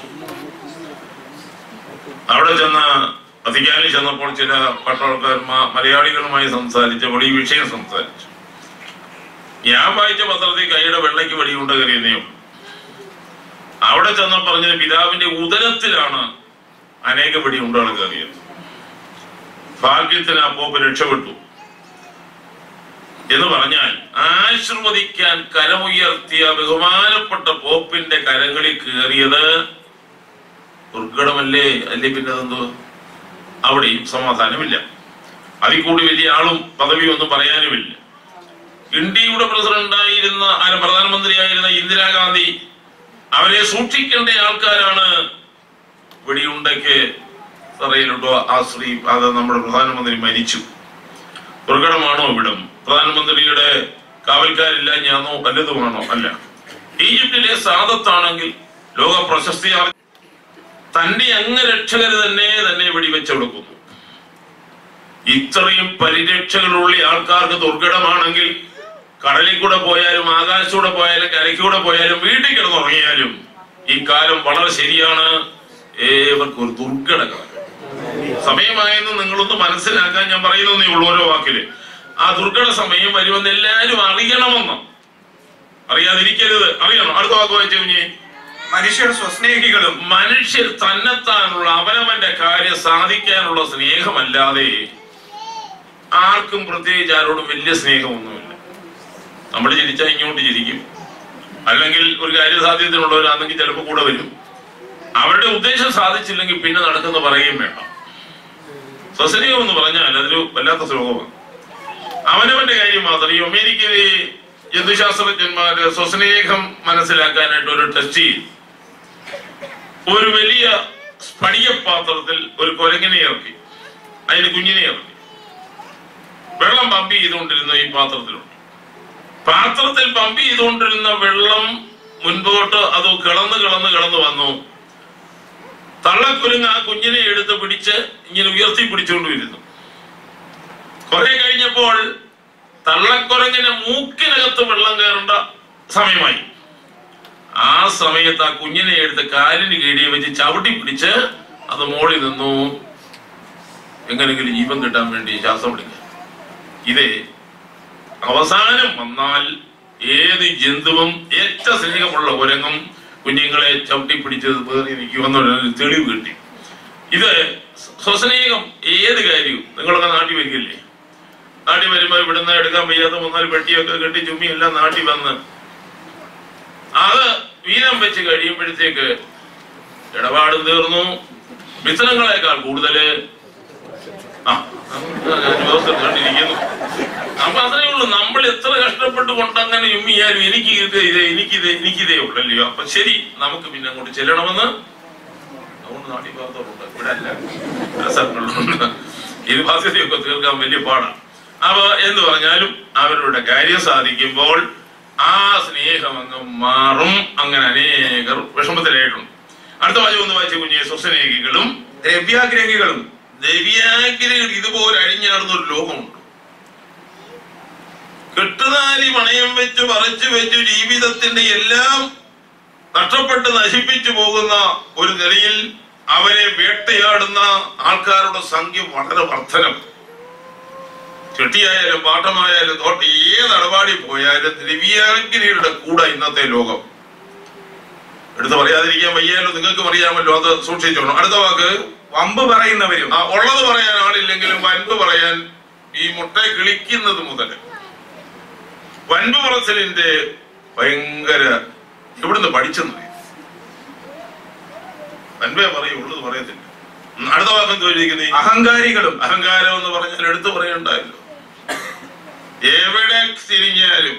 S6: അവിടെ ചെന്ന വത്തിക്കാനിൽ ചെന്നപ്പോൾ ചില പട്ടാളക്കാർ മ- മലയാളികളുമായി സംസാരിച്ചപ്പോൾ ഈ വിഷയം സംസാരിച്ചു ഞാൻ വായിച്ച പത്രത്തിൽ കൈയുടെ വെള്ളയ്ക്ക് വെടിയുണ്ട കയറിയെന്നേ ഉള്ളൂ അവിടെ ചെന്ന പറഞ്ഞത് പിതാവിന്റെ ഉദരത്തിലാണ് അനേക വെടിയുണ്ടകൾ കയറിയത് ഭാഗ്യത്തിന് ആ പോപ്പ് രക്ഷപ്പെട്ടു എന്ന് പറഞ്ഞാൽ ആശീർവദിക്കാൻ കരമുയർത്തിയ ബഹുമാനപ്പെട്ട പോപ്പിന്റെ കരങ്ങളിൽ കയറിയത് ദുർഘടമല്ലേ അല്ലേ പിന്നെ അതെന്തോ അവിടെയും സമാധാനമില്ല അതിൽ കൂടി വലിയ ആളും പദവിയും ഒന്നും പറയാനുമില്ല ഇന്ത്യയുടെ പ്രസിഡന്റായിരുന്ന ആര് പ്രധാനമന്ത്രിയായിരുന്ന ഇന്ദിരാഗാന്ധി അവരെ സൂക്ഷിക്കേണ്ട ആൾക്കാരാണ് വെടിയുണ്ടയ്ക്ക് തറയിലുണ്ടോ ആ സ്ത്രീ അത് നമ്മുടെ പ്രധാനമന്ത്രി മരിച്ചു ദുർഘടമാണോ ഇവിടം പ്രധാനമന്ത്രിയുടെ കാവൽക്കാരില്ല ഞാനോ വല്ലതുമാണോ അല്ല ഈജിപ്തിലെ സാദത്താണെങ്കിൽ ലോക പ്രശസ്തി ആർജി- തന്റെ അംഗരക്ഷകർ തന്നെ തന്നെ വെടിവെച്ചെടുക്കുന്നു ഇത്രയും പരിരക്ഷകളുള്ള ആൾക്കാർക്ക് ദുർഘടമാണെങ്കിൽ കടലിൽ കൂടെ പോയാലും ആകാശത്തൂടെ പോയാലും കരയ്ക്കൂടെ പോയാലും വീട്ടിൽ കിടന്നുറങ്ങിയാലും ഈ കാലം വളരെ ശരിയാണ് ഏവർക്കും ഒരു ദുർഘട കാലം സമയമായെന്ന് നിങ്ങളൊന്ന് മനസ്സിലാക്കാൻ ഞാൻ പറയുന്നേ ഉള്ളൂ ഓരോ വാക്കില് ആ ദുർഘട സമയം വരുമെന്ന് എല്ലാവരും അറിയണമെന്ന് അറിയാതിരിക്കരുത് അറിയണം അടുത്ത വാക്ക് വായിച്ചു കുഞ്ഞേ
S7: മനുഷ്യർ സ്വസ്നേഹികളും
S6: മനുഷ്യർ തന്നെത്താനുള്ള അവനവന്റെ കാര്യം സാധിക്കാനുള്ള സ്നേഹമല്ലാതെ ആർക്കും പ്രത്യേകിച്ച് ആരോടും വലിയ സ്നേഹമൊന്നുമില്ല നമ്മൾ ചിരിച്ചാൽ ഇങ്ങോട്ട് ചിരിക്കും അല്ലെങ്കിൽ ഒരു കാര്യസാധ്യതയുള്ളവരാണെങ്കിൽ ചിലപ്പോൾ കൂടെ വരും അവരുടെ ഉദ്ദേശം സാധിച്ചില്ലെങ്കിൽ പിന്നെ നടക്കുന്ന പറയുകയും വേണ്ട സ്വസ്നേഹം എന്ന് പറഞ്ഞാൽ അതൊരു വല്ലാത്ത ശ്ലോകമാണ് അവനവന്റെ കാര്യം മാത്രം ഈ അമേരിക്കയിലെ ജന്തുശാസ്ത്രജ്ഞന്മാര് സ്വസ്നേഹം മനസ്സിലാക്കാനായിട്ട് ഒരു ടെസ്റ്റ് ചെയ്തു ഒരു വലിയ സ്ഫടിക പാത്രത്തിൽ ഒരു കുരങ്ങിനെ ഇറക്കി അതിന് കുഞ്ഞിനെ ഇറക്കി വെള്ളം പമ്പ് ചെയ്തുകൊണ്ടിരുന്ന ഈ പാത്രത്തിലുണ്ട് പാത്രത്തിൽ പമ്പ് ചെയ്തുകൊണ്ടിരുന്ന വെള്ളം മുൻപോട്ട് അത് കിളന്ന് കിളന്ന് കിളന്ന് വന്നു തള്ളക്കുരുങ്ങ് ആ കുഞ്ഞിനെ എടുത്ത് പിടിച്ച് ഇങ്ങനെ ഉയർത്തി പിടിച്ചുകൊണ്ട് വരുന്നു കുറെ കഴിഞ്ഞപ്പോൾ തള്ളക്കുരങ്ങിന് മൂക്കിനകത്ത് വെള്ളം കയറേണ്ട സമയമായി ആ സമയത്ത് ആ കുഞ്ഞിനെ എടുത്ത് കാലിന് കീഴിയെ വെച്ച് ചവിട്ടി പിടിച്ച് അത് മോളിൽ നിന്നു എങ്ങനെങ്കിലും ജീവൻ കിട്ടാൻ വേണ്ടി ശ്വാസം പിടിക്കുക ഇതേ അവസാനം വന്നാൽ ഏത് ജന്തുവും ഏറ്റവും സ്നേഹമുള്ള കുരങ്ങും കുഞ്ഞുങ്ങളെ ചവിട്ടി പിടിച്ചത് പേറി നിൽക്കുമെന്നൊരു തെളിവ് കിട്ടി ഇത് സ്വസ്നേഹം ഏത് കാര്യവും നിങ്ങളൊക്കെ നാട്ടിൽ വരികയില്ലേ നാട്ടിൽ വരുമ്പോ ഇവിടുന്ന് എടുക്കാൻ വയ്യാത്ത മൂന്നാല് പെട്ടിയൊക്കെ കെട്ടി ചുമ്മി എല്ലാം നാട്ടിൽ വന്ന് അത് വീതം വെച്ച് കഴിയുമ്പോഴത്തേക്ക് ഇടപാടും തീർന്നു മിത്രങ്ങളെക്കാൾ കൂടുതല് ആ ഞാൻ ദിവസം കണ്ടിരിക്കുന്നു അപ്പൊ അത്രേ ഉള്ളൂ നമ്മൾ എത്ര കഷ്ടപ്പെട്ട് കൊണ്ടങ്ങനെ ചുമ്മിയാലും എനിക്ക് ഇത് ഇത് എനിക്കിത് എനിക്കിതേ ഉള്ളല്ലോ അപ്പൊ നമുക്ക് പിന്നെ അങ്ങോട്ട് ചെല്ലണമെന്ന് അതുകൊണ്ട് നാട്ടിൽ ഭാഗത്തോട്ടുണ്ട് ഇവിടെ അല്ല പല സ്ഥലങ്ങളിലുണ്ട് ഇത് ബാധ്യതയൊക്കെ തീർക്കാൻ വലിയ പാടാണ് അപ്പൊ എന്ന് പറഞ്ഞാലും അവരുടെ കാര്യം സാധിക്കുമ്പോൾ ആ സ്നേഹം അങ്ങ് മാറും അങ്ങനെ അനേകർ വിഷമത്തിലായിട്ടുണ്ട് അടുത്ത വാചകം ഒന്ന് വായിച്ച കുഞ്ഞെ സ്വസ്നേഹികളും
S7: ദ്രവ്യാഗ്രഹികളും
S6: ദേവ്യാഗ്രഹികൾ ഇതുപോലെ അഴിഞ്ഞാടുന്ന ഒരു ലോകമുണ്ട് കെട്ടുതാലി പണയം വെച്ച് പറിച്ചു വെച്ച് ജീവിതത്തിന്റെ എല്ലാം നഷ്ടപ്പെട്ട് നശിപ്പിച്ചു പോകുന്ന ഒരു നിലയിൽ അവരെ വേട്ടയാടുന്ന ആൾക്കാരുടെ സംഖ്യ വളരെ വർധനം ചെട്ടിയായാലും പാട്ടമായാലും തോട്ട ഏത് അടപാടി പോയാലും ദ്രവ്യാഗ്രഹിയുടെ കൂടെ ഇന്നത്തെ ലോകം എടുത്ത് പറയാതിരിക്കാൻ വയ്യാലോ നിങ്ങൾക്കും അറിയാമല്ലോ അത് സൂക്ഷിച്ചോണം അടുത്ത വാക്ക്
S7: വമ്പ് പറയുന്നവരും
S6: ആ ഉള്ളത് പറയാൻ ആളില്ലെങ്കിലും വൻപ് പറയാൻ ഈ മുട്ട കിളിക്കുന്നത് മുതൽ വൻപ് പറച്ചിലിന്റെ ഭയങ്കര എവിടുന്ന് പഠിച്ചെന്ന് അറിയാം. വൻപേ പറയും ഉള്ളത് പറയത്തില്ല ഉം, അടുത്ത വാക്കം ചോദിക്കുന്നത്
S7: അഹങ്കാരികളും
S6: അഹങ്കാരം എന്ന് പറഞ്ഞാൽ എടുത്തു പറയണ്ടല്ലോ എവിടെ തിരിഞ്ഞാലും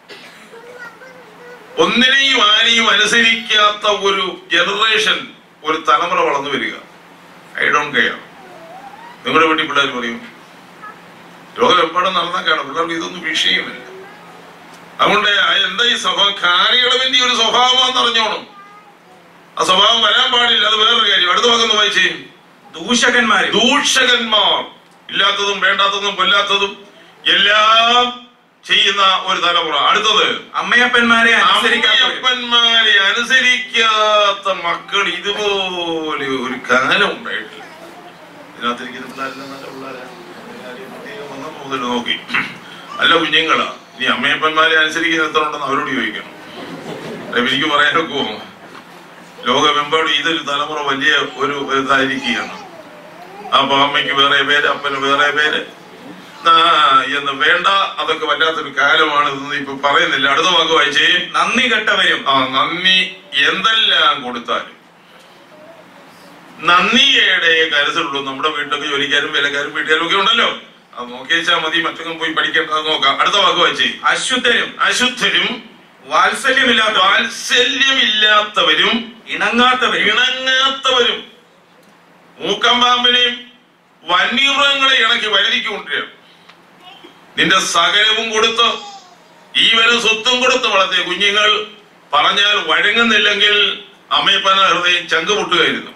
S6: ഒന്നിനെയും ആരെയും അനുസരിക്കാത്ത ഒരു ജനറേഷൻ ഒരു തലമുറ വളർന്നു വരിക ഐ ഡോണ്ട് കെയർ നിങ്ങളുടെ വീട്ടിൽ പിള്ളേർ പറയും ലോകമെമ്പാടും നടന്നൊക്കെയാണ് പിള്ളേർക്ക് ഇതൊന്നും വിഷയമില്ല അതുകൊണ്ട് ആ എന്താ ഈ സ്വഭാവം കാലയളവിന്റെ ഒരു സ്വഭാവമാണെന്ന് അറിഞ്ഞോണം ആ സ്വഭാവം വരാൻ പാടില്ല അത് വേറൊരു കാര്യം അടുത്ത ഭാഗം വായിച്ചേ
S7: ദൂഷകന്മാരും
S6: ദൂഷകന്മാർ ഇല്ലാത്തതും വേണ്ടാത്തതും കൊല്ലാത്തതും എല്ലാം ചെയ്യുന്ന ഒരു തലമുറ അടുത്തത്
S7: അമ്മയപ്പന്മാരെ അനുസരിക്കാത്തവരും
S6: അമ്മയപ്പന്മാരെ അനുസരിക്കാത്ത മക്കൾ ഇതുപോലെ ഒരു കാലം ഉണ്ടായിട്ടില്ല ഇതിനകത്തിരിക്കുന്ന പിള്ളേരെല്ലാം നല്ല പിള്ളേരാ എല്ലാവരെയും പ്രത്യേകം വന്നപ്പോ മുതൽ നോക്കി അല്ല കുഞ്ഞുങ്ങളാ ഇനി അമ്മയപ്പന്മാരെ അനുസരിക്കുന്ന എത്ര ഉണ്ടെന്ന് അവരോട് ചോദിക്കണം അല്ല, എനിക്ക് പറയാനൊക്കെ ലോകമെമ്പാടും ഇതൊരു തലമുറ വലിയ ഒരു ഇതായിരിക്കുകയാണ് അപ്പൊ അമ്മയ്ക്ക് വേറെ പേര് അപ്പന് വേറെ പേര് ആ, എന്ന് വേണ്ട അതൊക്കെ വല്ലാത്തൊരു കാലമാണ് ഇതൊന്നും ഇപ്പൊ പറയുന്നില്ല അടുത്ത വാക്ക് വായിച്ചേ
S7: നന്ദി കെട്ടവരും
S6: ആ നന്ദി എന്തെല്ലാം കൊടുത്താലും നന്ദിയുടെ കരുതലുള്ളൂ നമ്മുടെ വീട്ടിലൊക്കെ ജോലിക്കാരും വേലക്കാരും വീട്ടുകാരും ഒക്കെ ഉണ്ടല്ലോ അത് നോക്കി വെച്ചാൽ മതി മറ്റൊന്നും പോയി പഠിക്കേണ്ട അത് നോക്കാം അടുത്ത വാക്ക് വായിച്ചേ
S7: അശുദ്ധരും
S6: അശുദ്ധരും
S7: വാത്സല്യമില്ലാത്തവരും
S6: വാത്സല്യമില്ലാത്തവരും
S7: ഇണങ്ങാത്തവരും
S6: ഇണങ്ങാത്തവരും മൂക്കമ്പാമ്പിനെയും വന്യമൃഗങ്ങളെ ഇണക്കി വഴുതിക്ക് കൊണ്ടുവരിക നിന്റെ സകലവും കൊടുത്ത് ഈവനും സ്വത്തും കൊടുത്ത് വളർത്തിയ കുഞ്ഞുങ്ങൾ പറഞ്ഞാൽ വഴങ്ങുന്നില്ലെങ്കിൽ അമ്മയപ്പന ഹൃദയം ചങ്ക് പൊട്ടുകയായിരുന്നു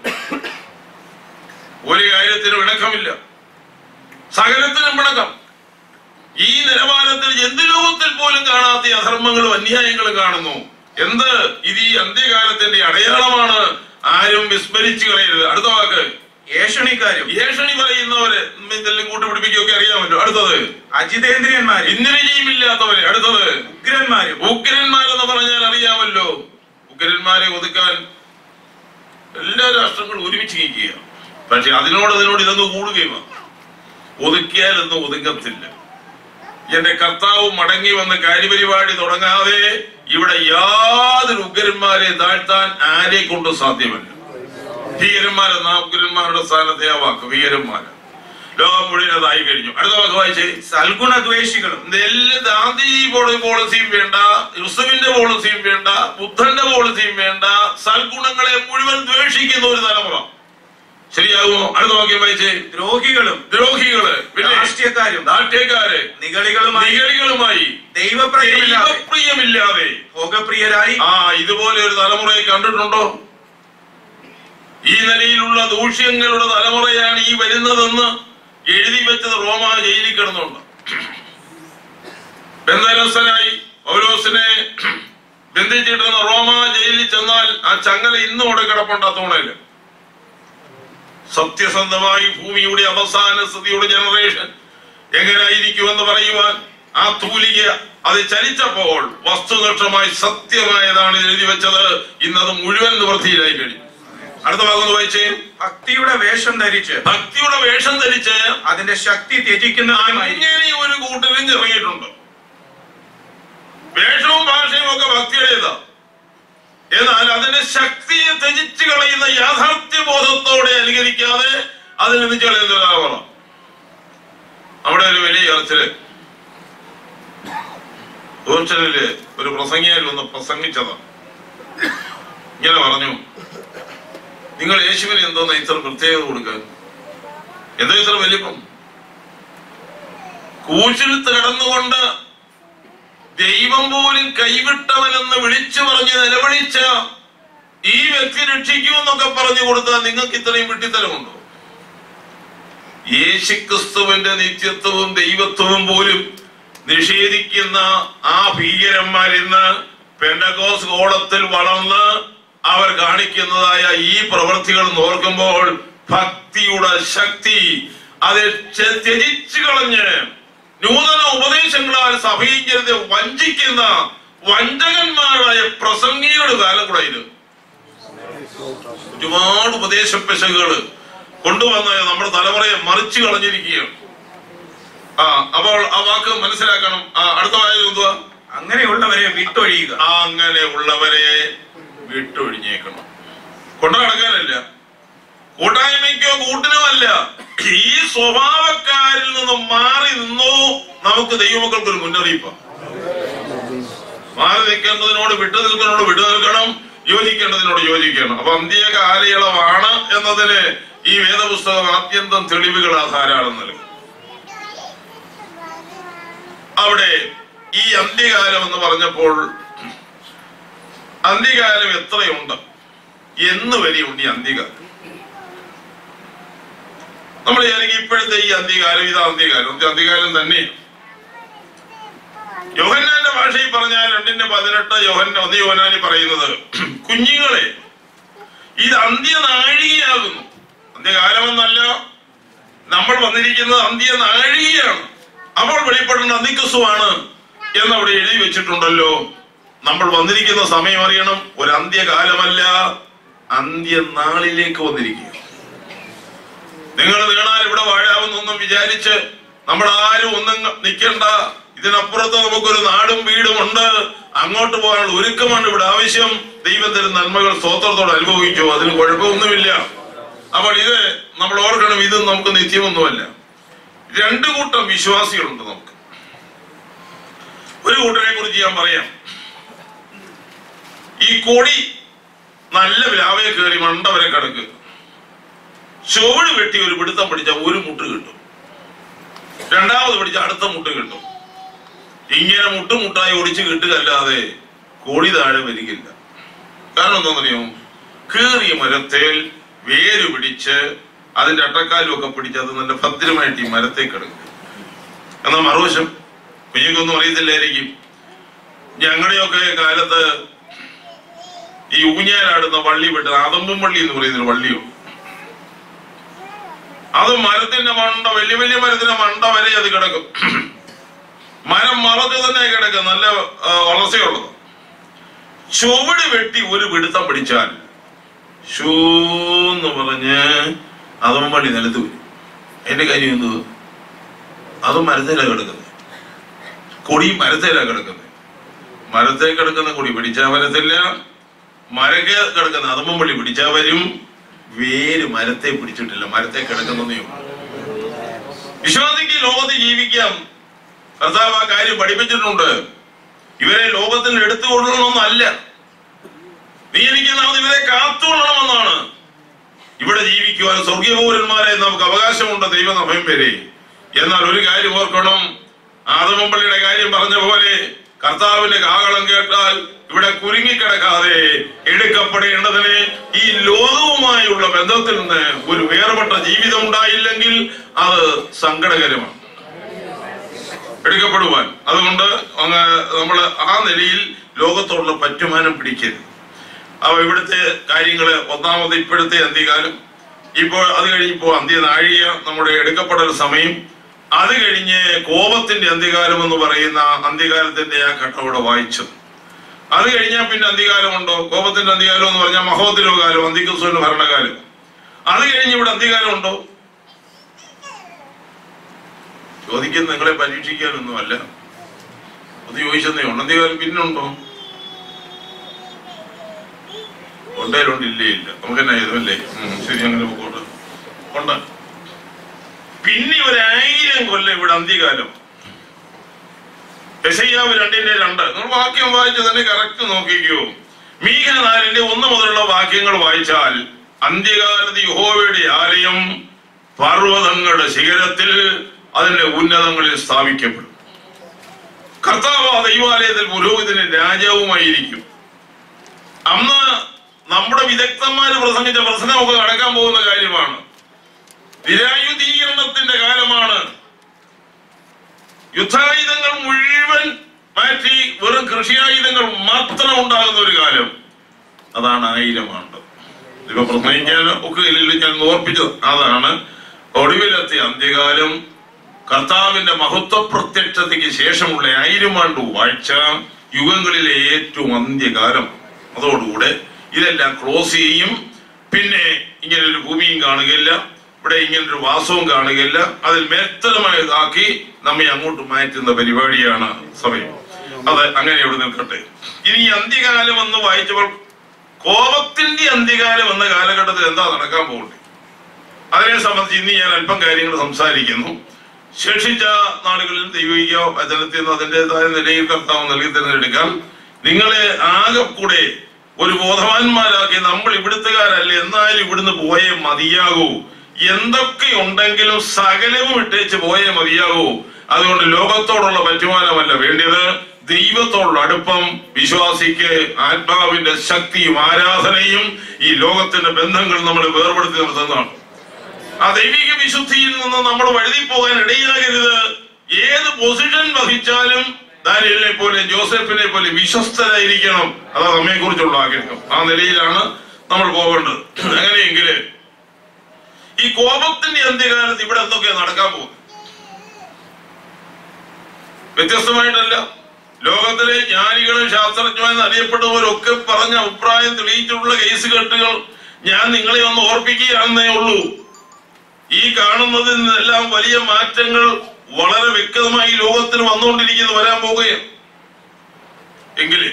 S6: ഒരു കാര്യത്തിനും ഇണക്കമില്ല സകലത്തിനും ഇണക്കം ഈ നിലവാരത്തിൽ ജന്തുലോകത്തിൽ പോലും കാണാത്ത ഈ അധർമ്മങ്ങളും അന്യായങ്ങളും കാണുന്നു എന്ത് ഇത് ഈ അന്ത്യകാലത്തിന്റെ അടയാളമാണ് ആരും വിസ്മരിച്ചു കളയരുത് അടുത്ത വാക്ക്
S7: ഏഷണിക്കാരും
S6: ഏഷണി പറയുന്നവര് ഇതെല്ലാം കൂട്ടുപിടിപ്പിക്കുകയൊക്കെ അറിയാമല്ലോ അടുത്തത്
S7: അജിതേന്ദ്രിയന്മാരും
S6: ഇന്ദ്രജീമില്ലാത്തവര് അടുത്തത്
S7: ഉഗ്രന്മാരും
S6: ഉഗ്രന്മാരെന്ന് പറഞ്ഞാൽ അറിയാമല്ലോ ഉഗ്രന്മാരെ ഒതുക്കാൻ എല്ലാ രാഷ്ട്രങ്ങളും ഒരുമിച്ച് നിൽക്കുക പക്ഷെ അതിനോട് അതിനോട് ഇതൊന്ന് കൂടുകയും ഒതുക്കിയാൽ ഒന്നും ഒതുങ്ങത്തില്ല എന്റെ കർത്താവ് മടങ്ങി വന്ന് കാര്യപരിപാടി തുടങ്ങാതെ ഇവിടെ യാതൊരു ഉഗ്രന്മാരെ താഴ്ത്താൻ ആരെ കൊണ്ട് സാധ്യമല്ല ഭീകരന്മാരെന്ന ഉഗ്രന്മാരുടെ സ്ഥാനത്തെ ആ വാക്ക് ഭീകരന്മാര് ലോകം മുഴുവൻ അതായി കഴിഞ്ഞു അടുത്ത വാക്ക് വായിച്ചേ
S7: സൽഗുണദ്വേഷികളും
S6: എല്ലാ ഗാന്ധി പോളിസിയും വേണ്ട യുസുവിന്റെ പോളിസിയും വേണ്ട ബുദ്ധന്റെ പോളിസിയും വേണ്ട സൽഗുണങ്ങളെ മുഴുവൻ ദ്വേഷിക്കുന്ന ഒരു തലമുറ ശരിയാകുമോ അടുത്ത വാക്യം വായിച്ചേ
S7: ദ്രോഹികളും
S6: ദ്രോഹികള് പിന്നെ
S7: രാഷ്ട്രീയക്കാരും
S6: നാട്യക്കാര്
S7: നിഗളികളുമായി
S6: നിഗളികളുമായി
S7: ദൈവപ്രയമില്ലാതെ
S6: ദൈവപ്രിയമില്ലാതെ
S7: ഭോഗപ്രിയരായി
S6: ആ ഇതുപോലെ ഒരു തലമുറയെ കണ്ടിട്ടുണ്ടോ ഈ നിലയിലുള്ള ദൂഷ്യങ്ങളുടെ തലമുറയാണ് ഈ വരുന്നതെന്ന് എഴുതി വെച്ചത് റോമ ജയിലിൽ കിടന്നുണ്ട് ബന്ധനസ്ഥനായി പൗലോസിനെ ബന്ധിച്ചിട്ടിരുന്ന റോമ ജയിലിൽ ചെന്നാൽ ആ ചങ്ങല ഇന്നും അവിടെ കിടപ്പുണ്ട് ആ തൂണയില് സത്യസന്ധമായി ഭൂമിയുടെ അവസാന സ്ഥിതിയുടെ ജനറേഷൻ എങ്ങനെയായിരിക്കുമെന്ന് പറയുവാൻ ആ തൂലിക അത് ചലിച്ചപ്പോൾ വസ്തുനിഷ്ഠമായി സത്യമായതാണ് ഇത് എഴുതി വെച്ചത് ഇന്നത് മുഴുവൻ നിവൃത്തിയിലായി കഴിഞ്ഞു അടുത്ത ഭാഗം വായിച്ചേ
S7: ഭക്തിയുടെ വേഷം ധരിച്ച്
S6: ഭക്തിയുടെ വേഷം ധരിച്ച്
S7: അതിന്റെ ശക്തി ത്യജിക്കുന്നതിനുമായി
S6: അങ്ങനെ ഒരു കൂട്ടരും ഇറങ്ങിയിട്ടുണ്ട് വേഷവും ഭാഷയും ഒക്കെ ഭക്തിയുടേതാ എന്നാൽ അതിന്റെ ശക്തിയെ ത്യജിച്ചു കളയുന്ന യാഥാർത്ഥ്യ ബോധത്തോടെ അനുകരിക്കാതെ അതിൽ നിന്ന് കളയുന്ന ഒരാളാണ് അവിടെ ഒരു വലിയ ചർച്ചില് ഓർച്ചനില് ഒരു പ്രസംഗിയായി ഒന്ന് പ്രസംഗിച്ചതാ ഇങ്ങനെ പറഞ്ഞു നിങ്ങൾ യേശുവിന് എന്തോന്ന് ഇത്ര പ്രത്യേകത കൊടുക്കാൻ എന്താ ഇത്ര വലിപ്പം കൂശിൽ കിടന്നുകൊണ്ട് ദൈവം പോലും കൈവിട്ടവനെന്ന് വിളിച്ചു പറഞ്ഞ് നിലവിളിച്ച ഈ വ്യക്തി രക്ഷിക്കുമെന്നൊക്കെ പറഞ്ഞു കൊടുത്താൽ നിങ്ങൾക്ക് ഇത്രയും വിട്ടിത്തരമുണ്ടോ യേശുക്രിസ്തുവിന്റെ നിത്യത്വവും ദൈവത്വവും പോലും നിഷേധിക്കുന്ന ആ ഭീകരന്മാരിന്ന് പെണ്ടകോസ് ഗോളത്തിൽ വളർന്ന് അവർ കാണിക്കുന്നതായ ഈ പ്രവൃത്തികൾ നോക്കുമ്പോൾ ഭക്തിയുടെ ശക്തി അത് ചെ- ത്യജിച്ചു കളഞ്ഞ് നൂതന ഉപദേശങ്ങളാൽ സഭയും ജനത്തെ വഞ്ചിക്കുന്ന വഞ്ചകന്മാരായ പ്രസംഗികളുടെ കാലം കൂടെ ഇത് ഒരുപാട് ഉപദേശ പെശകുകൾ കൊണ്ടുവന്ന് നമ്മുടെ തലമുറയെ മറിച്ചു കളഞ്ഞിരിക്കുകയാണ് ആ അപ്പോൾ ആ വാക്ക് മനസ്സിലാക്കണം ആ, അടുത്ത വായന എന്തുവാ
S7: അങ്ങനെയുള്ളവരെ വിട്ടൊഴിയുക
S6: ആ അങ്ങനെ ഉള്ളവരെ വിട്ടൊഴിഞ്ഞേക്കണം കൊണ്ടു നടക്കാനല്ല കൂട്ടായ്മയ്ക്കോ കൂട്ടിനുമല്ല ഈ സ്വഭാവക്കാരിൽ നിന്ന് മാറി നിന്നോ നമുക്ക് ദൈവമക്കൾക്ക് ഒരു മുന്നറിയിപ്പ് മാറി നിൽക്കേണ്ടതിനോട് വിട്ടു നിൽക്കുന്നതിനോട് വിട്ടു നിൽക്കണം യോജിക്കേണ്ടതിനോട് യോജിക്കണം അപ്പൊ അന്ത്യ കാലയളവാണ് എന്നതിന് ഈ വേദപുസ്തകം ആദ്യന്തം തെളിവുകൾ ധാരാളം നൽകും അവിടെ ഈ അന്ത്യകാലം എന്ന് പറഞ്ഞപ്പോൾ അന്ത്യകാലം എത്രയുണ്ട് എന്ന് വരെയുണ്ട് ഈ അന്ത്യകാലം നമ്മൾ വിചാരിക്കും ഇപ്പോഴത്തെ ഈ അന്ത്യകാലം ഇത് അന്ത്യകാലം ഇത് അന്ത്യകാലം തന്നെ യോഹന്നാന്റെ ഭാഷയിൽ പറഞ്ഞാൽ രണ്ടിന്റെ പതിനെട്ട് യോഹന്ന ഒന്ന് യോഹനാനി പറയുന്നത് കുഞ്ഞുങ്ങളെ ഇത് അന്ത്യനാഴികയാകുന്നു അന്ത്യകാലമെന്നല്ല നമ്മൾ വന്നിരിക്കുന്നത് അന്ത്യനാഴികയാണ് അപ്പോൾ വെളിപ്പെടുന്ന അന്ത്യക്രിസ്തുവാണ് എന്നവിടെ എഴുതി വെച്ചിട്ടുണ്ടല്ലോ നമ്മൾ വന്നിരിക്കുന്ന സമയം അറിയണം ഒരു അന്ത്യകാലമല്ല അന്ത്യനാളിലേക്ക് വന്നിരിക്കുക നിങ്ങൾ നീണാൽ ഇവിടെ വാഴാവുന്നൊന്നും വിചാരിച്ച് നമ്മൾ ആരും ഒന്നും നിൽക്കണ്ട ഇതിനപ്പുറത്ത് നമുക്കൊരു നാടും വീടും ഉണ്ട് അങ്ങോട്ട് പോകാനുള്ള ഒരുക്കമാണ് ഇവിടെ ആവശ്യം ദൈവത്തിന് നന്മകൾ സ്തോത്രത്തോടെ അനുഭവിച്ചു അതിന് കുഴപ്പമൊന്നുമില്ല അപ്പോൾ ഇത് നമ്മൾ ഓർക്കണം ഇത് നമുക്ക് നിത്യമൊന്നുമല്ല രണ്ടു കൂട്ടം വിശ്വാസികളുണ്ട് നമുക്ക് ഒരു കൂട്ടരെ കുറിച്ച് ഞാൻ പറയാം ഈ കൊടി നല്ല വ്യാവേ കയറി മണ്ട വരെ കിടക്കുക ചുവട് വെട്ടി ഒരു പിടുത്തം പിടിച്ച ഒരു മുട്ട് കിട്ടും രണ്ടാമത് പിടിച്ച അടുത്ത മുട്ട് കിട്ടും ഇങ്ങനെ മുട്ടുമുട്ടായി ഒടിച്ച് കിട്ടുകയല്ലാതെ കോടി താഴെ വരികില്ല കാരണം എന്താണെന്നറിയോ കീറിയ മരത്തേൽ വേര് പിടിച്ച് അതിന്റെ അട്ടക്കാലും ഒക്കെ പിടിച്ച് അത് നല്ല ഭദ്രമായിട്ട് ഈ മരത്തെ കിടക്കും എന്നാൽ മറുവശം കുഞ്ഞുക്കൊന്നും അറിയത്തില്ലായിരിക്കും ഞങ്ങളുടെയൊക്കെ കാലത്ത് ഈ ഊഞ്ഞാലാടുന്ന വള്ളി വിട്ട് അതമ്പും വള്ളി എന്ന് പറയുന്നൊരു വള്ളിയോ അത് മരത്തിന്റെ മണ്ട വലിയ വലിയ മരത്തിന്റെ മണ്ട വരെ അത് കിടക്കും മരം മറത്ത് തന്നെ കിടക്കും നല്ല ആ, വളർച്ചയുള്ളത് ചുവട് വെട്ടി ഒരു പിടുത്തം പിടിച്ചാൽ ഷൂന്ന് പറഞ്ഞ് അതും വള്ളി നിലത്ത് വരും എന്റെ കാര്യം എന്ത് അതും മരത്തേലാ കിടക്കുന്നത് കൊടിയും മരത്തേലാ കിടക്കുന്നത് മരത്തെ കിടക്കുന്ന കൊടി പിടിച്ചാ വരത്തില്ല മരക്ക് കിടക്കുന്ന അതുമ്പം വള്ളി പിടിച്ചാ വരും വേര് മരത്തെ പിടിച്ചിട്ടില്ല മരത്തെ കിടക്കുന്നതേ ഉള്ളൂ വിശ്വാസിക്ക് ലോകത്ത് ജീവിക്കാം കർത്താവ് ആ കാര്യം പഠിപ്പിച്ചിട്ടുണ്ട് ഇവരെ ലോകത്തിൽ എടുത്തുകൊള്ളണമെന്നല്ല നീ എനിക്ക് നാം ഇവരെ കാത്തുകൊള്ളണമെന്നാണ് ഇവിടെ ജീവിക്കുവാൻ സ്വർഗീയ പൗരന്മാരെ നമുക്ക് അവകാശമുണ്ട് ദൈവം നമ്മയും പേരെ എന്നാൽ ഒരു കാര്യം ഓർക്കണം ആദമമ്പള്ളിയുടെ കാര്യം പറഞ്ഞ പോലെ കർത്താവിന്റെ കാഹളം കേട്ടാൽ ഇവിടെ കുരുങ്ങിക്കിടക്കാതെ എടുക്കപ്പെടേണ്ടതിന് ഈ ലോകവുമായുള്ള ബന്ധത്തിൽ നിന്ന് ഒരു വേർപെട്ട ജീവിതം ഉണ്ടായില്ലെങ്കിൽ അത് സങ്കടകരമാണ് എടുക്കപ്പെടുവാൻ അതുകൊണ്ട് അങ്ങ് നമ്മൾ ആ നിലയിൽ ലോകത്തോടുള്ള പറ്റുമാനം പിടിക്കരുത് അപ്പൊ ഇവിടുത്തെ കാര്യങ്ങള് ഒന്നാമത് ഇപ്പോഴത്തെ അന്ത്യകാലം ഇപ്പോൾ അത് കഴിഞ്ഞിപ്പോ അന്ത്യനാഴിക നമ്മുടെ എടുക്കപ്പെടൽ സമയം അത് കഴിഞ്ഞ് കോപത്തിന്റെ അന്ത്യകാലം എന്ന് പറയുന്ന അന്ത്യകാലത്തിന്റെ ആ ഘട്ടം ഇവിടെ വായിച്ചു അത് കഴിഞ്ഞാൽ പിന്നെ അന്ത്യകാലമുണ്ടോ കോപത്തിന്റെ അന്ത്യകാലം എന്ന് പറഞ്ഞാൽ മഹോദരവ കാലം അന്തിക്രിസ്തുവിന്റെ ഭരണകാലം അത് കഴിഞ്ഞ് ഇവിടെ അന്ത്യകാലം ഉണ്ടോ ചോദിക്കുന്നത് നിങ്ങളെ പരീക്ഷിക്കാനൊന്നുമല്ല അത് ചോദിച്ചെന്നേ ഉള്ളൂ അന്ത്യകാലം പിന്നുണ്ടോ കൊണ്ടേലുണ്ട് ഇല്ലേ ഇല്ല നമുക്ക് തന്നെ ആയതല്ലേ ശരി അങ്ങനെ പോകട്ടെ ഉണ്ട് പിന്നെ ഒരായിരം കൊല്ലം ഇവിടെ അന്ത്യകാലം യശയ്യാവ് രണ്ടിന്റെ രണ്ട് നിങ്ങൾ വാക്യം വായിച്ച് തന്നെ കറക്റ്റ് നോക്കിക്കോ മീഖ നാലിന്റെ ഒന്ന് മുതലുള്ള വാക്യങ്ങൾ വായിച്ചാൽ അന്ത്യകാലത്ത് യഹോവയുടെ ആലയം പർവ്വതങ്ങളുടെ ശിഖരത്തിൽ അതിന്റെ ഉന്നതങ്ങളിൽ സ്ഥാപിക്കപ്പെടും കർത്താവ് ആ ദൈവാലയത്തിൽ പുരോഹിതന് രാജാവുമായിരിക്കും അന്ന് നമ്മുടെ വിദഗ്ധന്മാര് പ്രസംഗിച്ച പ്രശ്നമൊക്കെ നടക്കാൻ പോകുന്ന കാര്യമാണ് നിരായുധീകരണത്തിന്റെ കാലമാണ് യുദ്ധായുധങ്ങൾ മുഴുവൻ മാറ്റി വെറും കൃഷിയായുധങ്ങൾ മാത്രം ഉണ്ടാകുന്ന ഒരു കാലം അതാണ് ആയിരം ആണ്ട് ഇപ്പൊ പ്രസംഗിക്കാൻ ഒക്കെ ഇല്ലല്ലോ ഞാൻ ഓർപ്പിച്ചത് അതാണ് ഒടുവിലത്തെ അന്ത്യകാലം കർത്താവിന്റെ മഹത്വ പ്രത്യക്ഷതയ്ക്ക് ശേഷമുള്ള ആയിരം ആണ്ട് വാഴ്ച യുഗങ്ങളിലെ ഏറ്റവും അന്ത്യകാലം അതോടുകൂടെ ഇതെല്ലാം ക്ലോസ് ചെയ്യും പിന്നെ ഇങ്ങനെ ഒരു ഭൂമിയും കാണുകയില്ല ഇവിടെ ഇങ്ങനെ ഒരു വാസവും കാണുകയില്ല അതിൽ മേത്തരമായതാക്കി നമ്മെ അങ്ങോട്ട് മാറ്റുന്ന പരിപാടിയാണ് സമയം അത് അങ്ങനെ ഇവിടെ നിൽക്കട്ടെ ഇനി ഈ അന്ത്യകാലം എന്ന് വായിച്ചപ്പോൾ കോപത്തിന്റെ അന്ത്യകാലം എന്ന കാലഘട്ടത്തിൽ എന്താ നടക്കാൻ പോകുന്നത് അതിനെ സംബന്ധിച്ച് ഇന്ന് ഞാൻ അല്പം കാര്യങ്ങൾ സംസാരിക്കുന്നു ശേഷിച്ച നാടുകളിൽ ദൈവിക വചനത്തിൽ നിന്ന് അതിൻ്റെതായ നിലയിൽ കർത്താവ് നൽകി തിരഞ്ഞെടുക്കാം നിങ്ങളെ ആകെ കൂടെ ഒരു ബോധവാന്മാരാക്കി നമ്മൾ ഇവിടുത്തുകാരല്ല എന്നാലും ഇവിടുന്ന് പോയേ മതിയാകൂ എന്തൊക്കെ ഉണ്ടെങ്കിലും സകലവും ഇട്ടേച്ച് പോയേ മതിയാകൂ അതുകൊണ്ട് ലോകത്തോടുള്ള പറ്റുമാനമല്ല വേണ്ടിയത് ദൈവത്തോടുള്ള അടുപ്പം വിശ്വാസിക്ക് ആത്മാവിന്റെ ശക്തിയും ആരാധനയും ഈ ലോകത്തിന്റെ ബന്ധങ്ങൾ നമ്മൾ വേർപെടുത്തി നിർത്തുന്നതാണ് ആ ദൈവിക വിശുദ്ധിയിൽ നിന്ന് നമ്മൾ വഴുതി പോകാൻ ഇടയാകരുത് ഏത് പൊസിഷൻ വഹിച്ചാലും ദാനിയലിനെ പോലെ ജോസഫിനെ പോലെ വിശ്വസ്തരായിരിക്കണം അതാ നമ്മെ കുറിച്ചുള്ള ആഗ്രഹം ആ നിലയിലാണ് നമ്മൾ പോകേണ്ടത് അങ്ങനെയെങ്കിൽ ഈ കോപത്തിന്റെ അന്ത്യകാലത്ത് ഇവിടെ എന്തൊക്കെയാ നടക്കാൻ പോകും വ്യത്യസ്തമായിട്ടല്ല ലോകത്തിലെ ജ്ഞാനികളും ശാസ്ത്രജ്ഞരും അറിയപ്പെട്ടവരൊക്കെ പറഞ്ഞ അഭിപ്രായം തെളിയിച്ചിട്ടുള്ള കേസ് കെട്ടുകൾ ഞാൻ നിങ്ങളെ ഒന്ന് ഓർപ്പിക്കുകയാണെന്നേ ഉള്ളൂ ഈ കാണുന്നതിൽ നിന്നെല്ലാം വലിയ മാറ്റങ്ങൾ വളരെ വ്യക്തമായി ലോകത്തിന് വന്നുകൊണ്ടിരിക്കുന്നു വരാൻ പോവുകയാണ് എങ്കില്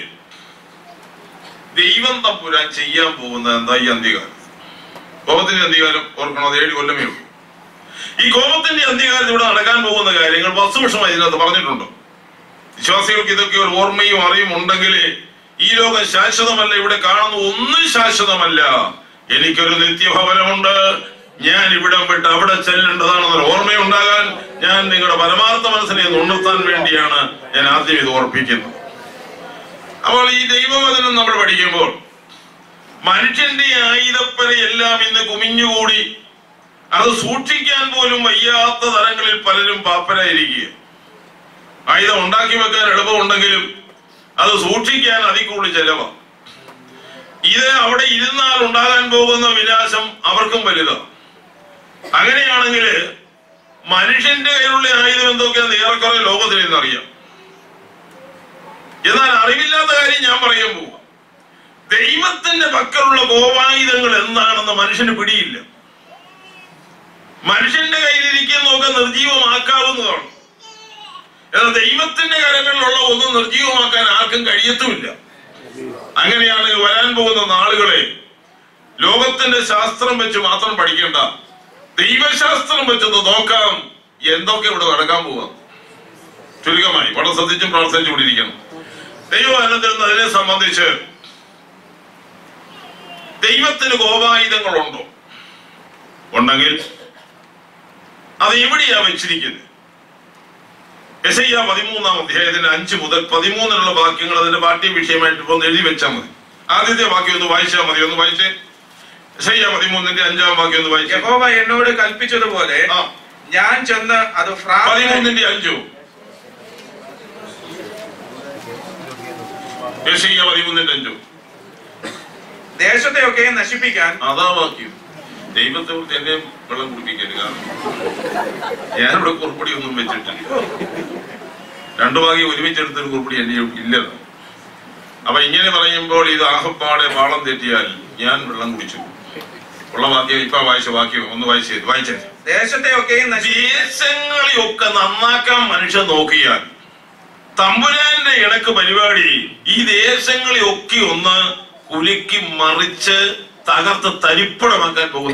S6: ദൈവം തമ്പുരാൻ ചെയ്യാൻ പോകുന്നത് എന്താ ഈ അന്ത്യകാലം കോപത്തിന്റെ അന്ത്യകാലം ഓർക്കണം അത് ഏഴ് കൊല്ലമേ ഉള്ളൂ ഈ കോപത്തിന്റെ അന്ത്യകാലത്ത് ഇവിടെ നടക്കാൻ പോകുന്ന കാര്യങ്ങൾ വസ്തുപക്ഷമായി ഇതിനകത്ത് പറഞ്ഞിട്ടുണ്ട് വിശ്വാസികൾക്ക് ഇതൊക്കെ ഒരു ഓർമ്മയും അറിവും ഉണ്ടെങ്കിൽ ഈ ലോകം ശാശ്വതമല്ല ഇവിടെ കാണുന്ന ഒന്നും ശാശ്വതമല്ല എനിക്കൊരു നിത്യഭവനമുണ്ട് ഞാൻ ഇവിടം വിട്ട് അവിടെ ചെല്ലേണ്ടതാണെന്നൊരു ഓർമ്മയുണ്ടാകാൻ ഞാൻ നിങ്ങളുടെ പരമാർത്ഥ മനസ്സിനെ ഒന്ന് ഉണർത്താൻ വേണ്ടിയാണ് ഞാൻ ആദ്യം ഇത് ഓർപ്പിക്കുന്നത് അപ്പോൾ ഈ ദൈവവചനം നമ്മൾ പഠിക്കുമ്പോൾ മനുഷ്യന്റെ ആയുധപ്പരയെല്ലാം ഇന്ന് കുമിഞ്ഞുകൂടി അത് സൂക്ഷിക്കാൻ പോലും വയ്യാത്ത തരങ്ങളിൽ പലരും പാപ്പരായിരിക്കുക ആയുധം ഉണ്ടാക്കി വെക്കാൻ എളുപ്പമുണ്ടെങ്കിലും അത് സൂക്ഷിക്കാൻ അതിൽ കൂടുതൽ ചെലവാ ഇത് അവിടെ ഇരുന്നാൽ ഉണ്ടാകാൻ പോകുന്ന വിനാശം അവർക്കും വലുതാണ് അങ്ങനെയാണെങ്കിൽ മനുഷ്യന്റെ കയ്യിലുള്ള ആയുധം എന്തൊക്കെയാന്ന് ഏറെക്കുറെ ലോകത്തിൽ ഇന്നറിയാം എന്നാൽ അറിവില്ലാത്ത കാര്യം ഞാൻ പറയാൻ പോവാ ദൈവത്തിന്റെ പക്കലുള്ള കോപായുധങ്ങൾ എന്താണെന്ന് മനുഷ്യന് പിടിയില്ല മനുഷ്യന്റെ കയ്യിലിരിക്കുന്നതൊക്കെ നിർജീവമാക്കാവുന്നതാണ് എന്നാൽ ദൈവത്തിന്റെ കരങ്ങളിലുള്ള ഒന്നും നിർജീവമാക്കാൻ ആർക്കും കഴിയത്തുമില്ല അങ്ങനെയാണ് വരാൻ പോകുന്ന നാളുകളെ ലോകത്തിന്റെ ശാസ്ത്രം വെച്ച് മാത്രം പഠിക്കേണ്ട ദൈവശാസ്ത്രം വെച്ചൊന്ന് നോക്കാം എന്തൊക്കെ ഇവിടെ നടക്കാൻ പോവാം ചുരുക്കമായി വളരെ ശ്രദ്ധിച്ചും പ്രാർത്ഥിച്ചും കൊണ്ടിരിക്കണം ദൈവവചനത്തിൽ അതിനെ സംബന്ധിച്ച് ദൈവത്തിന് കോപായുധങ്ങളുണ്ടോ ഉണ്ടെങ്കിൽ അത് എവിടെയാ വെച്ചിരിക്കുന്നത് യശയ്യ പതിമൂന്നാം അധ്യായത്തിന്റെ അഞ്ച് മുതൽ പതിമൂന്നിലുള്ള വാക്യങ്ങൾ അതിന്റെ പാഠ്യ വിഷയമായിട്ട് ഇപ്പൊ ഒന്ന് എഴുതി വെച്ചാൽ മതി ആദ്യത്തെ വാക്യം ഒന്ന് വായിച്ചാൽ മതി ഒന്ന് വായിച്ചേ യശയ്യ പതിമൂന്നിന്റെ അഞ്ചാം വാക്യം ഒന്ന് വായിച്ചേ
S7: യഹോവ എന്നോട് കൽപ്പിച്ചതുപോലെ
S6: ആ
S7: ഞാൻ ചെന്ന് അത് ഫ്രാ-
S6: പതിമൂന്നിന്റെ അഞ്ചു യശയ്യ പതിമൂന്നിന്റെ അഞ്ചു
S7: ദേശത്തെയൊക്കെയും നശിപ്പിക്കാൻ
S6: അതാ വാക്യം ദൈവത്തെ കുറിച്ച് എന്നെ വെള്ളം കുടിപ്പിക്കരുത് കാരണം ഞാനിവിടെ കുറുപ്പടി ഒന്നും വെച്ചിട്ടില്ല രണ്ടു ഭാഗ്യം ഒരുമിച്ചെടുത്തൊരു കുറുപ്പടി എന്റെ ഇല്ല അപ്പൊ ഇങ്ങനെ പറയുമ്പോൾ ഇത് ആഹപ്പാടെ പാളം തെറ്റിയാൽ ഞാൻ വെള്ളം കുടിച്ചു ഉള്ള വാക്യം ഇപ്പൊ വായിച്ച വാക്യം ഒന്ന് വായിച്ചേ വായിച്ചേ
S7: ദേശത്തെയൊക്കെയും നശി
S6: ദേശങ്ങളെയൊക്കെ നന്നാക്കാൻ മനുഷ്യൻ നോക്കിയാൽ തമ്പുരാന്റെ ഇടക്ക് പരിപാടി ഈ ദേശങ്ങളെയൊക്കെ ഒന്ന് കുലുക്കി മറിച്ച് തകർത്ത് തരിപ്പണമാക്കാൻ പോകുന്നു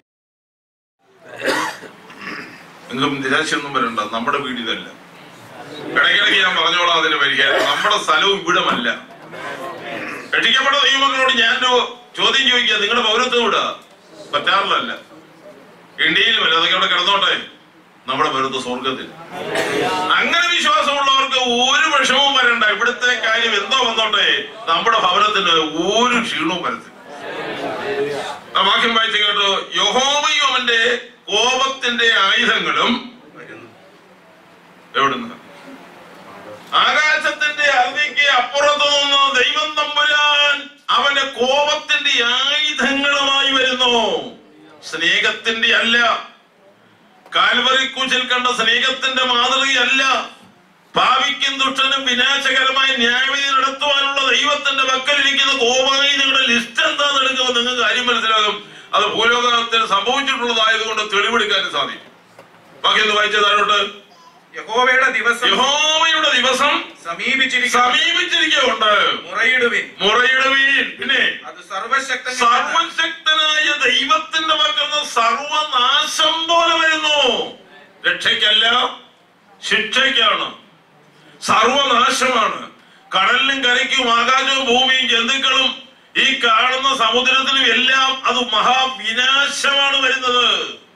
S6: എങ്കിലും നിരാശയൊന്നും വരണ്ട നമ്മുടെ വീട് ഇതല്ല ഇടയ്ക്കിടയ്ക്ക് ഞാൻ പറഞ്ഞോളാം അതിന് പരിഹാരം നമ്മുടെ സ്ഥലവും ഇവിടമല്ല രക്ഷിക്കപ്പെട്ട ദൈവമക്കളോട് ഞാൻ ഒരു ചോദ്യം ചോദിക്കുക നിങ്ങളുടെ പൗരത്വം ഇവിടെ പറ്റാറില്ലല്ല ഇന്ത്യയിലുമല്ല അതൊക്കെ അവിടെ കിടന്നോട്ടെ നമ്മുടെ പൗരത്വ സ്വർഗത്തിൽ അങ്ങനെ വിശ്വാസമുള്ളവർക്ക് ഒരു വിഷമവും വരണ്ട ഇവിടുത്തെ കാര്യം എന്തോ വന്നോട്ടെ നമ്മുടെ ഭവനത്തിന് ഒരു ക്ഷീണവും വരത്തില്ല ആ വാക്യം വായിച്ചു കേട്ടോ യഹോവയും അവന്റെ കോപത്തിന്റെ ആയുധങ്ങളും എവിടുന്ന് ആകാശത്തിന്റെ അഗ്നിക്ക് അപ്പുറത്തു നിന്ന് ദൈവം തമ്പുരാൻ അവന്റെ കോപത്തിന്റെ ആയുധങ്ങളുമായി വരുന്നു സ്നേഹത്തിന്റെ അല്ല കാൽവറി കൂച്ചിൽ കണ്ട സ്നേഹത്തിന്റെ മാതൃകയല്ല ഭാവിക്കും ദുഷ്ടനും വിനാശകരമായ ന്യായവിധി നടത്തുവാനുള്ള ദൈവത്തിന്റെ പക്കലിരിക്കുന്ന കോപായുധങ്ങളുടെ ലിസ്റ്റ് എന്താന്ന് എടുക്കുമ്പോൾ നിങ്ങൾക്ക് കാര്യം മനസ്സിലാകും അത് ഭൂലോകത്തിൽ സംഭവിച്ചിട്ടുള്ളതായതുകൊണ്ട് തെളിവെടുക്കാനും സാധിക്കും ബാക്കി ഒന്ന് വായിച്ചതാരോട്ട്
S7: യഹോവയുടെ ദിവസം
S6: യഹോവയുടെ ദിവസം
S7: സമീപിച്ചിരിക്കുന്നു
S6: സമീപിച്ചിരിക്കുന്നുണ്ട്
S7: മുറയിടുവിൻ
S6: മുറയിടുവീൻ പിന്നെ
S7: അത് സർവശക്തൻ
S6: സർവശക്തനായ ദൈവത്തിന്റെ പക്കൽ സർവനാശം പോലെ വരുന്നു രക്ഷയ്ക്കല്ല ശിക്ഷയ്ക്കാണ് സർവനാശമാണ് കടലിലും കരയ്ക്കും ആകാശവും ഭൂമിയും ജന്തുക്കളും ഈ കാണുന്ന സമുദ്രത്തിലും എല്ലാം അത് മഹാവിനാശമാണ് വരുന്നത്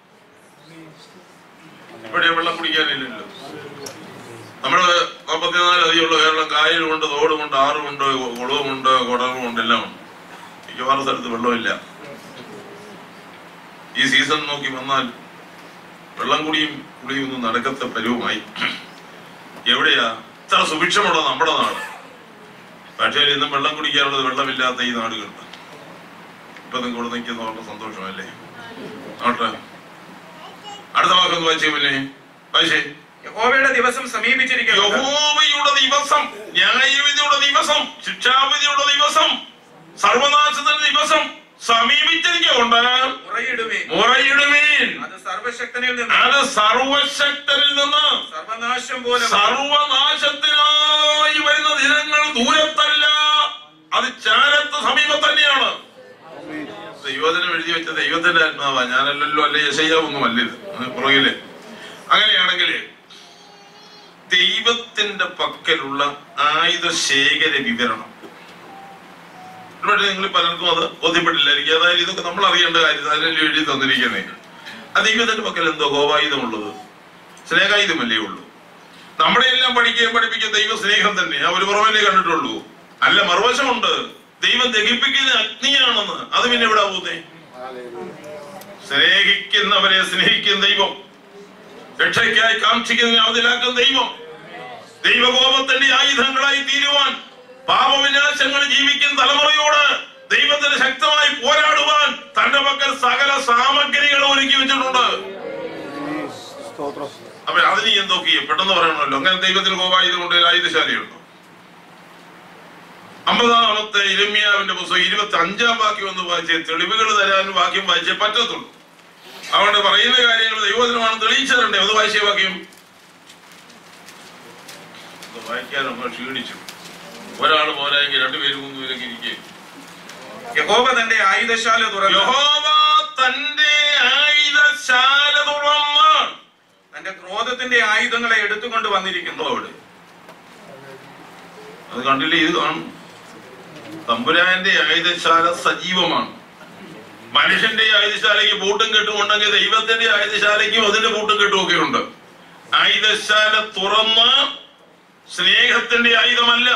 S6: ഇവിടെ വെള്ളം കുടിക്കാനില്ലല്ലോ നമ്മള് നാൽപ്പത്തിനാല് അധികമുള്ള കേരളം കായലുമുണ്ട് തോടുമുണ്ട് ആറുമുണ്ട് കുളവുമുണ്ട് കുടവുമുണ്ട് എല്ലാം ഉണ്ട് മിക്കവാറും സ്ഥലത്ത് വെള്ളമില്ല ഈ സീസൺ നോക്കി വന്നാൽ വെള്ളം കുടിയും കുടിയും ഒന്നും നടക്കത്ത പരുവമായി എവിടെയാ ഇത്ര സുഭിക്ഷമുള്ള നമ്മുടെ നാട് പക്ഷേ ഇന്നും വെള്ളം കുടിക്കാനുള്ളത് വെള്ളമില്ലാത്ത ഈ നാടുകൾ ഇപ്പൊ നിങ്ങൾക്ക് ഇവിടെ നിൽക്കുന്ന വളരെ സന്തോഷമല്ലേ നോട്ടെ അടുത്ത വാക്കൊന്ന് വായിച്ചേ പിന്നെ വായിച്ചേ
S7: യഹോവയുടെ ദിവസം സമീപിച്ചിരിക്കുന്നു
S6: യഹോവയുടെ ദിവസം ന്യായവിധിയുടെ ദിവസം ശിക്ഷാവിധിയുടെ ദിവസം സർവനാശത്തിന്റെ ദിവസം സമീപിച്ചിരിക്കുന്നുണ്ട്
S7: മുറയിടുവിൻ
S6: മുറയിടുവീൻ
S7: അത് സർവശക്തനിൽ നിന്ന്
S6: അത് സർവശക്തനിൽ നിന്ന്
S7: സർവനാശം പോലെ
S6: സർവനാശത്തിനായി വരുന്ന ദിനങ്ങൾ ദൂരത്തല്ല അത് ചാരത്ത് സമീപം തന്നെയാണ് ദൈവത്തിനും എഴുതി വെച്ച ദൈവത്തിന്റെ ആത്മാവാ ഞാനല്ലല്ലോ അല്ലെ യശയ്യാവൊന്നും അല്ലിത് പുറകില് അങ്ങനെയാണെങ്കിൽ ദൈവത്തിന്റെ പക്കലുള്ള ആയുധ ശേഖര വിവരണം ഇവിടെ നിങ്ങൾ പലർക്കും അത് ബോധ്യപ്പെട്ടില്ലായിരിക്കും അതായത് ഇതൊക്കെ നമ്മൾ അറിയേണ്ട കാര്യം അതിനല്ലേ എഴുതി തന്നിരിക്കുന്നേ ആ ദൈവത്തിന്റെ പക്കൽ എന്തോ കോപായുധമുള്ളത് സ്നേഹായുധമല്ലേ ഉള്ളൂ നമ്മുടെ എല്ലാം പഠിക്കുകയും പഠിപ്പിക്കുക ദൈവ സ്നേഹം തന്നെ ആ ഒരു പുറമല്ലേ കണ്ടിട്ടുള്ളൂ അല്ല മറുവശമുണ്ട് ദൈവം ദഹിപ്പിക്കുന്ന അഗ്നിയാണെന്ന് അത് പിന്നെ എവിടെ പോകുന്നേ സ്നേഹിക്കുന്നവരെ സ്നേഹിക്കുന്ന ദൈവം രക്ഷയ്ക്കായി കാക്ഷിക്കുന്ന അവതിലാക്കുന്ന ദൈവം ദൈവകോപത്തിന്റെ ആയുധങ്ങളായി തീരുവാൻ പാപവിനാശങ്ങൾ ജീവിക്കുന്ന തലമുറയോട് ദൈവത്തിന് ശക്തമായി പോരാടുവാൻ തന്റെ പക്കൽ സകല സാമഗ്രികൾ ഒരുക്കി വെച്ചിട്ടുണ്ട് അപ്പൊ അതിന് എന്തൊക്കെയും പെട്ടെന്ന് പറയണമല്ലോ അങ്ങനെ ദൈവത്തിന് കോപായുധം കൊണ്ട് ആയുധശാലയുണ്ടോ അമ്പതാമത്തെ ഇരമ്യാവിന്റെ പുസ്തകം ഇരുപത്തി അഞ്ചാം വാക്യം ഒന്ന് വായിച്ചേ തെളിവുകൾ തരാൻ വാക്യം വായിച്ചേ പറ്റത്തുള്ളൂ അവിടെ പറയുന്ന കാര്യങ്ങൾ ദൈവത്തിനുമാണ് തെളിയിച്ചു തരണ്ടേ അത് വായിച്ചേ വാക്യം ഇത് വായിക്കാൻ നമ്മൾ ക്ഷീണിച്ചു ഒരാൾ പോരായെങ്കിൽ രണ്ടുപേര് മൂന്ന് പേരൊക്കെ ഇരിക്കേ
S7: യഹോവ തന്റെ ആയുധശാല തുറന്നു
S6: യഹോവ തന്റെ ആയുധശാല തുറന്ന്
S7: തന്റെ ക്രോധത്തിന്റെ ആയുധങ്ങളെ എടുത്തുകൊണ്ട് വന്നിരിക്കുന്നു
S6: എന്തോ അവിടെ അത് കണ്ടില്ലേ ഇത് കാണും തമ്പുരാന്റെ ആയുധശാല സജീവമാണ് മനുഷ്യന്റെ ആയുധശാലയ്ക്ക് പൂട്ടും കെട്ടും ഉണ്ടെങ്കിൽ ദൈവത്തിന്റെ ആയുധശാലയ്ക്കും അതിന്റെ പൂട്ടും കെട്ടും ഒക്കെ ഉണ്ട് ആയുധശാല തുറന്ന് സ്നേഹത്തിന്റെ ആയുധമല്ല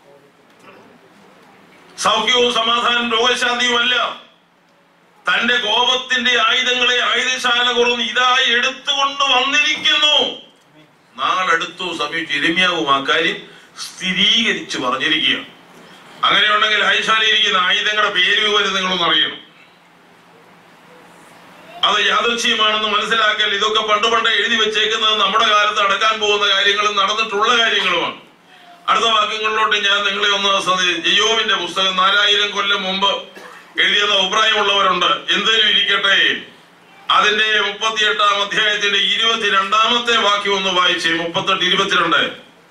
S6: സൗഖ്യവും സമാധാനം രോഗശാന്തിയുമല്ല തന്റെ കോപത്തിന്റെ ആയുധങ്ങളെ ആയുധശാല കുറന്ന് ഇതായി എടുത്തുകൊണ്ട് വന്നിരിക്കുന്നു നാളെടുത്തു സമീപിച്ച് ഇരമ്യാവും ആ കാര്യം സ്ഥിരീകരിച്ച് പറഞ്ഞിരിക്കുക അങ്ങനെയുണ്ടെങ്കിൽ ആയുശാലയിരിക്കുന്ന ആയുധങ്ങളുടെ പേര് വിവരം നിങ്ങളൊന്ന് അറിയണം അത് യാദൃശ്യമാണെന്ന് മനസ്സിലാക്കൽ ഇതൊക്കെ പണ്ട് പണ്ട് എഴുതി വെച്ചേക്കുന്നത് നമ്മുടെ കാലത്ത് നടക്കാൻ പോകുന്ന കാര്യങ്ങളും നടന്നിട്ടുള്ള കാര്യങ്ങളുമാണ് അടുത്ത വാക്യങ്ങളിലോട്ട് ഞാൻ നിങ്ങളെ ഒന്ന് ശ്രദ്ധി- ജയോവിന്റെ പുസ്തകം നാലായിരം കൊല്ലം മുമ്പ് എഴുതിയത് അഭിപ്രായമുള്ളവരുണ്ട് എന്തേലും ഇരിക്കട്ടെ അതിന്റെ മുപ്പത്തിയെട്ടാം അധ്യായത്തിന്റെ ഇരുപത്തിരണ്ടാമത്തെ വാക്യം ഒന്ന് വായിച്ചേ മുപ്പത്തെട്ട് ഇരുപത്തിരണ്ട്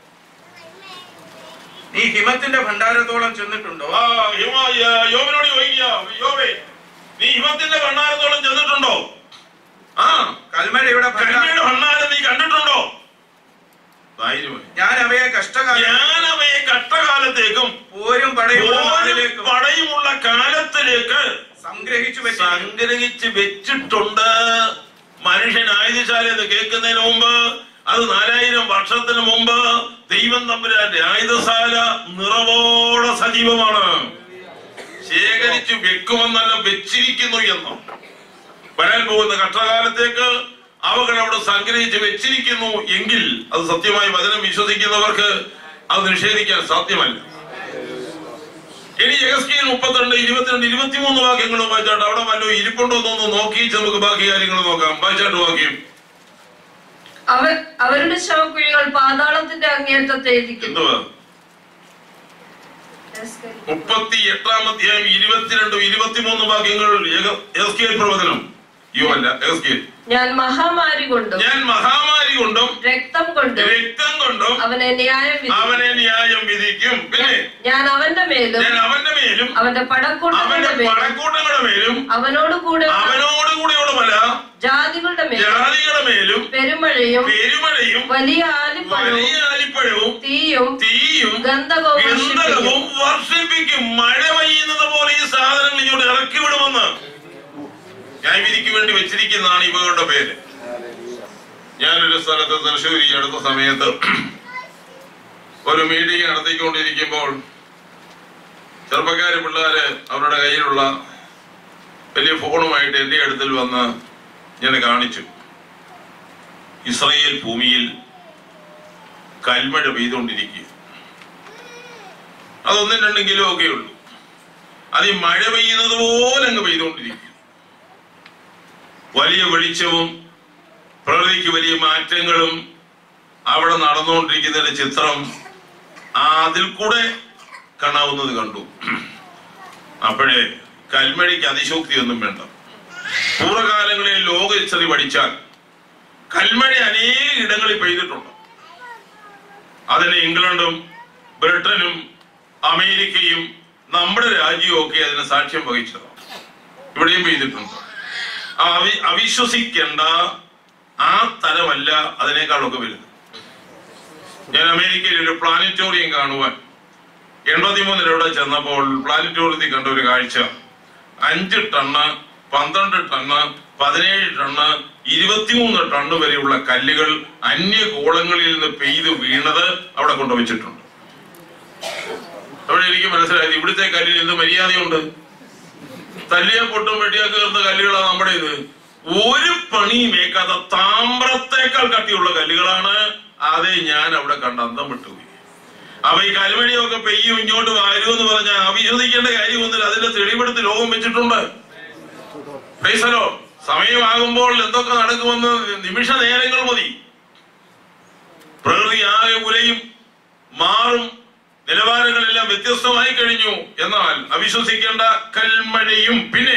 S7: നീ ഹിമത്തിന്റെ ഭണ്ഡാരത്തോളം ചെന്നിട്ടുണ്ടോ
S6: ആ ഹിമ- യ- യോബിനോട് ചോദിക്കുക യോബേ നീ ഹിമത്തിന്റെ ഭണ്ണാരത്തോളം ചെന്നിട്ടുണ്ടോ ആ
S7: കൽമഴയുടെ ഭണ്ഡാ-
S6: കരുണയുടെ ഭണ്ണാരം നീ കണ്ടിട്ടുണ്ടോ ധൈര്യമായി
S7: ഞാൻ അവയെ കഷ്ടകാലം
S6: ഞാൻ അവയെ കഷ്ടകാലത്തേക്കും
S7: പോരും പടയുള്ള
S6: ഓരോ
S7: നാളിലേക്കും
S6: പടയുമുള്ള കാലത്തിലേക്ക്
S7: സംഗ്രഹിച്ചു വെച്ചു
S6: സംഗ്രഹിച്ച് വെച്ചിട്ടുണ്ട് മനുഷ്യൻ ആയുധശാല എന്ന് കേൾക്കുന്നതിന് മുമ്പ് അത് നാലായിരം വർഷത്തിന് മുമ്പ് ദൈവം തമ്പുരാന്റെ ആയുധശാല നിറവോടെ സജീവമാണ് ശേഖരിച്ചു വെക്കുമെന്നല്ല വെച്ചിരിക്കുന്നു എന്ന് വരാൻ പോകുന്ന കഷ്ടകാലത്തേക്ക് അവകൾ അവിടെ സംഗ്രഹിച്ച് വെച്ചിരിക്കുന്നു എങ്കിൽ അത് സത്യമായി വചനം വിശ്വസിക്കുന്നവർക്ക് അത് നിഷേധിക്കാൻ സാധ്യമല്ല ഇനി യഗസ്കീൽ മുപ്പത്തിരണ്ട് ഇരുപത്തിരണ്ട് ഇരുപത്തിമൂന്ന് വാക്യങ്ങൾ വായിച്ചാട്ട് അവിടെ വല്ലതും ഇരിപ്പുണ്ടോ എന്നൊന്ന് നോക്കി നമുക്ക് ബാക്കി കാര്യങ്ങൾ നോക്കാം വായിച്ചാട്ട് വാക്യം
S9: അവർ അവരുടെ ശവക്കുഴികൾ പാതാളത്തിന്റെ അങ്ങേറ്റത്തെ ഇരിക്കുന്നു
S6: എന്തുവാ മുപ്പത്തി എട്ടാം അധ്യായം ഇരുപത്തിരണ്ടും ഇരുപത്തിമൂന്ന് വാക്യങ്ങൾ യഗസ്കീൽ പ്രവചനം യോ അല്ല യഗസ്കീൽ
S9: ഞാൻ മഹാമാരി കൊണ്ടും
S6: ഞാൻ മഹാമാരി കൊണ്ടും
S9: രക്തം കൊണ്ടും
S6: രക്തം കൊണ്ടും
S9: അവനെ ന്യായം വിധിക്കും
S6: അവനെ ന്യായം വിധിക്കും പിന്നെ
S9: ഞാൻ അവന്റെ മേലും
S6: ഞാൻ അവന്റെ മേലും
S9: അവന്റെ പടക്കൂട്ടങ്ങളുടെ
S6: അവന്റെ
S9: മേലും
S6: പടക്കൂട്ടങ്ങളുടെ മേലും
S9: അവനോട് കൂടെ
S6: അവനോട് കൂടെയുള്ള പല
S9: ജാതികളുടെ മേലും
S6: ജാതികളുടെ മേലും
S9: പെരുമഴയും
S6: പെരുമഴയും
S9: വലിയ ആലിപ്പഴവും
S6: വലിയ ആലിപ്പഴവും
S9: തീയും
S6: തീയും
S9: ഗന്ധകവും വർഷിപ്പിക്കും.
S6: ഗന്ധകവും വർഷിപ്പിക്കും മഴ പെയ്യുന്നത് പോലെ ഈ സാധനങ്ങൾ ഇങ്ങോട്ട് ഇറക്കി വിടുമെന്ന് ന്യായവിധിക്ക് വേണ്ടി വെച്ചിരിക്കുന്നതാണ് ഇവകളുടെ പേര് ഞാനൊരു സ്ഥലത്ത് തൃശ്ശൂർ ഈ അടുത്ത സമയത്ത് ഒരു മീറ്റിംഗ് നടത്തിക്കൊണ്ടിരിക്കുമ്പോൾ ചെറുപ്പക്കാര് പിള്ളേര് അവരുടെ കയ്യിലുള്ള വലിയ ഫോണുമായിട്ട് എന്റെ അടുത്തിൽ വന്ന് ഞാൻ കാണിച്ചു ഇസ്രയേൽ ഭൂമിയിൽ കൽമഴ പെയ്തുകൊണ്ടിരിക്കുക അതൊന്നും രണ്ടും കിലോ ഒക്കെ ഉള്ളൂ അത് ഈ മഴ പെയ്യുന്നത് പോലെ അങ്ങ് പെയ്തുകൊണ്ടിരിക്കുക വലിയ വെളിച്ചവും പ്രകൃതിക്ക് വലിയ മാറ്റങ്ങളും അവിടെ നടന്നുകൊണ്ടിരിക്കുന്നതിന്റെ ചിത്രം ആ അതിൽ കൂടെ കാണാവുന്നത് കണ്ടു അപ്പോഴേ കൽമഴയ്ക്ക് അതിശോക്തിയൊന്നും വേണ്ട പൂർവ്വകാലങ്ങളിൽ ലോക ഹിസ്റ്ററി പഠിച്ചാൽ കൽമഴ അനേക ഇടങ്ങളിൽ പെയ്തിട്ടുണ്ട് അതിന് ഇംഗ്ലണ്ടും ബ്രിട്ടനും അമേരിക്കയും നമ്മുടെ രാജ്യവും ഒക്കെ അതിന് സാക്ഷ്യം വഹിച്ചതാണ് ഇവിടെയും പെയ്തിട്ടുണ്ട് ആ അവി അവിശ്വസിക്കേണ്ട ആ തരമല്ല അതിനേക്കാളൊക്കെ വലുത് ഞാൻ അമേരിക്കയിൽ ഒരു പ്ലാനറ്റോറിയം കാണുവാൻ എൺപത്തിമൂന്നിൽ അവിടെ ചെന്നപ്പോൾ പ്ലാനറ്റോറിയത്തിൽ കണ്ട ഒരു കാഴ്ച അഞ്ച് ടണ്ണ് പന്ത്രണ്ട് ടണ്ണ് പതിനേഴ് ടണ്ണ് ഇരുപത്തിമൂന്ന് ടണ്ണ് വരെയുള്ള കല്ലുകൾ അന്യഗോളങ്ങളിൽ നിന്ന് പെയ്ത് വീണത് അവിടെ കൊണ്ടുവച്ചിട്ടുണ്ട് അവിടെ എനിക്ക് മനസ്സിലായത് ഇവിടുത്തെ കല്ലിൽ എന്ത് മര്യാദയുണ്ട് തല്ലിയ പൊട്ടും വെട്ടിയാ കയറുന്ന കല്ലുകളാണ് നമ്മുടെ ഇത് ഒരു പണിയും ഏക്കാത്ത താമ്രത്തേക്കാൾ കട്ടിയുള്ള കല്ലുകളാണ് അതേ ഞാൻ അവിടെ കണ്ട് അന്തം വിട്ടുപോയി അപ്പൊ ഈ കൽമണിയൊക്കെ പെയ്യും ഇങ്ങോട്ട് വരുമെന്ന് പറഞ്ഞാൽ അവിശ്വസിക്കേണ്ട കാര്യമൊന്നുമില്ല അതിന്റെ തെളിവെടുത്ത് ലോകം വെച്ചിട്ടുണ്ട് പ്രൈസലോ സമയമാകുമ്പോൾ എന്തൊക്കെ നടക്കുമെന്ന് നിമിഷ നേരങ്ങൾ മതി പ്രകൃതി ആകെ ഉലയും മാറും നിലവാരങ്ങളെല്ലാം വ്യത്യസ്തമായി കഴിഞ്ഞു എന്നാൽ അവിശ്വസിക്കേണ്ട കൽമഴയും പിന്നെ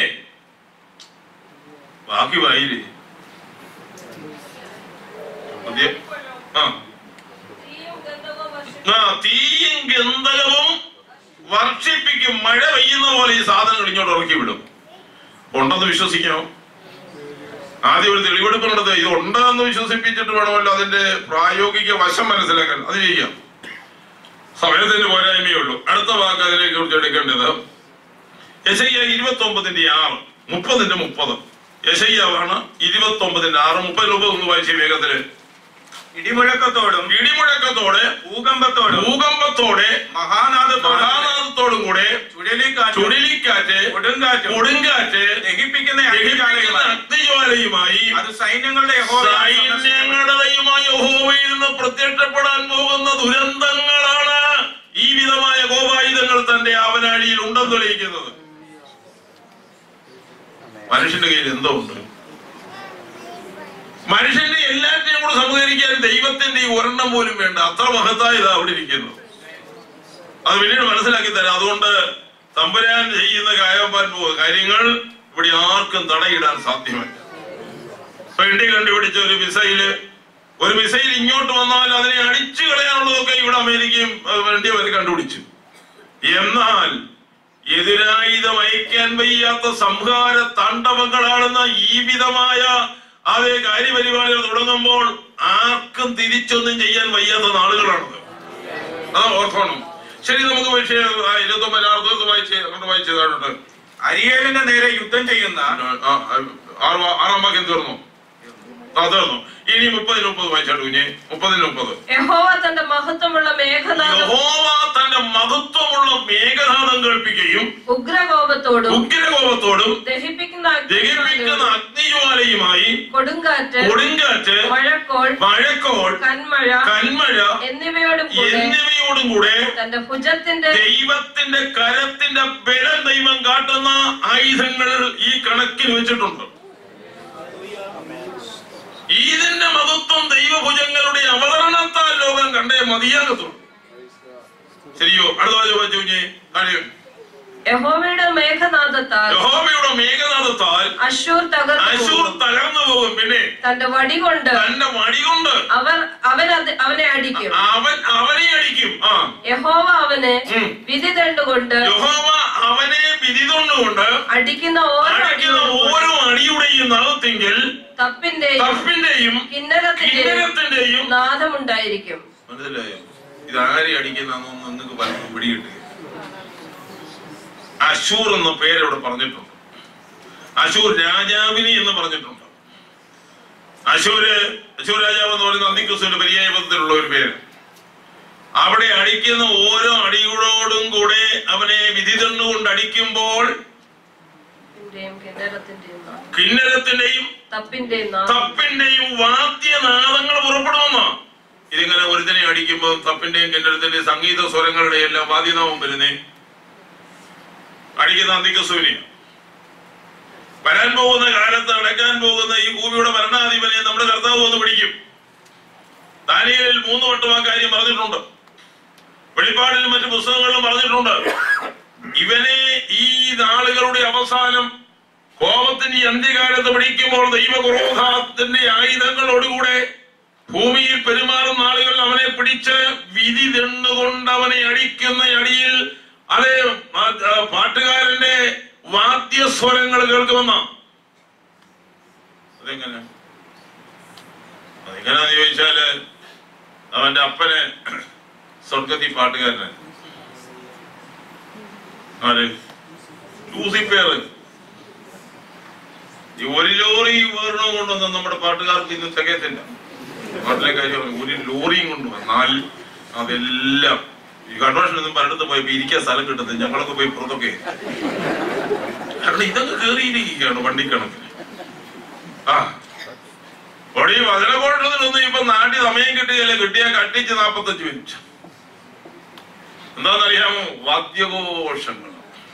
S6: ബാക്കി വായില്ലേ മതിയെ? ആ
S9: തീയും ഗന്ധകവും വർഷിക്കും.
S6: ആ തീയും ഗന്ധകവും വർഷിപ്പിക്കും മഴ പെയ്യുന്ന പോലെ ഈ സാധനങ്ങൾ ഇങ്ങോട്ട് ഇറക്കി വിടും ഉണ്ടെന്ന് വിശ്വസിക്കാം ആദ്യം ഒരു തെളിവെടുപ്പ് നടത്തുക ഇത് ഉണ്ടെന്ന് വിശ്വസിപ്പിച്ചിട്ട് വേണമല്ലോ അതിന്റെ പ്രായോഗിക വശം മനസ്സിലാക്കാൻ അത് ചെയ്യാം സമയത്തിന്റെ പോരായ്മയേ ഉള്ളൂ അടുത്ത വാക്ക് അതിനെ കുറിച്ച് എടുക്കേണ്ടത് യശയ്യ ഇരുപത്തി ഒമ്പതിന്റെ ആറ് മുപ്പതിന്റെ മുപ്പത് യശയ്യാവാണ് ഇരുപത്തി ഒമ്പതിന്റെ ആറ് മുപ്പത് രൂപ ഒന്ന് വായിച്ച വേഗത്തില്
S7: ഇടിമുഴക്കത്തോടും
S6: ഇടിമുഴക്കത്തോടെ
S7: ഭൂകമ്പത്തോടും
S6: ഭൂകമ്പത്തോടെ
S7: മഹാനാദത്തോടും
S6: മഹാനാദത്തോടും കൂടെ
S7: ചുഴലിക്കാറ്റും
S6: ചുഴലിക്കാറ്റ്
S7: കൊടുങ്കാറ്റും
S6: കൊടുങ്കാറ്റ്
S7: ദഹിപ്പിക്കുന്ന
S6: ദഹിപ്പിക്കുന്ന
S7: അഗ്നിജ്വാലയുമായി
S6: അഗ്നിജ്വാലയുമായി
S7: അത് സൈന്യങ്ങളുടെ യഹോവയായ സന്ദർശിക്കുന്നു.
S6: സൈന്യങ്ങളുടെ ദൈവമായ യഹോവയിൽ നിന്ന് പ്രത്യക്ഷപ്പെടാൻ പോകുന്ന ദുരന്തങ്ങളാണ് ഈ വിധമായ കോപായുധങ്ങൾ തന്റെ ആവനാഴിയിൽ ഉണ്ടെന്ന് തെളിയിക്കുന്നത് മനുഷ്യന്റെ കയ്യിൽ എന്തോ ഉണ്ട് മനുഷ്യന്റെ എല്ലാറ്റിനെയും കൂടെ സമുദരിക്കാൻ ദൈവത്തിന്റെ ഈ ഒരെണ്ണം പോലും വേണ്ട അത്ര മഹത്തായ ഇതാ അവിടെ ഇരിക്കുന്നത് അത് പിന്നീട് മനസ്സിലാക്കി തരാം അതുകൊണ്ട് തമ്പുരാൻ ചെയ്യുന്ന കായപ്പാൻ പോകുന്ന കാര്യങ്ങൾ ഇവിടെ ആർക്കും തടയിടാൻ സാധ്യമല്ല ഇപ്പൊ ഇന്ത്യ കണ്ടുപിടിച്ച ഒരു മിസൈല് ഒരു മിസൈൽ ഇങ്ങോട്ട് വന്നാൽ അതിനെ അടിച്ചു കളയാനുള്ളതൊക്കെ ഇവിടെ അമേരിക്കയും ഏഹ്, ഇന്ത്യ വരെ കണ്ടുപിടിച്ചു എന്നാൽ എതിരായുധം അയക്കാൻ വയ്യാത്ത സംഹാര താണ്ഡവങ്ങളാണെന്ന ഈ വിധമായ അതേ കാര്യപരിപാടികൾ തുടങ്ങുമ്പോൾ ആർക്കും തിരിച്ചൊന്നും ചെയ്യാൻ വയ്യാത്ത നാളുകളാണത് അത് ഓർക്കണം ശരി നമുക്ക് വിഷയം ഇരുപത്തി ഒമ്പത് അറുപത് വായിച്ച് അങ്ങോട്ട് വായിച്ച് താഴോട്ട്
S7: അരിയേലിന്റെ നേരെ യുദ്ധം ചെയ്യുന്ന
S6: ആ, ആ, ആറ് വാ- ആറാം വാക്യം തീർന്നു ആ തീർന്നു ഇനി മുപ്പതിന് മുപ്പത് വായിച്ചാട്ട് കുഞ്ഞെ മുപ്പതിന് മുപ്പത്
S9: യഹോവ തന്റെ മഹത്വമുള്ള മേഘനാഥം
S6: യഹോവ തന്റെ മഹത്വമുള്ള മേഘനാഥം കേൾപ്പിക്കുകയും
S9: ഉഗ്രകോപത്തോടും
S6: ഉഗ്രകോപത്തോടും
S9: ദഹിപ്പിക്കുന്ന
S6: ദഹിപ്പിക്കുന്ന
S9: അഗ്നിജ്വാലയോടും
S6: അഗ്നിജ്വാലയുമായി
S9: കൊടുങ്കാറ്റ്
S6: കൊടുങ്കാറ്റ്
S9: മഴക്കോൾ
S6: മഴക്കോൾ
S9: കന്മഴ
S6: കന്മഴ
S9: എന്നിവയോടും കൂടെ
S6: എന്നിവയോടും കൂടെ
S9: തന്റെ ഭുജത്തിന്റെ
S6: ദൈവത്തിന്റെ കരത്തിന്റെ ബലം ദൈവം കാട്ടുന്ന ആയുധങ്ങൾ ഈ കണക്കിന് വെച്ചിട്ടുണ്ട് ഇതിന്റെ മഹത്വം ദൈവഭുജങ്ങളുടെ അവതരണത്താൽ ലോകം കണ്ടേ മതിയാകത്തുള്ളൂ ശരിയോ അടുത്ത വാചകം ചോദിച്ചേ കാര്യം
S9: യഹോവയുടെ മേഘനാഥത്താൽ
S6: യഹോവയുടെ മേഘനാഥത്താൽ
S9: അശൂർ തകർന്നു
S6: അശൂർ
S9: പോകും.
S6: തകർന്നു പോകും പിന്നെ
S9: തന്റെ വടി കൊണ്ട്
S6: തന്റെ വടി കൊണ്ട്
S9: അവർ അവൻ അത് അവനെ അടിക്കും
S6: അവൻ അവനെ അടിക്കും ആ
S9: യഹോവ അവന്
S6: ഉം.
S9: വിധി തണ്ടുകൊണ്ട്
S6: യഹോവ അവനെ പിരിതൊണ്ടുകൊണ്ട്
S9: അടിക്കുന്ന ഓരോ
S6: അടിക്കുന്ന
S9: അടിയോടും
S6: ഓരോ അടിയുടെയും നഖത്തെങ്കിൽ
S9: തപ്പിന്റെയും
S6: തപ്പിന്റെയും
S9: കിന്നരത്തിന്റെയും
S6: കിന്നരത്തിന്റെയും
S9: നാദമുണ്ടായിരിക്കും
S6: മനസ്സിലായോ ഇത് ആരെ അടിക്കുന്നതെന്നൊന്നും നിങ്ങൾക്ക് പലർക്കും പിടികിട്ടുക അശൂർ എന്ന പേര് ഇവിടെ പറഞ്ഞിട്ടുണ്ട് അശൂർ രാജാവിനി എന്ന് പറഞ്ഞിട്ടുണ്ട് അശൂര് അശൂർ രാജാവ് എന്ന് പറയുന്ന അന്തിക്രിസ്തുവിന്റെ പര്യായ പദത്തിലുള്ള ഒരു പേര് അവിടെ അടിക്കുന്ന ഓരോ അടികളോടും കൂടെ അവനെ വിധി തന്നുകൊണ്ട് അടിക്കുമ്പോൾ
S9: തപ്പിന്റെയും കിന്നരത്തിന്റെയും നാദം
S6: കിന്നരത്തിന്റെയും
S9: തപ്പിന്റെയും നാദം
S6: തപ്പിന്റെയും വാദ്യനാദങ്ങൾ പുറപ്പെടുമെന്ന ഇതിങ്ങനെ ഒരുത്തിനെ അടിക്കുമ്പോൾ തപ്പിന്റെയും കിന്നരത്തിന്റെയും സംഗീത സ്വരങ്ങളുടെ എല്ലാം വാദ്യനാമം വരുന്നേ അടിക്കുന്ന അന്തിക്കസൂര്യ വരാൻ പോകുന്ന കാലത്ത് അടയ്ക്കാൻ പോകുന്ന ഈ ഭൂമിയുടെ ഭരണാധിപനെ നമ്മുടെ കർത്താവ് ഒന്ന് പിടിക്കും ദാനിയേലിൽ മൂന്ന് വട്ടം ആ കാര്യം പറഞ്ഞിട്ടുണ്ട് വെളിപ്പാടിലും മറ്റു പുസ്തകങ്ങളിലും പറഞ്ഞിട്ടുണ്ട് ഇവനെ ഈ നാളുകളുടെ അവസാനം കോപത്തിന്റെ ഈ അന്ത്യകാലത്ത് പിടിക്കുമ്പോൾ ദൈവക്രോധത്തിന്റെ ആയുധങ്ങളോടുകൂടെ ഭൂമിയിൽ പെരുമാറുന്ന ആളുകൾ അവനെ പിടിച്ച് വിധി തിണ്ണുകൊണ്ട് അവനെ അടിക്കുന്ന അടിയിൽ അതേ ആ, ആ, പാട്ടുകാരന്റെ വാദ്യസ്വരങ്ങൾ കേൾക്കുമെന്ന അതെങ്ങനെ അതെങ്ങനെയാന്ന് ചോദിച്ചാല് അവന്റെ അപ്പന് സ്വർഗത്തിൽ പാട്ടുകാരന് ആര് ലൂസിഫേറ് ഈ ഒരു ലോറി വേറണം കൊണ്ടൊന്നും നമ്മുടെ പാട്ടുകാർക്ക് ഇന്ന് തികയത്തില്ല പാട്ടിലെ കാര്യം പറഞ്ഞു. ഒരു ലോറിയും കൊണ്ടുവന്നാൽ അതെല്ലാം ഈ കൺവെൻഷൻ ഒന്നും പലയിടത്ത് പോയപ്പോ ഇരിക്കാൻ സ്ഥലം കിട്ടുന്നത് ഞങ്ങളൊക്കെ പോയി പുറത്തൊക്കെ കാരണം ഇതൊക്കെ കേറിയിരിക്കുകയാണ് വണ്ടി കണക്കിന് ആ അപ്പോൾ ഈ വചനഘോഷത്തിനൊന്നും ഇപ്പൊ നാട്ടിൽ സമയം കിട്ടുകയല്ലേ കിട്ടിയാൽ കട്ടിച്ച് നാപ്പത്തഞ്ച് മിനിറ്റ് എന്താണെന്നറിയാമോ വാദ്യഘോഷങ്ങൾ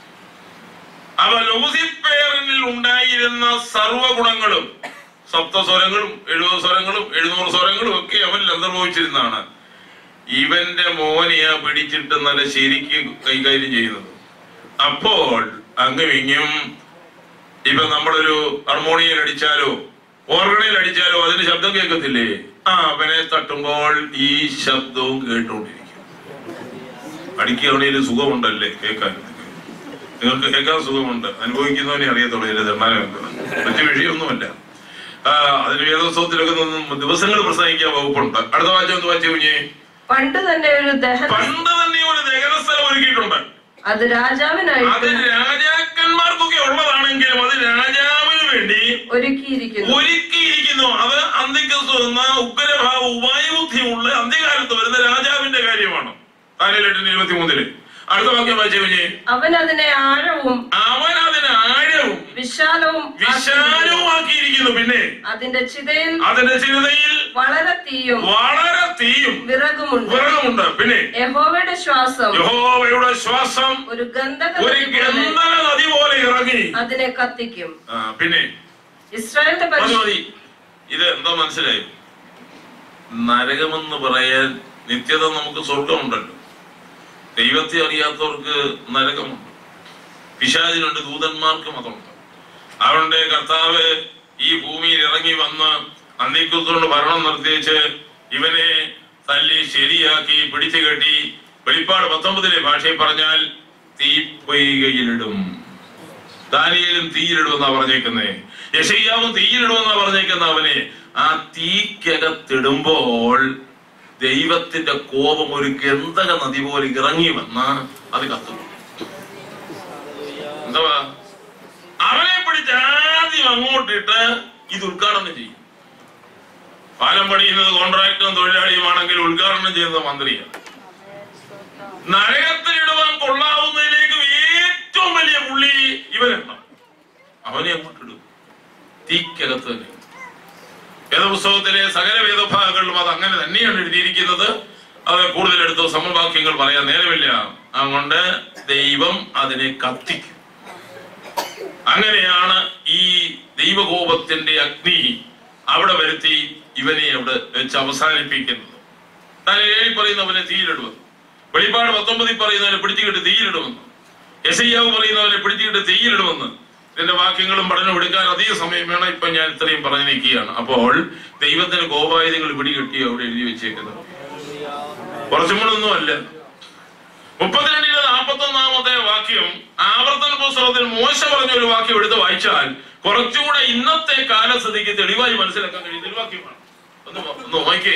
S6: അപ്പൊ ലൂസിഫേറിനിൽ ഉണ്ടായിരുന്ന സർവഗുണങ്ങളും സപ്തസ്വരങ്ങളും എഴുപത് സ്വരങ്ങളും എഴുന്നൂറ് സ്വരങ്ങളും ഒക്കെ അവനിൽ അന്തർഭവിച്ചിരുന്നാണ് ഇവന്റെ മോനെയാ പിടിച്ചിട്ട് നല്ല ശരിക്ക് കൈകാര്യം ചെയ്യുന്നത് അപ്പോൾ അങ്ങും ഇങ്ങും ഇപ്പൊ നമ്മളൊരു ഹാർമോണിയൽ അടിച്ചാലോ ഓർഗണയിൽ അടിച്ചാലോ അതിന് ശബ്ദം കേൾക്കത്തില്ലേ ആ അവനെ തട്ടുമ്പോൾ ഈ ശബ്ദവും കേട്ടുകൊണ്ടിരിക്കും അടിക്കുകയാണെങ്കിൽ സുഖമുണ്ടല്ലേ കേൾക്കാൻ നിങ്ങൾക്ക് കേൾക്കാൻ സുഖമുണ്ട് അനുഭവിക്കുന്നവനെ അറിയത്തുള്ളൂ ഇതിന്റെ നിർമ്മാണമൊക്കെ മറ്റു വിഷയമൊന്നുമല്ല ആ, അതിന് വേദോത്സവത്തിലൊക്കെ നിന്ന് ദിവസങ്ങൾ പ്രസംഗിക്കാൻ വകുപ്പുണ്ട് അടുത്ത വാചകം ഒന്ന് വായിച്ചു കുഞ്ഞേ
S9: പണ്ട് തന്നെ ഒരു ദഹന
S6: പണ്ട് തന്നെ ഒരു ദഹനസ്ഥലം ഒരുക്കിയിട്ടുണ്ട്
S9: അത്
S6: അത്
S9: രാജാവിനായിട്ട്
S6: രാജാക്കന്മാർക്കൊക്കെ ഉള്ളതാണെങ്കിലും അത് രാജാവിന് വേണ്ടി
S9: ഒരുക്കിയിരിക്കുന്നു
S6: ഒരുക്കിയിരിക്കുന്നു അത് അന്ത്യക്രിസ്തു എന്ന ഉഗ്രഭാവ ഉപായബുദ്ധിയുള്ള അന്ത്യകാലത്ത് വരുന്ന രാജാവിന്റെ കാര്യമാണ് താരേലെട്ടിന് ഇരുപത്തി മൂന്നില് അടുത്ത വാക്യം വായിച്ചു കുഞ്ഞേ
S9: അവൻ അതിനെ ആഴവും
S6: അവൻ അതിന് ആഴവും
S9: വിശാലവും
S6: വിശാലവുമാക്കിയിരിക്കുന്നു പിന്നെ
S9: അതിന്റെ ചിതയിൽ
S6: അതിന്റെ ചിന്തയിൽ
S9: വളരെ തീയും
S6: വളരെ തീയും
S9: വിറകുമുണ്ട്
S6: വിറകുമുണ്ട് പിന്നെ
S9: യഹോവയുടെ ശ്വാസം
S6: യഹോവയുടെ ശ്വാസം
S9: ഒരു ഗന്ധക
S6: ഒരു
S9: നദി പോലെ
S6: ഗന്ധക നദി പോലെ ഇറങ്ങി
S9: അതിനെ കത്തിക്കും
S6: ആ, പിന്നെ
S9: ഇസ്രായേലിന്റെ
S6: മതി
S9: പരിശു
S6: മതി ഇത് എന്താ മനസ്സിലായി നരകമെന്ന് പറയാൻ നിത്യത നമുക്ക് സ്വർഗമുണ്ടല്ലോ ദൈവത്തെ അറിയാത്തവർക്ക് നരകമുണ്ട് പിശാചിനുണ്ട് ദൂതന്മാർക്കും അതുണ്ട് അവരുടെ കർത്താവ് ഈ ഭൂമിയിൽ ഇറങ്ങി വന്ന് അന്തിക്കുത്തോണ്ട് ഭരണം നിർത്തിച്ച് ഇവനെ തല്ലി ശരിയാക്കി പിടിച്ചു കെട്ടി വെളിപ്പാട് പത്തൊമ്പതിലെ ഭാഷയിൽ പറഞ്ഞാൽ തീപ്പൊയ്കയിലിടും ദാനിയേലും തീയിലിടുമെന്നാ പറഞ്ഞേക്കുന്നേ യശയ്യാവും തീയിലിടുമെന്നാ പറഞ്ഞേക്കുന്ന അവനെ ആ തീക്കകത്തിടുമ്പോൾ ദൈവത്തിന്റെ കോപം ഒരു ഗന്ധക നദി പോലെ ഇറങ്ങി വന്ന് അത് കത്തും എന്താ അവനെ പിടിച്ച് ആദ്യം അങ്ങോട്ടിട്ട് ഇത് ഉദ്ഘാടനം ചെയ്യും പാലം പണിയുന്നത് കോൺട്രാക്ടറും തൊഴിലാളിയുമാണെങ്കിൽ ഉദ്ഘാടനം ചെയ്യുന്നത് മന്ത്രിയാണ് നരകത്തിലിടുവാൻ കൊള്ളാവുന്നതിലേക്ക് ഏറ്റവും വലിയ പുള്ളി ഇവനാണ് അവനെ അങ്ങോട്ടിടും തീക്കകത്ത് തന്നെ വേദപുസ്തകത്തിലെ സകല വേദഭാഗങ്ങളിലും അത് അങ്ങനെ തന്നെയാണ് എഴുതിയിരിക്കുന്നത് അത് കൂടുതൽ എടുത്ത് സമവാക്യങ്ങൾ പറയാൻ നേരമില്ല അതുകൊണ്ട് ദൈവം അതിനെ കത്തിക്കും അങ്ങനെയാണ് ഈ ദൈവകോപത്തിന്റെ അഗ്നി അവിടെ വരുത്തി ഇവനെ അവിടെ വെച്ച് അവസാനിപ്പിക്കുന്നത് താൻ ഏഴി പറയുന്നവനെ തീയിലിടുമെന്ന് വെളിപ്പാട് പത്തൊമ്പതിൽ പറയുന്നവനെ പിടിച്ചുകിട്ട് തീയിലിടുമെന്ന് യശയ്യാവ് പറയുന്നവനെ പിടിച്ചുകിട്ട് തീയിലിടുമെന്ന് ഇതിന്റെ വാക്യങ്ങളും പഠനം എടുക്കാൻ അധിക സമയം വേണം ഇപ്പൊ ഞാൻ ഇത്രയും പറഞ്ഞു നിൽക്കുകയാണ് അപ്പോൾ ദൈവത്തിന് കോപായുധങ്ങൾ പിടികിട്ടി അവിടെ എഴുതി വെച്ചേക്കുന്നത് കുറച്ചും കൂടെ ഒന്നുമല്ല മുപ്പത്തിരണ്ടിലെ നാൽപ്പത്തി ഒന്നാമത്തെ വാക്യം ആവർത്തന പുസ്തകത്തിൽ മോശ പറഞ്ഞ ഒരു വാക്യം എടുത്ത് വായിച്ചാൽ കുറച്ചുകൂടെ ഇന്നത്തെ കാലസ്ഥിതിക്ക് തെളിവായി മനസ്സിലാക്കാൻ കഴിയുന്ന ഒരു വാക്യമാണ് ഒന്ന് വ- ഒന്ന് നോക്കിയേ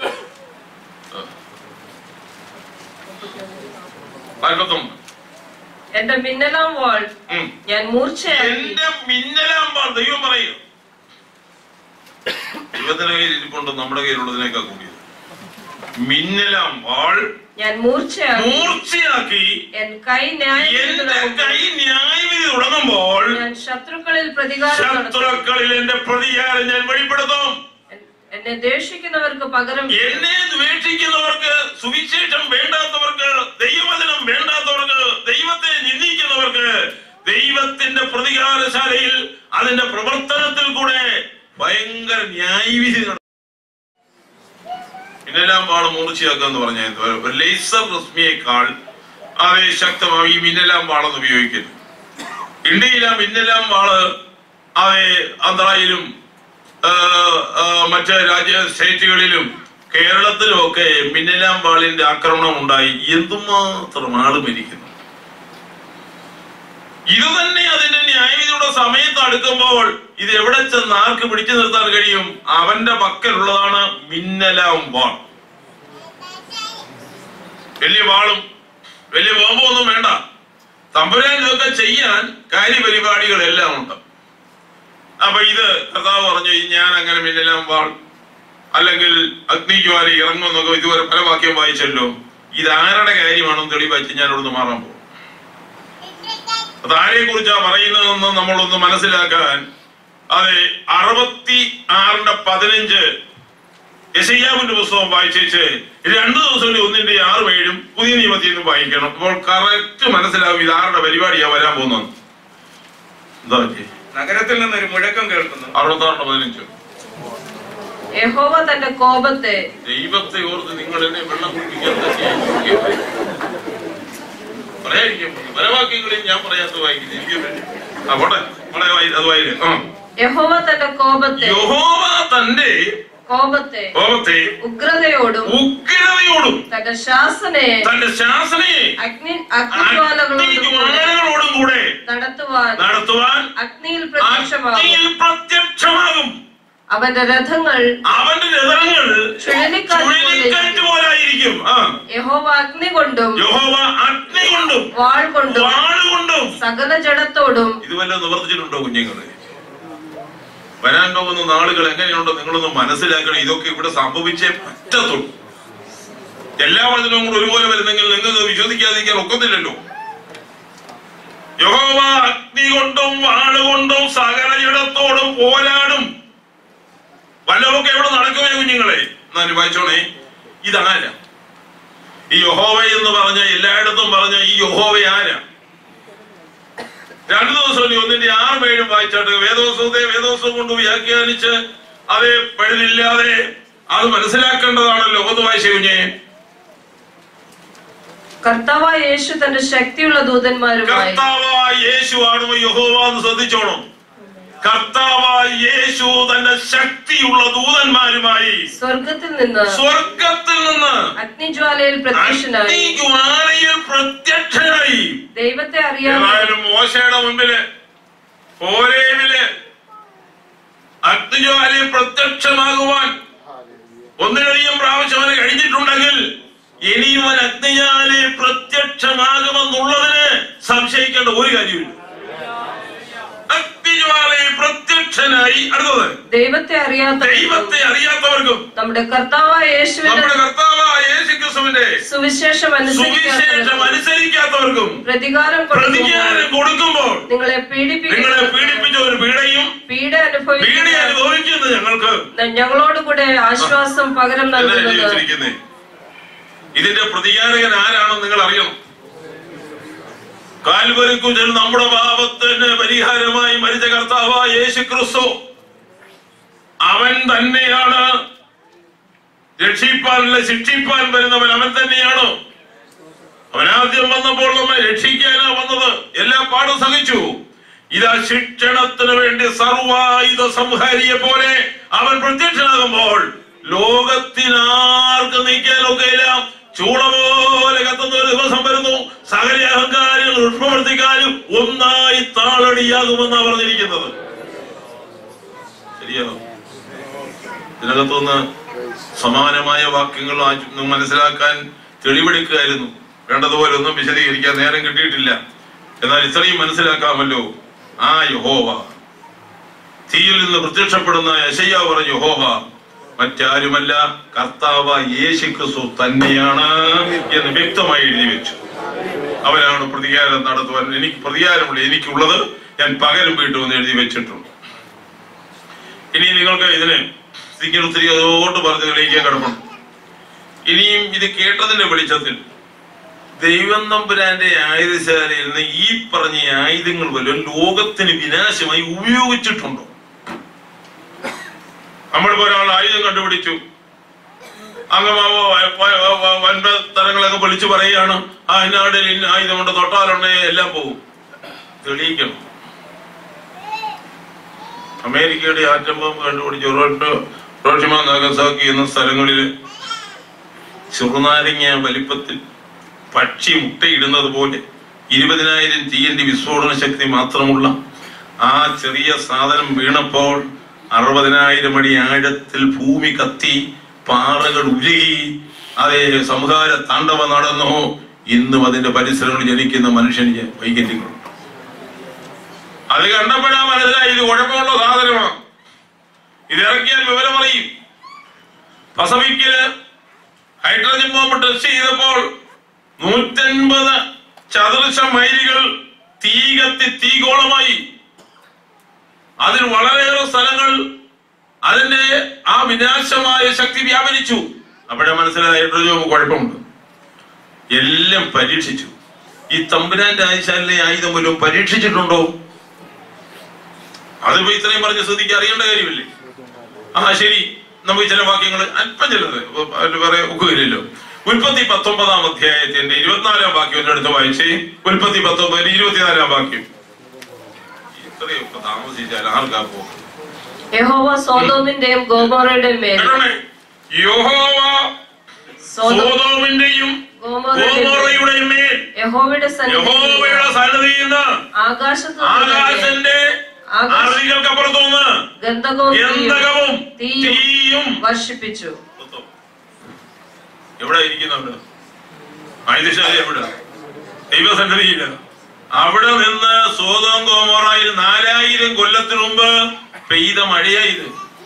S6: നാൽപ്പത്തൊന്ന്
S9: എന്റെ മിന്നലാം വാൾ
S6: ഉം.
S9: ഞാൻ മൂർച്ചയാക്കി
S6: എന്റെ മിന്നലാമ്പാൾ ദൈവം പറയും ദൈവത്തിന്റെ കയ്യിൽ ഇരിപ്പുണ്ട് നമ്മുടെ കയ്യിലുള്ളതിനേക്കാൾ കൂടിയത് മിന്നലാം വാൾ
S9: ഞാൻ മൂർച്ചയാക്കി
S6: മൂർച്ചയാക്കി
S9: എൻ കൈ ന്യായം
S6: എന്റെ കൈ ന്യായവിധി തുടങ്ങുമ്പോൾ
S9: ഞാൻ ശത്രുക്കളിൽ പ്രതികാരം നടത്തും
S6: ശത്രുക്കളിൽ എന്റെ പ്രതികാരം ഞാൻ വെളിപ്പെടുത്തും
S9: എൻ- എന്നെ ദേഷിക്കുന്നവർക്ക് പകരം
S6: എന്നെ ദ്വേഷിക്കുന്നവർക്ക് സുവിശേഷം വേണ്ടാത്തവർക്ക് ദൈവവചനം വേണ്ടാത്തവർക്ക് ദൈവത്തെ നിന്ദിക്കുന്നവർക്ക് ദൈവത്തിന്റെ പ്രതികാരശാലയിൽ അതിന്റെ പ്രവർത്തനത്തിൽ കൂടെ ഭയങ്കര ന്യായവിധി നടക്കും മിന്നലാം വാള് മൂർച്ചയാക്കുക എന്ന് പറഞ്ഞാൽ ഒരു ലേസർ രശ്മിയേക്കാൾ അതേ ശക്തമായി ഈ മിന്നലാം വാളെന്ന് ഉപയോഗിക്കുന്നു ഇന്ത്യയിലെ ആ മിന്നലാം വാള് അതേ ആന്ധ്രയിലും ആ, ആ, മറ്റ് രാജ്യ സ്റ്റേറ്റുകളിലും കേരളത്തിലും ഒക്കെ മിന്നലാം വാളിന്റെ ആക്രമണം ഉണ്ടായി എന്തുമാത്രം ആള് മരിക്കുന്നു ഇത് തന്നെ അതിന്റെ ന്യായവിധിയുടെ സമയത്ത് അടുക്കുമ്പോൾ ഇത് എവിടെ ചെന്ന് ആർക്ക് പിടിച്ചു നിർത്താൻ കഴിയും അവന്റെ പക്കലുള്ളതാണ് മിന്നലാം വാൾ വലിയ വാളും വലിയ ബോംബൊന്നും വേണ്ട തമ്പുരാൻ ഇതൊക്കെ ചെയ്യാൻ കാര്യപരിപാടികളെല്ലാം ഉണ്ട് അപ്പൊ ഇത് കർത്താവ് പറഞ്ഞു "ഈ ഞാൻ അങ്ങനെ മിന്നലാം വാൾ അല്ലെങ്കിൽ അഗ്നിജ്വാല ഇറങ്ങുമെന്നൊക്കെ ഇതുവരെ പല വാക്യം വായിച്ചല്ലോ ഇത് ആരുടെ കാര്യമാണെന്ന് തെളിവാച്ച് ഞാൻ ഇവിടുന്ന് മാറാൻ പോകും അത് ആരെ കുറിച്ചാ പറയുന്നതെന്ന് നമ്മളൊന്ന് മനസ്സിലാക്കാൻ അതെ അറുപത്തി ആറിന്റെ പതിനഞ്ച് യശയ്യാവിന്റെ പുസ്തകം വായിച്ചേച്ച് രണ്ടു ദിവസം ഒന്നിന്റെ ആറും ഏഴും പുതിയ നിയമത്തിൽ നിന്ന് വായിക്കണം അപ്പോൾ കറക്റ്റ് മനസ്സിലാവും ഇത് ആരുടെ പരിപാടിയാ വരാൻ പോകുന്നത് എന്താ പറ്റി
S7: നഗരത്തിൽ നിന്നൊരു മുഴക്കം കേൾക്കുന്നു
S6: അറുപത്താറിന്റെ പതിനഞ്ച്
S9: യഹോവ തന്റെ കോപത്തെ
S6: ദൈവത്തെ ഓർത്ത് നിങ്ങൾ എന്നെ വെള്ളം കുടിപ്പിക്കാൻ തന്നെ പറയാതിരിക്കും പല വാക്യങ്ങളിൽ ഞാൻ പറയാത്ത വായിക്കുന്നു എനിക്ക് വേണ്ടി. ആ പോട്ടെ മോളെ വായി- അത് വായിക്കും ആ
S9: യഹോവ തന്റെ കോപത്തെ
S6: യഹോവ തന്റെ
S9: കോപത്തെ
S6: കോപത്തെ
S9: ഉഗ്രതയോടും
S6: ഉഗ്രതയോടും
S9: തന്റെ ശാസനയെ
S6: തന്റെ ശാസനയെ
S9: അഗ്നി അഗ്നിജ്വാലകളോടും കൂടെ
S6: ജ്വാലകളോടും കൂടെ
S9: നടത്തുവാൻ
S6: നടത്തുവാൻ
S9: അഗ്നിയിൽ പ്രത്യക്ഷമാകും
S6: അഗ്നിയിൽ പ്രത്യക്ഷമാകും
S9: അവന്റെ രഥങ്ങൾ
S6: അവന്റെ രഥങ്ങൾ
S9: ചുഴലിക്കാറ്റ്
S6: ചുഴലിക്കാറ്റ് പോലായിരിക്കും ആ
S9: യഹോവ അഗ്നി കൊണ്ടും
S6: യഹോവ അഗ്നി കൊണ്ടും
S9: വാൾ കൊണ്ടും
S6: വാളുകൊണ്ടും
S9: സകല ജഡത്തോടും
S6: ഇത് വല്ല നിവർത്തിച്ചിട്ടുണ്ടോ കുഞ്ഞുങ്ങളെ വരാൻ പോകുന്ന നാളുകൾ എങ്ങനെയുണ്ടോ നിങ്ങളൊന്ന് മനസ്സിലാക്കണം ഇതൊക്കെ ഇവിടെ സംഭവിച്ചേ പറ്റത്തുള്ളൂ എല്ലാ വചനവും കൂടെ ഒരുപോലെ വരുന്നെങ്കിൽ നിങ്ങൾക്ക് വിശ്വസിക്കാതിരിക്കാൻ ഒക്കത്തില്ലല്ലോ യഹോവ അഗ്നി കൊണ്ടും വാളുകൊണ്ടും സകല ജഡത്തോടും പോരാടും വല്ലതൊക്കെ ഇവിടെ നടക്കുമേ കുഞ്ഞുങ്ങളെ എന്നാലും വായിച്ചോണേ ഇതാരാ ഈ യഹോവ എന്ന് പറഞ്ഞ എല്ലായിടത്തും പറഞ്ഞ ഈ യഹോവ ആരാ രണ്ടു ദിവസം ഇനി ഒന്നിന്റെ ആറും ഏഴും വായിച്ചാട്ട് വേദോത്സവത്തെ വേദോത്സവം കൊണ്ട് വ്യാഖ്യാനിച്ച് അത് പഴുതില്ലാതെ അത് മനസ്സിലാക്കേണ്ടതാണല്ലോ ഒന്ന് വായിച്ചു കുഞ്ഞേ
S9: കർത്താവായ യേശു തന്റെ ശക്തിയുള്ള ദൂതന്മാരുമായി
S6: കർത്താവായ യേശു ആണോ യഹോവ എന്ന് ശ്രദ്ധിച്ചോണം കർത്താവായ യേശു തന്റെ ശക്തിയുള്ള ദൂതന്മാരുമായി
S9: സ്വർഗത്തിൽ നിന്ന്
S6: സ്വർഗത്തിൽ നിന്ന്
S9: അഗ്നിജ്വാലയിൽ പ്രത്യക്ഷനായി
S6: അഗ്നിജ്വാലയിൽ പ്രത്യക്ഷനായി
S9: ദൈവത്തെ അറിയാതെ
S6: ഏതായാലും മോശയുടെ മുമ്പില് ഓരേവില് അഗ്നിജ്വാലയിൽ പ്രത്യക്ഷമാകുവാൻ ഒന്നിലധികം പ്രാവശ്യം അവന് കഴിഞ്ഞിട്ടുണ്ടെങ്കിൽ ഇനിയും അവൻ അഗ്നിജ്വാലയിൽ പ്രത്യക്ഷമാകുമെന്നുള്ളതിന് സംശയിക്കേണ്ട ഒരു കാര്യമില്ല അഗ്നിജ്വാലയിൽ പ്രത്യക്ഷനായി അടുത്തത്
S9: ദൈവത്തെ അറിയാത്ത
S6: ദൈവത്തെ അറിയാത്തവർക്കും
S9: നമ്മുടെ കർത്താവായ യേശുവിന്റെ
S6: നമ്മുടെ കർത്താവായ യേശു ക്രിസ്തുവിന്റെ
S9: സുവിശേഷം അനുസരിക്കാത്തവർക്ക്
S6: സുവിശേഷം അനുസരിക്കാത്തവർക്കും
S9: പ്രതികാരം
S6: പ്രതിജ്ഞാനം
S9: കൊടുക്കുമ്പോൾ
S6: കൊടുക്കുമ്പോൾ
S9: നിങ്ങളെ
S6: നിങ്ങളെ
S9: പീഡിപ്പിക്കുന്ന
S6: പീഡിപ്പിച്ച ഒരു പീഡയും
S9: പീഡ
S6: പീഡ
S9: അനുഭവിക്കുന്ന
S6: അനുഭവിക്കുന്നത് ഞങ്ങൾക്ക്
S9: ഞങ്ങളോടുകൂടെ ആശ്വാസം പകരം
S6: എന്നാ എഴുതി
S9: നൽകുന്നത്
S6: വെച്ചിരിക്കുന്നേ ഇതിന്റെ പ്രതികാരകൻ ആരാണെന്ന് നിങ്ങൾ അറിയണം കാൽവരി കുതിൽ നമ്മുടെ പാപത്തിന് പരിഹാരമായി മരിച്ച കർത്താവായ യേശു ക്രിസ്തു അവൻ തന്നെയാണ് രക്ഷിപ്പാനല്ല ശിക്ഷിപ്പാൻ വരുന്നവൻ അവൻ തന്നെയാണ് അവൻ ആദ്യം വന്നപ്പോൾ നമ്മെ രക്ഷിക്കാനാ വന്നത് എല്ലാ പാടും സഹിച്ചു ഇതാ ശിക്ഷണത്തിന് വേണ്ടി സർവായുധ സംഹാരിയെ പോലെ അവൻ പ്രത്യക്ഷനാകുമ്പോൾ ലോകത്തിനാർക്ക് നീക്കാനൊക്കെയില്ല ചൂള പോലെ കത്തുന്ന ഒരു ദിവസം വരുന്നു സകല അഹങ്കാരികൾ ഉഷ്മവർത്തിക്കാനും ഒന്നായി താളടിയാകുമെന്നാണ് പറഞ്ഞിരിക്കുന്നത് ശരിയാണോ ഇതിനകത്തുനിന്ന് സമാനമായ വാക്യങ്ങൾ ആ- മനസ്സിലാക്കാൻ തെളിവെടുക്കുകയായിരുന്നു വേണ്ടതുപോലെ ഒന്നും വിശദീകരിക്കാൻ നേരം കിട്ടിയിട്ടില്ല എന്നാൽ ഇത്രയും മനസ്സിലാക്കാമല്ലോ ആ യഹോവ തീയിൽ നിന്ന് പ്രത്യക്ഷപ്പെടുന്ന യശയ്യ പറഞ്ഞ യഹോവ മറ്റാരുമല്ല കർത്താവ യേശു ക്രിസ്തു തന്നെയാണ് എന്ന് വ്യക്തമായി എഴുതി വെച്ചു അവനാണ് പ്രതികാരം നടത്തുവാൻ എനിക്ക് പ്രതികാരമുള്ള എനിക്കുള്ളത് ഞാൻ പകരം വീട്ടുമെന്ന് എഴുതി വെച്ചിട്ടുണ്ട് ഇനി നിങ്ങൾക്ക് ഇതിന് ഇതിങ്ങനെ ഒത്തിരി അതോട്ട് പറഞ്ഞ് തെളിയിക്കാൻ കിടപ്പണം ഇനിയും ഇത് കേട്ടതിന്റെ വെളിച്ചത്തിൽ ദൈവം തമ്പുരാന്റെ ആയുധശാലയിൽ നിന്ന് ഈ പറഞ്ഞ ആയുധങ്ങൾ വല്ലതും ലോകത്തിന് വിനാശമായി ഉപയോഗിച്ചിട്ടുണ്ടോ നമ്മളിപ്പോ ഒരാൾ ആയുധം കണ്ടുപിടിച്ചു അംഗമാവോ വൻതരങ്ങളൊക്കെ വിളിച്ചു പറയുകയാണ് ആ ഇന്നാടിൽ ഇന്ന ആയുധമുണ്ട് തൊട്ടാലുണ്ടേ എല്ലാം പോകും തെളിയിക്കണം അമേരിക്കയുടെ ആറ്റം ബോംബ് കണ്ടുപിടിച്ച് റോട്ടോ റോഷിമ നാഗസാക്കി എന്ന സ്ഥലങ്ങളിൽ ചെറുനാരങ്ങ വലിപ്പത്തിൽ പക്ഷി മുട്ടയിടുന്നത് പോലെ ഇരുപതിനായിരം ടി എൻ ഡി വിസ്ഫോടന ശക്തി മാത്രമുള്ള ആ ചെറിയ സാധനം വീണപ്പോൾ അറുപതിനായിരം അടി ആഴത്തിൽ ഭൂമി കത്തി പാറകൾ ഉരുകി അതേ സംഹാര താണ്ഡവ നടന്നു ഇന്നും അതിന്റെ പരിസരങ്ങളിൽ ജനിക്കുന്ന മനുഷ്യന് വൈകല്യങ്ങളുണ്ട് അത് കണ്ടപ്പോഴാ മനസ്സിലായി ഇത് കുഴപ്പമുള്ള സാധനമാണ് ഇത് ഇറക്കിയാൽ വിവരം അറിയും പസഫിക്കില് ഹൈഡ്രജൻ ബോംബ് ടെസ്റ്റ് ചെയ്തപ്പോൾ നൂറ്റൻപത് ചതുരശ്ര മൈലുകൾ തീ കത്തി തീഗോളമായി അതിൽ വളരെയേറെ സ്ഥലങ്ങൾ അതിന്റെ ആ വിനാശമായ ശക്തി വ്യാപരിച്ചു അപ്പോഴേ മനസ്സിലായ കുഴപ്പമുണ്ട് എല്ലാം പരീക്ഷിച്ചു ഈ തമ്പുരാന്റെ ആയിശാലിലെ ആയുധം പോലും പരീക്ഷിച്ചിട്ടുണ്ടോ അതിപ്പോ ഇത്രയും പറഞ്ഞ ശ്രദ്ധിക്കുക അറിയേണ്ട കാര്യമില്ലേ ആ ശരി നമുക്ക് ചില വാക്യങ്ങൾ അല്പം ചിലത് അതിൽ വേറെ ഒക്കുകയില്ലല്ലോ ഉൽപ്പത്തി പത്തൊമ്പതാം അധ്യായത്തിന്റെ ഇരുപത്തിനാലാം വാക്യം എന്റെ അടുത്ത് വായിച്ചേ ഉൽപ്പത്തി പത്തൊമ്പതിന് ഇരുപത്തിനാലാം വാക്യം ഇത്രയൊക്കെ താമസിച്ചാൽ ആർക്കാ പോകും
S9: യഹോവ സോതോമിന്റെയും ഗോമോറയുടെയും മേൽ
S6: കേട്ടോണേ യഹോവ
S9: സോതോം
S6: സോതോമിന്റെയും
S9: ഗോമോറയുടെയും
S6: ഗോമോറയുടെയും മേൽ
S9: യഹോവയുടെ സന്നിധിയിൽ
S6: യഹോവയുടെ സന്നിധിയിൽ നിന്ന്
S9: ആകാശത്ത്
S6: ആകാശന്റെ അറികൾക്കപ്പുറത്തുനിന്ന്
S9: ഗന്ധകവും തീയും
S6: ഗന്ധകവും
S9: തീയും
S6: തീയും
S9: വർഷിപ്പിച്ചു
S6: എവിടെ ഇരിക്കുന്നുണ്ട് ആയുധശാല എവിടെ ദൈവസന്നിധിയില്ല അവിടെ നിന്ന് സോതോം ഗോമോറായിൽ നാലായിരം കൊല്ലത്തിന് മുമ്പ് പെയ്ത മഴയായത്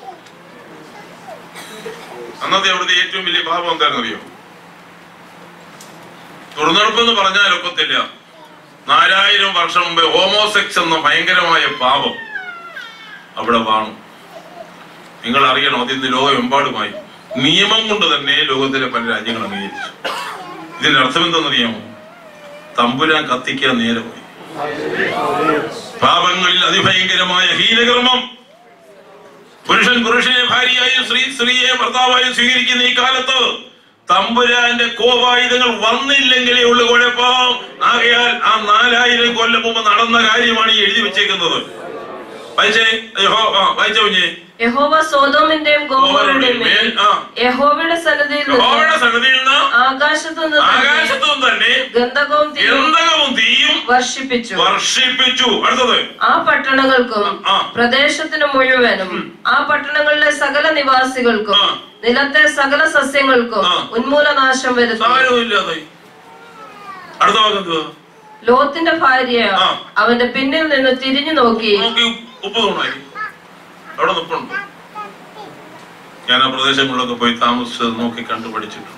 S6: അന്നത്തെ അവിടുത്തെ ഏറ്റവും വലിയ പാപം എന്താണെന്നറിയോ തുറന്നെടുപ്പെന്ന് പറഞ്ഞാൽ ഒക്കത്തില്ല നാലായിരം വർഷം മുമ്പ് ഹോമോസെക്സ് എന്ന ഭയങ്കരമായ പാപം അവിടെ വാണു നിങ്ങൾ അറിയണം അത് ഇന്ന് ലോകമെമ്പാടുമായി നിയമം കൊണ്ട് തന്നെ ലോകത്തിലെ പല രാജ്യങ്ങൾ അംഗീകരിച്ചു ഇതിന്റെ അർത്ഥം എന്തെന്നറിയാമോ തമ്പുരാൻ കത്തിക്കാൻ നേരമായി പാപങ്ങളിൽ അതിഭയങ്കരമായ ഹീനകർമ്മം പുരുഷൻ പുരുഷനെ ഭാര്യയായും സ്ത്രീ സ്ത്രീയെ ഭർത്താവായും സ്വീകരിക്കുന്ന ഈ കാലത്ത് തമ്പുരാന്റെ കോപായുധങ്ങൾ വന്നില്ലെങ്കിലേ ഉള്ളു കുഴപ്പം ആകയാൽ ആ നാലായിരം കൊല്ലം മുമ്പ് നടന്ന കാര്യമാണ് ഈ എഴുതി വെച്ചേക്കുന്നത് വായിച്ചേ യഹോ ആ വായിച്ച കുഞ്ഞേ
S9: യഹോവ സോതോമിന്റെയും ഗോമോറയുടെയും മേൽ
S6: ആ
S9: യഹോവയുടെ സന്നിധിയിൽ
S6: യഹോവയുടെ
S9: നിന്ന്
S6: സന്നിധിയിൽ നിന്ന്
S9: ആകാശത്തു നിന്ന്
S6: ആകാശത്തും തന്നെ
S9: ഗന്ധകവും തീയും
S6: ഗന്ധകവും തീയും
S9: വർഷിപ്പിച്ചു
S6: വർഷിപ്പിച്ചു അടുത്തത്
S9: ആ പട്ടണങ്ങൾക്കും
S6: ആ.
S9: പ്രദേശത്തിന് മുഴുവനും ആ പട്ടണങ്ങളിലെ സകല നിവാസികൾക്കും
S6: ആ.
S9: നിലത്തെ സകല സസ്യങ്ങൾക്കും
S6: ആ.
S9: ഉന്മൂലനാശം വരുന്നു
S6: സാരമില്ലാതെ അടുത്ത ഭാഗം എന്തുവാ
S9: ലോത്തിന്റെ ഭാര്യ
S6: ആ.
S9: അവന്റെ പിന്നിൽ നിന്ന് തിരിഞ്ഞു നോക്കി
S6: നോക്കി ഉപ്പ് തൂണായി അവിടെ നിപ്പുണ്ട് ഞാൻ ആ പ്രദേശങ്ങളിലൊക്കെ പോയി താമസിച്ചത് നോക്കി കണ്ടു പഠിച്ചിട്ടുണ്ട്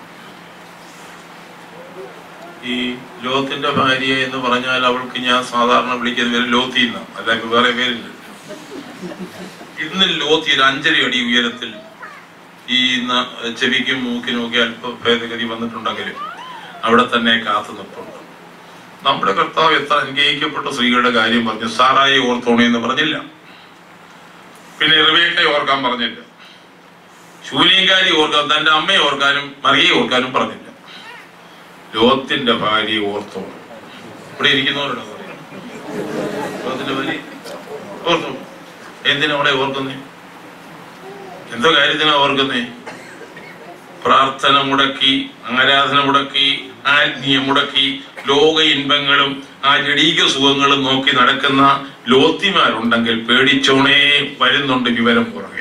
S6: ഈ ലോത്തിന്റെ ഭാര്യ എന്ന് പറഞ്ഞാൽ അവൾക്ക് ഞാൻ സാധാരണ വിളിക്കുന്ന പേര് ലോത്തി എന്ന അല്ല ഇപ്പൊ വേറെ പേരില്ല ഇന്ന് ലോത്തി ഒരു അഞ്ചര അടി ഉയരത്തിൽ ഈ ന- ചെവിക്കും മൂക്കിനും ഒക്കെ അല്പ ഭേദഗതി വന്നിട്ടുണ്ടെങ്കിലും അവിടെ തന്നെ കാത്തു നിൽപ്പുണ്ട് നമ്മുടെ കർത്താവ് എത്ര അനുഗ്രഹിക്കപ്പെട്ട സ്ത്രീകളുടെ കാര്യം പറഞ്ഞു സാറായി ഓർത്തോണേ എന്ന് പറഞ്ഞില്ല പിന്നെ റിവേറ്റെ ഓർക്കാൻ പറഞ്ഞില്ല ശൂന്യങ്കാരി ഓർക്കാൻ തന്റെ അമ്മയെ ഓർക്കാനും മറിയെ ഓർക്കാനും പറഞ്ഞില്ല ലോകത്തിന്റെ ഭാര്യയെ ഓർത്തോ ഇവിടെ ഇരിക്കുന്നവരുടെ ലോകത്തിന്റെ ഭാര്യ ഓർത്തോ എന്തിനാ അവിടെ ഓർക്കുന്നേ എന്തോ കാര്യത്തിനാ ഓർക്കുന്നേ പ്രാർത്ഥന മുടക്കി ആരാധന മുടക്കി ആത്മീയം മുടക്കി ലോക ഇൻപങ്ങളും ആ ജടീക സുഖങ്ങളും നോക്കി നടക്കുന്ന ലോത്തിമാരുണ്ടെങ്കിൽ പേടിച്ചോണേ വരുന്നുണ്ട് വിവരം പുറകെ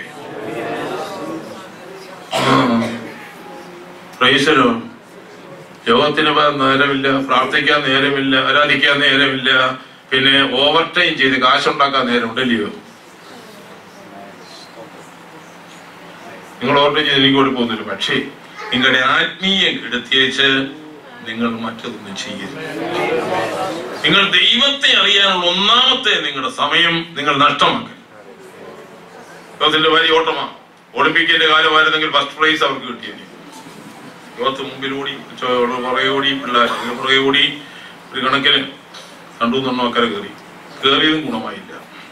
S6: പ്രൈസലോ യോഗത്തിന് പോകാൻ നേരമില്ല പ്രാർത്ഥിക്കാൻ നേരമില്ല ആരാധിക്കാൻ നേരമില്ല പിന്നെ ഓവർ ടൈം ചെയ്ത് കാശുണ്ടാക്കാൻ നേരമുണ്ടല്ലയോ നിങ്ങൾ ഓവർ ടൈം ചെയ്ത് എനിക്ക് പോകുന്നില്ല പക്ഷേ നിങ്ങളുടെ ആത്മീയം കെടുത്തിയേച്ച് നിങ്ങൾ മറ്റൊന്നും ചെയ്യരുത് നിങ്ങൾ ദൈവത്തെ അറിയാനുള്ള ഒന്നാമത്തെ നിങ്ങളുടെ സമയം നിങ്ങൾ നഷ്ടമാക്കുക ലോകത്തിന്റെ വലിയ ഓട്ടമാ ഒളിമ്പിക്കിന്റെ കാലമായിരുന്നെങ്കിൽ ഫസ്റ്റ് പ്രൈസ് അവർക്ക് കിട്ടിയത് ലോകത്ത് മുമ്പിലൂടി പുറകെ ഓടി പിള്ളേർ പുറകെ ഓടി ഒരു കണക്കിന് രണ്ടു മൂന്നെണ്ണം അക്കരെ കയറി കയറിയതും ഗുണമായില്ല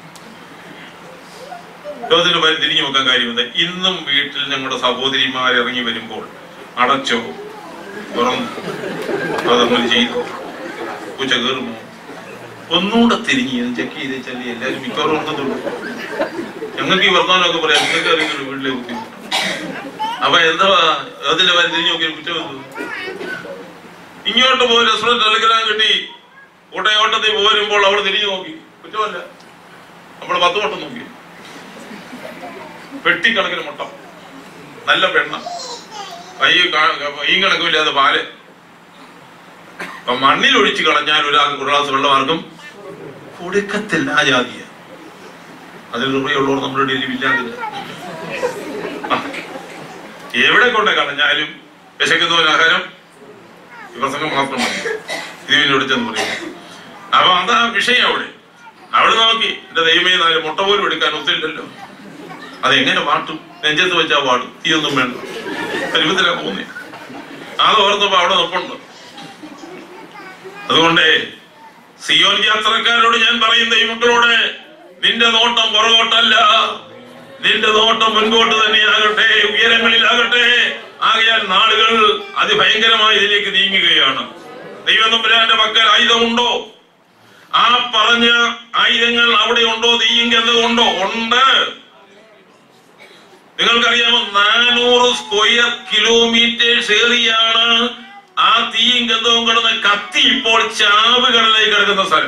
S6: ലോകത്തിന് പേര് തിരിഞ്ഞു നോക്കാൻ കാര്യമെന്ത് ഇന്നും വീട്ടിൽ ഞങ്ങളുടെ സഹോദരിമാർ ഇറങ്ങി വരുമ്പോൾ അടച്ചോ തുറന്നു അതങ്ങനെ ചെയ്തു പൂച്ച കയറുമോ ഒന്നുകൂടെ തിരിഞ്ഞ് ചെക്ക് ചെയ്ത് ചെല്ലി എല്ലാവരും മിക്കവാറും ഓർക്കത്തുള്ളൂ ഞങ്ങൾക്ക് ഈ വർത്തമാനമൊക്കെ പറയാം നിങ്ങൾക്ക് അറിയുന്നുള്ളൂ വീട്ടിലെ ബുദ്ധിമുട്ട് അപ്പൊ എന്താ അതിന്റെ പേര് തിരിഞ്ഞു നോക്കി കുറ്റം എന്ത് ഇങ്ങോട്ട് പോയി റെസ്റ്റോറന്റ് ടെലിഗ്രാം കിട്ടി കോട്ടയോട്ടത്തിൽ പോരുമ്പോൾ അവിടെ തിരിഞ്ഞു നോക്കി കുറ്റമല്ല നമ്മൾ പത്ത് വട്ടം നോക്കി വെട്ടിക്കണക്കിന് മുട്ട നല്ല പെണ്ണ കൈ കൈയും കണക്കുമില്ലാതെ പാല് അപ്പൊ മണ്ണിൽ ഒഴിച്ച് കളഞ്ഞാൽ ഒരാൾക്ക് ഒരു ഗ്ലാസ് വെള്ളമാർക്കും കൊടുക്കത്തില്ല ആ ജാതിയ അതിൽ കൃപയുള്ളവർ നമ്മുടെ ഇടയിൽ ഇല്ലാതില്ല ആ. എവിടെ കൊണ്ട് കളഞ്ഞാലും വിശക്കുന്നവന് ആഹാരം ഈ പ്രസംഗം മാത്രം മതി ഇത് പിന്നെ വിളിച്ചെന്ന് പറയും അപ്പൊ അതാ വിഷയം അവിടെ അവിടെ നോക്കി എന്റെ ദൈവമേ നാല് മുട്ട പോലും എടുക്കാൻ ഒത്തില്ലല്ലോ അതെങ്ങനെ വാട്ടും നെഞ്ചത്ത് വെച്ചാ വാടും തീയൊന്നും വേണ്ട പരുവത്തിലാ പോകുന്നേ അത് ഓർത്തപ്പോ അവിടെ നിൽപ്പുണ്ട് അതുകൊണ്ട് സിയോൻ യാത്രക്കാരോട് ഞാൻ പറയും ദൈവങ്ങളോട് നിന്റെ നോട്ടം പുറകോട്ടല്ല നിന്റെ നോട്ടം മുൻപോട്ട് തന്നെയാകട്ടെ ഉയരങ്ങളിലാകട്ടെ ആകയാൽ നാളുകൾ അതിഭയങ്കരമായ ഇതിലേക്ക് നീങ്ങുകയാണ് ദൈവം തമ്പുരാന്റെ പക്കൽ ആയുധമുണ്ടോ ആ പറഞ്ഞ ആയുധങ്ങൾ അവിടെ ഉണ്ടോ തീയും ഗന്ധമുണ്ടോ ഉണ്ട് നിങ്ങൾക്കറിയാമോ നാനൂറ് സ്ക്വയർ കിലോമീറ്റേഴ്സ് ഏറിയാണ് ആ തീയും ഗന്ധവും കിടന്ന് കത്തി ഇപ്പോൾ ചാവ് കടലായി കിടക്കുന്ന സ്ഥലം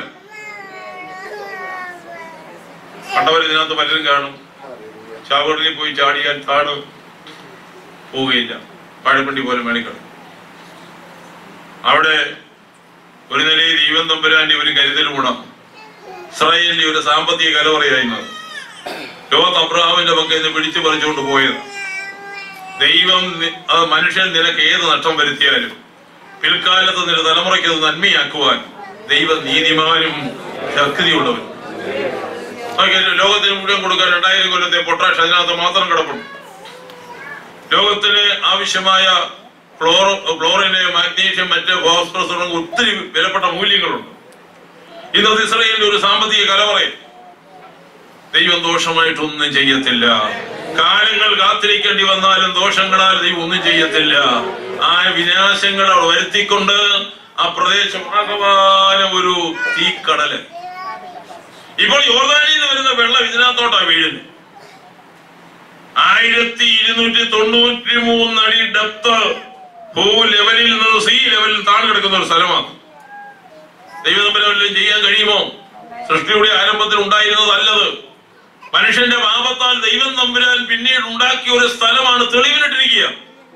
S6: കണ്ടവർ ഇതിനകത്ത് പലരും കാണും ചാവുകടലിൽ പോയി ചാടിയാൽ താണ് പോവുകയില്ല വാഴപ്പണ്ടി പോലെ മേളിക്കണം അവിടെ ഒരു നിലയിൽ ദൈവം തമ്പുരാന്റെ ഒരു കരുതൽ ഗുണം ഇസ്രായേലിന്റെ ഒരു സാമ്പത്തിക കലവറയായിരുന്നത് ലോകത്ത് അബ്രഹാമിന്റെ പക്കൽ നിന്ന് പിടിച്ചു പറിച്ചുകൊണ്ട് പോയത് ദൈവം നി- അത് മനുഷ്യൻ നിനക്ക് ഏത് നഷ്ടം വരുത്തിയാലും പിൽക്കാലത്ത് നിന്റെ തലമുറയ്ക്ക് അത് നന്മയാക്കുവാൻ ദൈവം നീതിമാനും ശക്തിയുള്ളവൻ നോക്കിയാൽ ലോകത്തിന് മുഴുവൻ കൊടുക്കാൻ രണ്ടായിരം കൊല്ലത്തെ പൊട്ടാഷ് അതിനകത്ത് മാത്രം കിടപ്പുണ്ട് ലോകത്തിന് ആവശ്യമായ ഫ്ലോറോ ഫ്ലോറിന് മാഗ്നീഷ്യം മറ്റ് ഫോസ്ഫറസ് തുടങ്ങി ഒത്തിരി വിലപ്പെട്ട മൂല്യങ്ങളുണ്ട് ഇന്നത്തെ ഇസ്രയേലിന്റെ ഒരു സാമ്പത്തിക കലവറയിൽ ദൈവം ദോഷമായിട്ടൊന്നും ചെയ്യത്തില്ല കാലങ്ങൾ കാത്തിരിക്കേണ്ടി വന്നാലും ദോഷങ്ങളാൽ ദൈവം ഒന്നും ചെയ്യത്തില്ല ആ വിനാശങ്ങൾ അവിടെ വരുത്തിക്കൊണ്ട് ആ പ്രദേശം ആകമാനം ഒരു തീക്കടല് ഇപ്പോൾ യോർദാനിൽ നിന്ന് വരുന്ന വെള്ളം ഇതിനകത്തോട്ടാ വീഴുന്നത് ആയിരത്തി ഇരുന്നൂറ്റി തൊണ്ണൂറ്റി മൂന്ന് അടി ഡെപ്ത് ഭൂ ലെവലിൽ നിന്ന് സീ ലെവലിൽ താഴെ കിടക്കുന്ന ഒരു സ്ഥലമാണ് ദൈവതമ്പരം ചെയ്യാൻ കഴിയുമോ സൃഷ്ടിയുടെ ആരംഭത്തിൽ ഉണ്ടായിരുന്നത് അല്ലത് മനുഷ്യന്റെ പാപത്താൽ ദൈവം തമ്പുരാൻ പിന്നീട് ഉണ്ടാക്കിയ ഒരു സ്ഥലമാണ് തെളിവിനിട്ടിരിക്കുക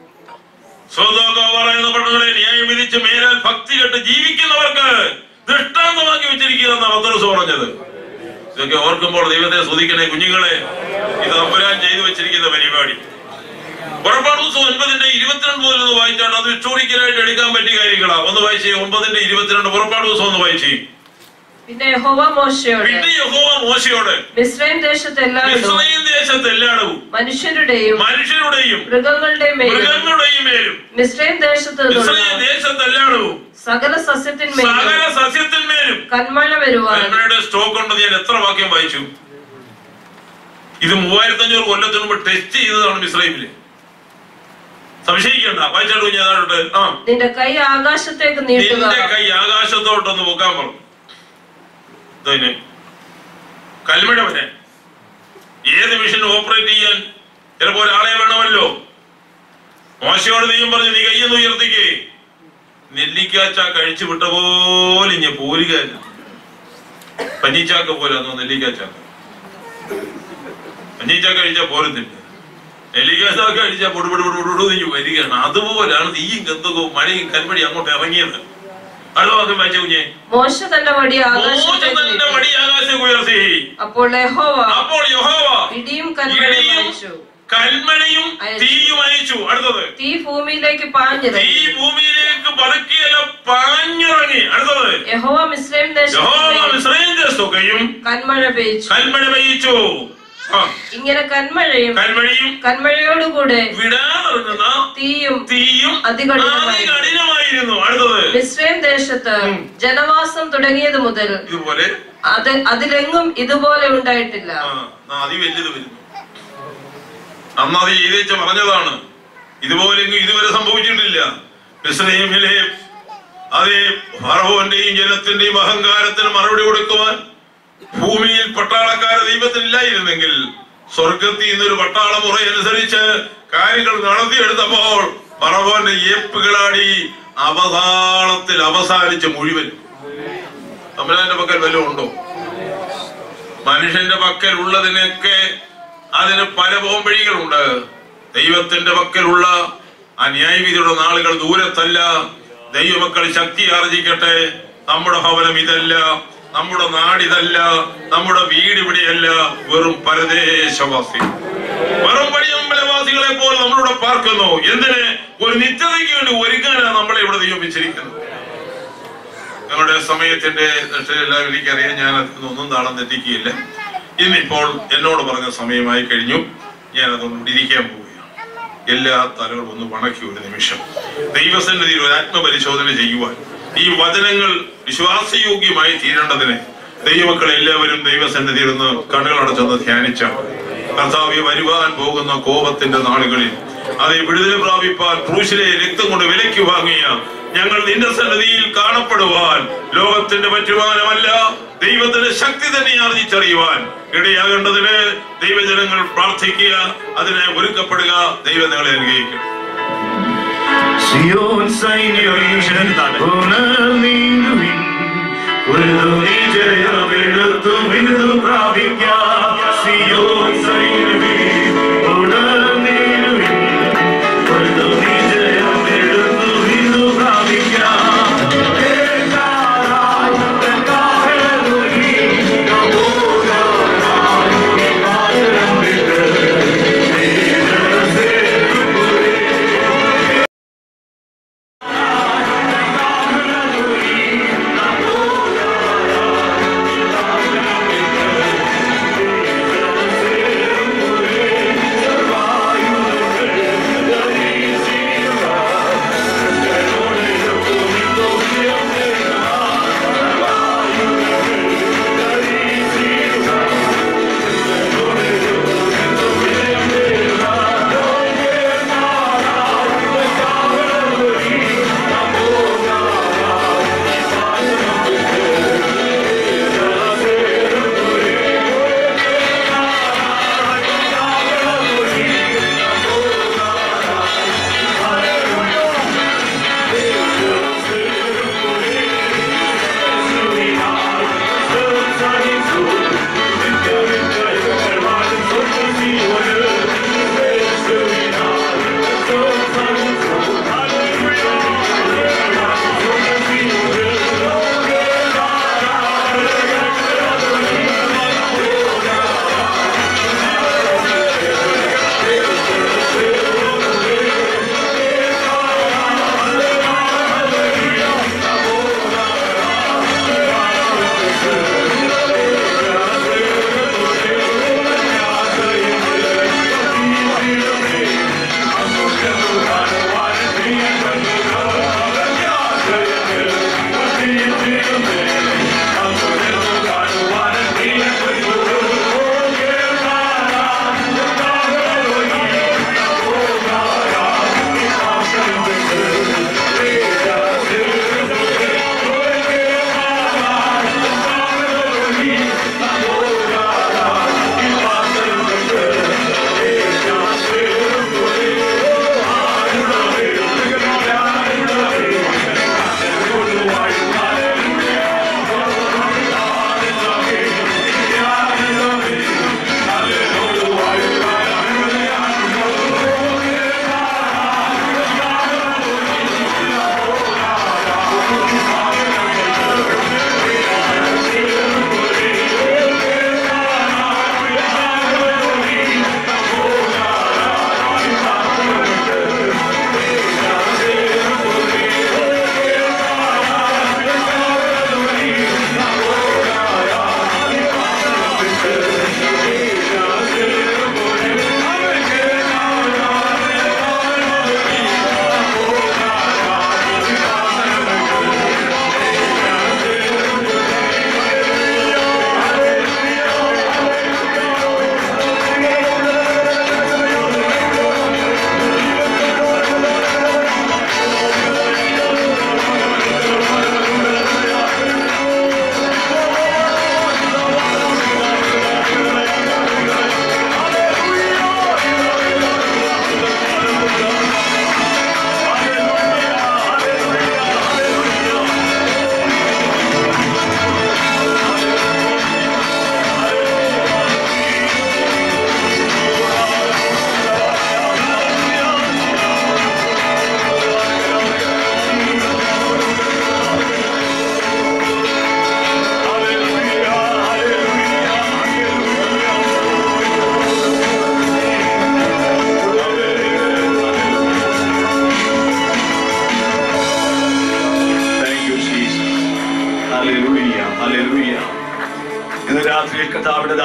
S6: സ്വതോകോവറ പട്ടണങ്ങളെ ന്യായം വിധിച്ച് മേലാൽ ഭക്തി കെട്ട് ജീവിക്കുന്നവർക്ക് ദൃഷ്ടാന്തമാക്കി വെച്ചിരിക്കുക എന്നാണ് പത്രസ് പറഞ്ഞത് ഇതൊക്കെ ഓർക്കുമ്പോൾ ദൈവത്തെ സ്തുതിക്കണേ കുഞ്ഞുങ്ങളെ ഇത് തമ്പുരാൻ ചെയ്തു വെച്ചിരിക്കുന്ന പരിപാടി പുറപ്പാട് ദിവസം ഒൻപതിന്റെ ഇരുപത്തിരണ്ട് മുതൽ ഒന്ന് വായിച്ചാണ് അത് ഹിസ്റ്റോറിക്കലായിട്ട് എടുക്കാൻ പറ്റിയ കാര്യങ്ങളാ ഒന്ന് വായിച്ചേ ഒമ്പതിന്റെ ഇരുപത്തിരണ്ട് പുറപ്പാട് ദിവസം ഒന്ന് വായിച്ചേ
S9: പിന്നെ യഹോവ മോശയോട്
S6: പിന്നെ യഹോവ മോശയോട്
S9: മിസ്രൈം ദേശത്ത് എല്ലായിടവും
S6: ഇസ്രായേൽ ദേശത്ത് എല്ലായിടവും
S9: മനുഷ്യരുടെയും
S6: മനുഷ്യരുടെയും
S9: മൃഗങ്ങളുടെയും മേലും
S6: മൃഗങ്ങളുടെയും മേലും
S9: മിസ്രൈം ദേശത്ത് നിന്നുള്ള
S6: ഇസ്രായേൽ ദേശത്ത് എല്ലായിടവും
S9: സകല സസ്യത്തിന്മേലും
S6: സകല സസ്യത്തിന്മേലും
S9: കന്മഴ വരുവാൻ
S6: കന്മഴയുടെ സ്റ്റോക്ക് ഉണ്ടെന്ന് ഞാൻ എത്ര വാക്യം വായിച്ചു ഇത് മൂവായിരത്തി അഞ്ഞൂറ് കൊല്ലത്തിന് മുമ്പ് ടെസ്റ്റ് ചെയ്തതാണ് ഇസ്രായേലില് സംശയിക്കണ്ട വായിച്ചാട്ട് കുഞ്ഞാണ്ട് ആ
S9: നിന്റെ കൈ ആകാശത്തേക്ക് നീട്ടുക
S6: നിന്റെ കൈ ആകാശത്തോട്ടൊന്ന് പൊക്കാൻ പറഞ്ഞു ഇതിന് കൽമഴ വരെ ഏത് മിഷൻ ഓപ്പറേറ്റ് ചെയ്യാൻ ചിലപ്പോ ഒരാളെ വേണമല്ലോ മോശയോട് നീയും പറഞ്ഞു നീ കയ്യൊന്ന് ഉയർത്തിക്കേ നെല്ലിക്കാച്ച കഴിച്ചു വിട്ട പോലെ ഇഞ്ഞ പോരുകയല്ല പഞ്ഞിച്ചാക്ക പോലാന്നോ നെല്ലിക്കാച്ചാക്ക പഞ്ഞിച്ചാക്ക കഴിച്ചാൽ പോരുന്നില്ല നെല്ലിക്കാച്ചാക്ക കഴിച്ചാൽ പൊടുപൊടു പൊടുപൊടു നീ വരികയാണ് അതുപോലാണ് തീയും ഗന്ധകവും മഴയും കൽമഴയും അങ്ങോട്ട് ഇറങ്ങിയത് അടുത്ത വാക്യം വായിച്ച കുഞ്ഞെ
S9: മോശ തന്റെ വടി
S6: മോശം
S9: ആകാശത്തേക്ക്
S6: തന്റെ
S9: നീട്ടി
S6: മടി ആകാശം ഉയർത്തി
S9: അപ്പോൾ യഹോവ
S6: അപ്പോൾ യഹോവ
S9: ഇടിയും കന്മഴയും
S6: ഇടിയും
S9: അയച്ചു
S6: കൽമഴയും
S9: അയച്ചു.
S6: തീയും അയച്ചു അടുത്തത്
S9: തീ ഭൂമിയിലേക്ക് പാഞ്ഞിറങ്ങി
S6: തീ ഭൂമിയിലേക്ക് പതുക്കിയല്ല പാഞ്ഞിറങ്ങി അടുത്തത്
S9: യഹോവ മിസ്രൈം
S6: യഹോവ
S9: ദേശത്ത്
S6: മിസ്രൈം ദേശത്തൊക്കെയും
S9: കന്മഴ പെയ്ച്ചു
S6: കൽമഴ പെയ്യിച്ചു ആ
S9: ഇങ്ങനെ കന്മഴയും
S6: കൽമഴയും
S9: കന്മഴയോടുകൂടെ
S6: വിടാതിറങ്ങുന്ന
S9: തീയും
S6: തീയും
S9: അതികഠിനമായി.
S6: അതികഠിനമായിരുന്നു അടുത്തത്
S9: മിസ്രൈം ദേശത്ത്
S6: ഉം.
S9: ജനവാസം തുടങ്ങിയത് മുതൽ
S6: ഇതുപോലെ
S9: അത് അതിലെങ്ങും ഇതുപോലെ ഉണ്ടായിട്ടില്ല
S6: ആ, അതി വലുത് വരുന്നു അന്ന് അത് ചെയ്തേച്ച് പറഞ്ഞതാണ് ഇതുപോലെ എങ്ങും ഇതുവരെ സംഭവിച്ചിട്ടില്ല മിസ്രൈമിലെ അതേ ഫറവോന്റെയും ജനത്തിന്റെയും അഹങ്കാരത്തിന് മറുപടി കൊടുക്കുവാൻ ഭൂമിയിൽ പട്ടാളക്കാര ദൈവത്തിനില്ലായിരുന്നെങ്കിൽ സ്വർഗത്തിൽ നിന്നൊരു പട്ടാള മുറ അനുസരിച്ച് കാര്യങ്ങൾ നടത്തിയെടുത്തപ്പോൾ ഫറവോന്റെ ഏപ്പുകളാടി അവസാനത്തിൽ അവസാനിച്ച് മുഴുവൻ തമ്പുരാന്റെ പക്കൽ വല്ലതും ഉണ്ടോ മനുഷ്യന്റെ പക്കൽ ഉള്ളതിനൊക്കെ അതിന് പല പോംവഴികളുണ്ട് ദൈവത്തിന്റെ പക്കലുള്ള ആ ന്യായവിധിയുടെ നാളുകൾ ദൂരത്തല്ല ദൈവമക്കൾ ശക്തി ആർജിക്കട്ടെ നമ്മുടെ ഭവനം ഇതല്ല നമ്മുടെ നാടിതല്ല നമ്മുടെ വീട് ഇവിടെയല്ല വെറും പരദേശവാസി വെറും പടിയമ്പലവാസികളെ പോലെ നമ്മളിവിടെ പാർക്കുന്നു എന്തിന് ഒരു നിത്യതയ്ക്ക് വേണ്ടി ഒരുക്കാനാണ് നമ്മളെ ഇവിടെ ദൈവം വെച്ചിരിക്കുന്നത് ഞങ്ങളുടെ സമയത്തിന്റെ രക്ഷയെല്ലാം എനിക്കറിയാം ഞാൻ അതിൽ ഒന്നും താളം തെറ്റിക്കുകയില്ല ഇന്നിപ്പോൾ എന്നോട് പറഞ്ഞ സമയമായി കഴിഞ്ഞു ഞാൻ അതുകൊണ്ട് ഇരിക്കാൻ പോവുകയാണ് എല്ലാ തലകളും ഒന്ന് വണക്കി ഒരു നിമിഷം ദൈവസന്നിധിയിൽ ഒരു ആത്മപരിശോധന ചെയ്യുവാൻ ഈ വചനങ്ങൾ വിശ്വാസയോഗ്യമായി തീരേണ്ടതിന് ദൈവമക്കൾ എല്ലാവരും ദൈവസന്നിധിയിൽ ഒന്ന് കണ്ണുകളടച്ചൊന്ന് ധ്യാനിച്ചാൽ കർത്താവ്യ വരുവാൻ പോകുന്ന കോപത്തിന്റെ നാളുകളിൽ அதை വിടുതൽ പ്രാപിപ്പാൻ ക്രൂശിലെ രക്തം കൊണ്ട് വിലയ്ക്ക് വാങ്ങിയ ഞങ്ങൾ നിന്റെ സന്നിധിയിൽ കാണപ്പെടുവാൻ ലോകത്തിന്റെ പറ്റുമാനമല്ല ദൈവത്തിന്റെ ശക്തി തന്നെ ആർജിച്ചറിയുവാൻ ഇടയാകേണ്ടതിന് ദൈവജനങ്ങൾ പ്രാർത്ഥിക്കുക അതിനെ ഒരുക്കപ്പെടുക ദൈവം നിങ്ങളെ അനുഗ്രഹിക്കും
S10: സിയോൻ സൈന്യം ഉണർന്നിടുവിൻ ഉരുതുനി ജയമെടുത്തു വിരുതു പ്രാപിക്കാം സിയോൻ സൈന്യമേ ഉണർന്നിടുവിൻ ഉരുതുനി ജയമെടുത്തു വിരുതു പ്രാപിക്കാം
S11: ും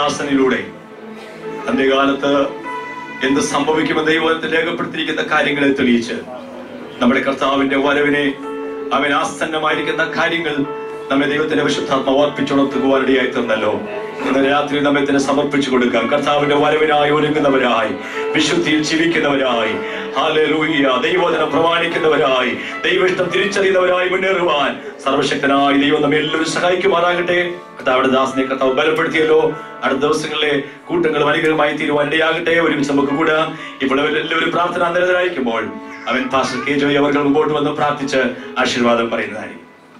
S1: ദാസനിലൂടെ അന്ത്യകാലത്ത് എന്ത് സംഭവിക്കുമെന്ന് ദൈവത്തിൽ രേഖപ്പെടുത്തിയിരിക്കുന്ന കാര്യങ്ങളെ തെളിയിച്ച് നമ്മുടെ കർത്താവിന്റെ വരവിനെ അവൻ ആസന്നമായിരിക്കുന്ന കാര്യങ്ങൾ നമ്മെ ദൈവത്തിന്റെ വിശുദ്ധാത്മ ഓർപ്പിച്ചുണർത്തുവാനിടയായി തീർന്നല്ലോ ഇന്ന് രാത്രി നമ്മെ തന്നെ സമർപ്പിച്ചു കൊടുക്കാം കർത്താവിന്റെ വരവിനായി ഒരുങ്ങുന്നവരായി വിശുദ്ധിയിൽ ജീവിക്കുന്നവരായി ഹാലലൂയ ദൈവവചനം പ്രമാണിക്കുന്നവരായി ദൈവഇഷ്ടം തിരിച്ചറിയുന്നവരായി മുന്നേറുവാൻ സർവശക്തനായ ദൈവം നമ്മെ എല്ലാവരും സഹായിക്കുമാറാകട്ടെ കർത്താവിടെ ദാസനെ കർത്താവ് ബലപ്പെടുത്തിയല്ലോ അടുത്ത ദിവസങ്ങളിലെ കൂട്ടങ്ങളും അനുഗ്രഹമായി തീരുവാൻ ഇടയാകട്ടെ ഒരുമിച്ച് നമുക്ക് കൂടാം ഇപ്പോൾ എല്ലാവരും പ്രാർത്ഥന നിരതരായിരിക്കുമ്പോൾ അവൻ പാസ്റ്റർ കെ ജോയി അവർ മുമ്പോട്ട് വന്ന് പ്രാർത്ഥിച്ച് ആശീർവാദം പറയുന്നതായിരിക്കും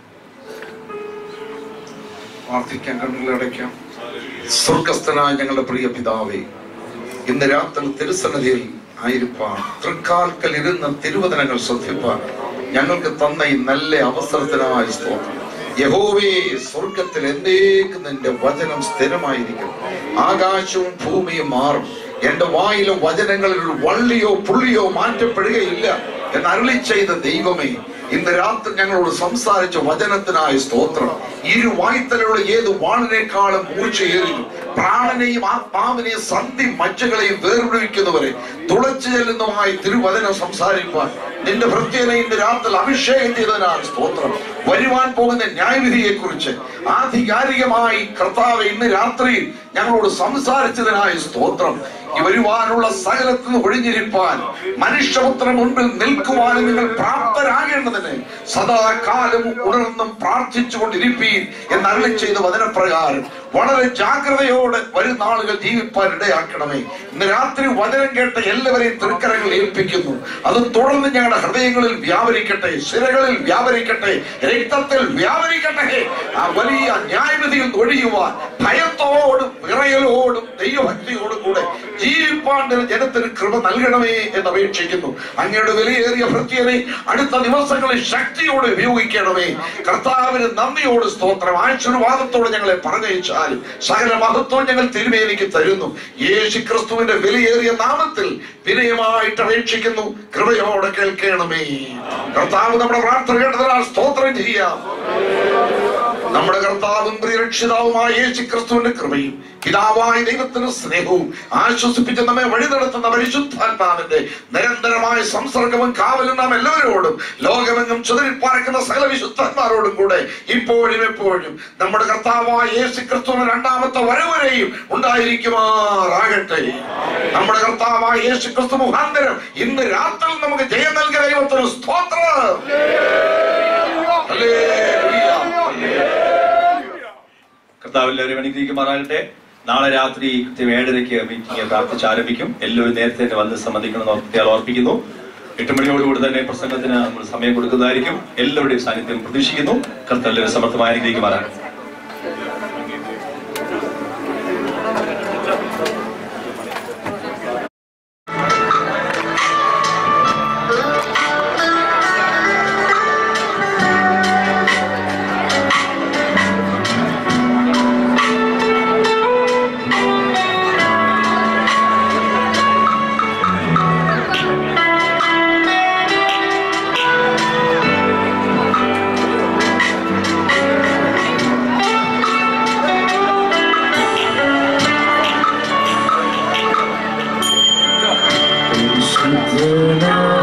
S11: പ്രാർത്ഥിക്കാൻ കണ്ണുകളടയ്ക്കാം സ്വർഗസ്ഥനായ ഞങ്ങളുടെ പ്രിയ പിതാവേ ഇന്ന് രാത്രി തിരുസന്നിധിയിൽ ആയിരിക്കാൻ തൃക്കാൽക്കൽ ഇരുന്ന് തിരുവചനങ്ങൾ ശ്രദ്ധിപ്പാൻ ഞങ്ങൾക്ക് തന്ന ഈ നല്ല അവസരത്തിനായി സ്തോത്രം യഹോവേ സ്വർഗത്തിൽ എന്നേക്കും നിന്റെ വചനം സ്ഥിരമായിരിക്കും ആകാശവും ഭൂമിയും മാറും എന്റെ വായിലെ വചനങ്ങളിൽ ഒരു വള്ളിയോ പുള്ളിയോ മാറ്റപ്പെടുകയില്ല എന്ന് അരുളി ചെയ്ത ദൈവമേ ഇന്ന് രാത്രി ഞങ്ങളോട് സംസാരിച്ച വചനത്തിനായ സ്തോത്രം ഇരു വായ്ത്തലയുടെ ഏത് വാളിനേക്കാളും മൂർച്ചയേറിയും പ്രാണനെയും ആത്മാവിനെയും സന്ധി മജ്ജകളെയും വേർപിടിക്കുന്നവരെ തുളച്ചു ചെല്ലുന്നതുമായി തിരുവചനം സംസാരിപ്പാൻ നിന്റെ ഭൃത്യനെ ഇന്ന് രാത്രി അഭിഷേകം ചെയ്തതിനാൽ സ്തോത്രം വരുവാൻ പോകുന്ന ന്യായവിധിയെ കുറിച്ച് ആധികാരികമായി കർത്താവ് ഇന്ന് രാത്രി ഞങ്ങളോട് സംസാരിച്ചതിനായി സ്തോത്രം ഈ വരുവാനുള്ള സകലത്തിന് ഒഴിഞ്ഞിരിപ്പാൻ മനുഷ്യപുത്ര മുൻപിൽ നിൽക്കുവാനും നിങ്ങൾ പ്രാപ്തരാകേണ്ടതിന് സദാകാലം ഉണർന്നും പ്രാർത്ഥിച്ചുകൊണ്ടിരിപ്പീൻ എന്ന് അരളി ചെയ്ത വചനപ്രകാരം വളരെ ജാഗ്രതയോടെ വരും നാളുകൾ ജീവിപ്പാൻ ഇടയാക്കണമേ ഇന്ന് രാത്രി വചനം കേട്ട എല്ലാവരെയും തൃക്കരങ്ങൾ ഏൽപ്പിക്കുന്നു അത് തുടർന്ന് ഞങ്ങളുടെ ഹൃദയങ്ങളിൽ വ്യാപരിക്കട്ടെ ശിരകളിൽ വ്യാപരിക്കട്ടെ രക്തത്തിൽ വ്യാപരിക്കട്ടെ ആ വലിയ ന്യായവിധിയിൽ ഒഴിയുവാൻ ഭയത്തോടും വിറയലോടും ദൈവഭക്തിയോടും കൂടെ ജീവിപ്പാൻ ജനത്തിന് കൃപ നൽകണമേ എന്ന് അപേക്ഷിക്കുന്നു അങ്ങയുടെ വിലയേറിയ ഭൃത്യനെ അടുത്ത ദിവസങ്ങളിൽ ശക്തിയോടെ ഉപയോഗിക്കണമേ കർത്താവിന് നന്ദിയോട് സ്തോത്രം ആശീർവാദത്തോടെ ഞങ്ങളെ പറഞ്ഞയച്ചാലും സകല മഹത്വം ഞങ്ങൾ തിരുമേനിക്ക് തരുന്നു യേശു ക്രിസ്തുവിന്റെ വിലയേറിയ നാമത്തിൽ വിനയമായിട്ട് അപേക്ഷിക്കുന്നു കൃപയോടെ കേൾക്കണമേ കർത്താവ് നമ്മുടെ പ്രാർത്ഥന കേട്ടതിനാൽ സ്തോത്രം ചെയ്യാം നമ്മുടെ കർത്താവും പ്രിയരക്ഷിതാവുമായ യേശു ക്രിസ്തുവിന്റെ കൃപയും പിതാവായ ദൈവത്തിന്റെ സ്നേഹവും ആശ്വസിപ്പിച്ച് നമ്മെ വഴി നടത്തുന്ന പരിശുദ്ധാത്മാവിന്റെ നിരന്തരമായ സംസർഗവും കാവലും നാം എല്ലാവരോടും ലോകമെങ്ങും ചിതറിപ്പാർക്കുന്ന സകല വിശുദ്ധന്മാരോടും കൂടെ ഇപ്പോഴും എപ്പോഴും നമ്മുടെ കർത്താവായ യേശു ക്രിസ്തുവിന്റെ രണ്ടാമത്തെ വരവരെയും ഉണ്ടായിരിക്കുമാറാകട്ടെ നമ്മുടെ കർത്താവായ യേശു ക്രിസ്തു മുഖാന്തരം ഇന്ന് രാത്രി നമുക്ക് ജയം നൽകിയ ദൈവത്തിന് സ്തോത്രം ഹല്ലേലൂയ.
S1: കർത്താവ് എല്ലാവരും അനുഗ്രഹിക്കുമാറാകട്ടെ നാളെ രാത്രി കൃത്യം ഏഴരയ്ക്ക് മീറ്റിംഗ് പ്രാർത്ഥിച്ച് ആരംഭിക്കും എല്ലാവരും നേരത്തെ തന്നെ വന്ന് സംബന്ധിക്കണമെന്ന് ഓർത്തിയാൽ ഓർപ്പിക്കുന്നു എട്ട് മണിയോടുകൂടി തന്നെ പ്രസംഗത്തിന് നമ്മൾ സമയം കൊടുക്കുന്നതായിരിക്കും എല്ലാവരുടെയും സാന്നിധ്യം പ്രതീക്ഷിക്കുന്നു കർത്താവ് എല്ലാവരും സമർത്ഥമായി അനുഗ്രഹിക്കുമാറാകട്ടെ
S10: പരിശുദ്ധനായ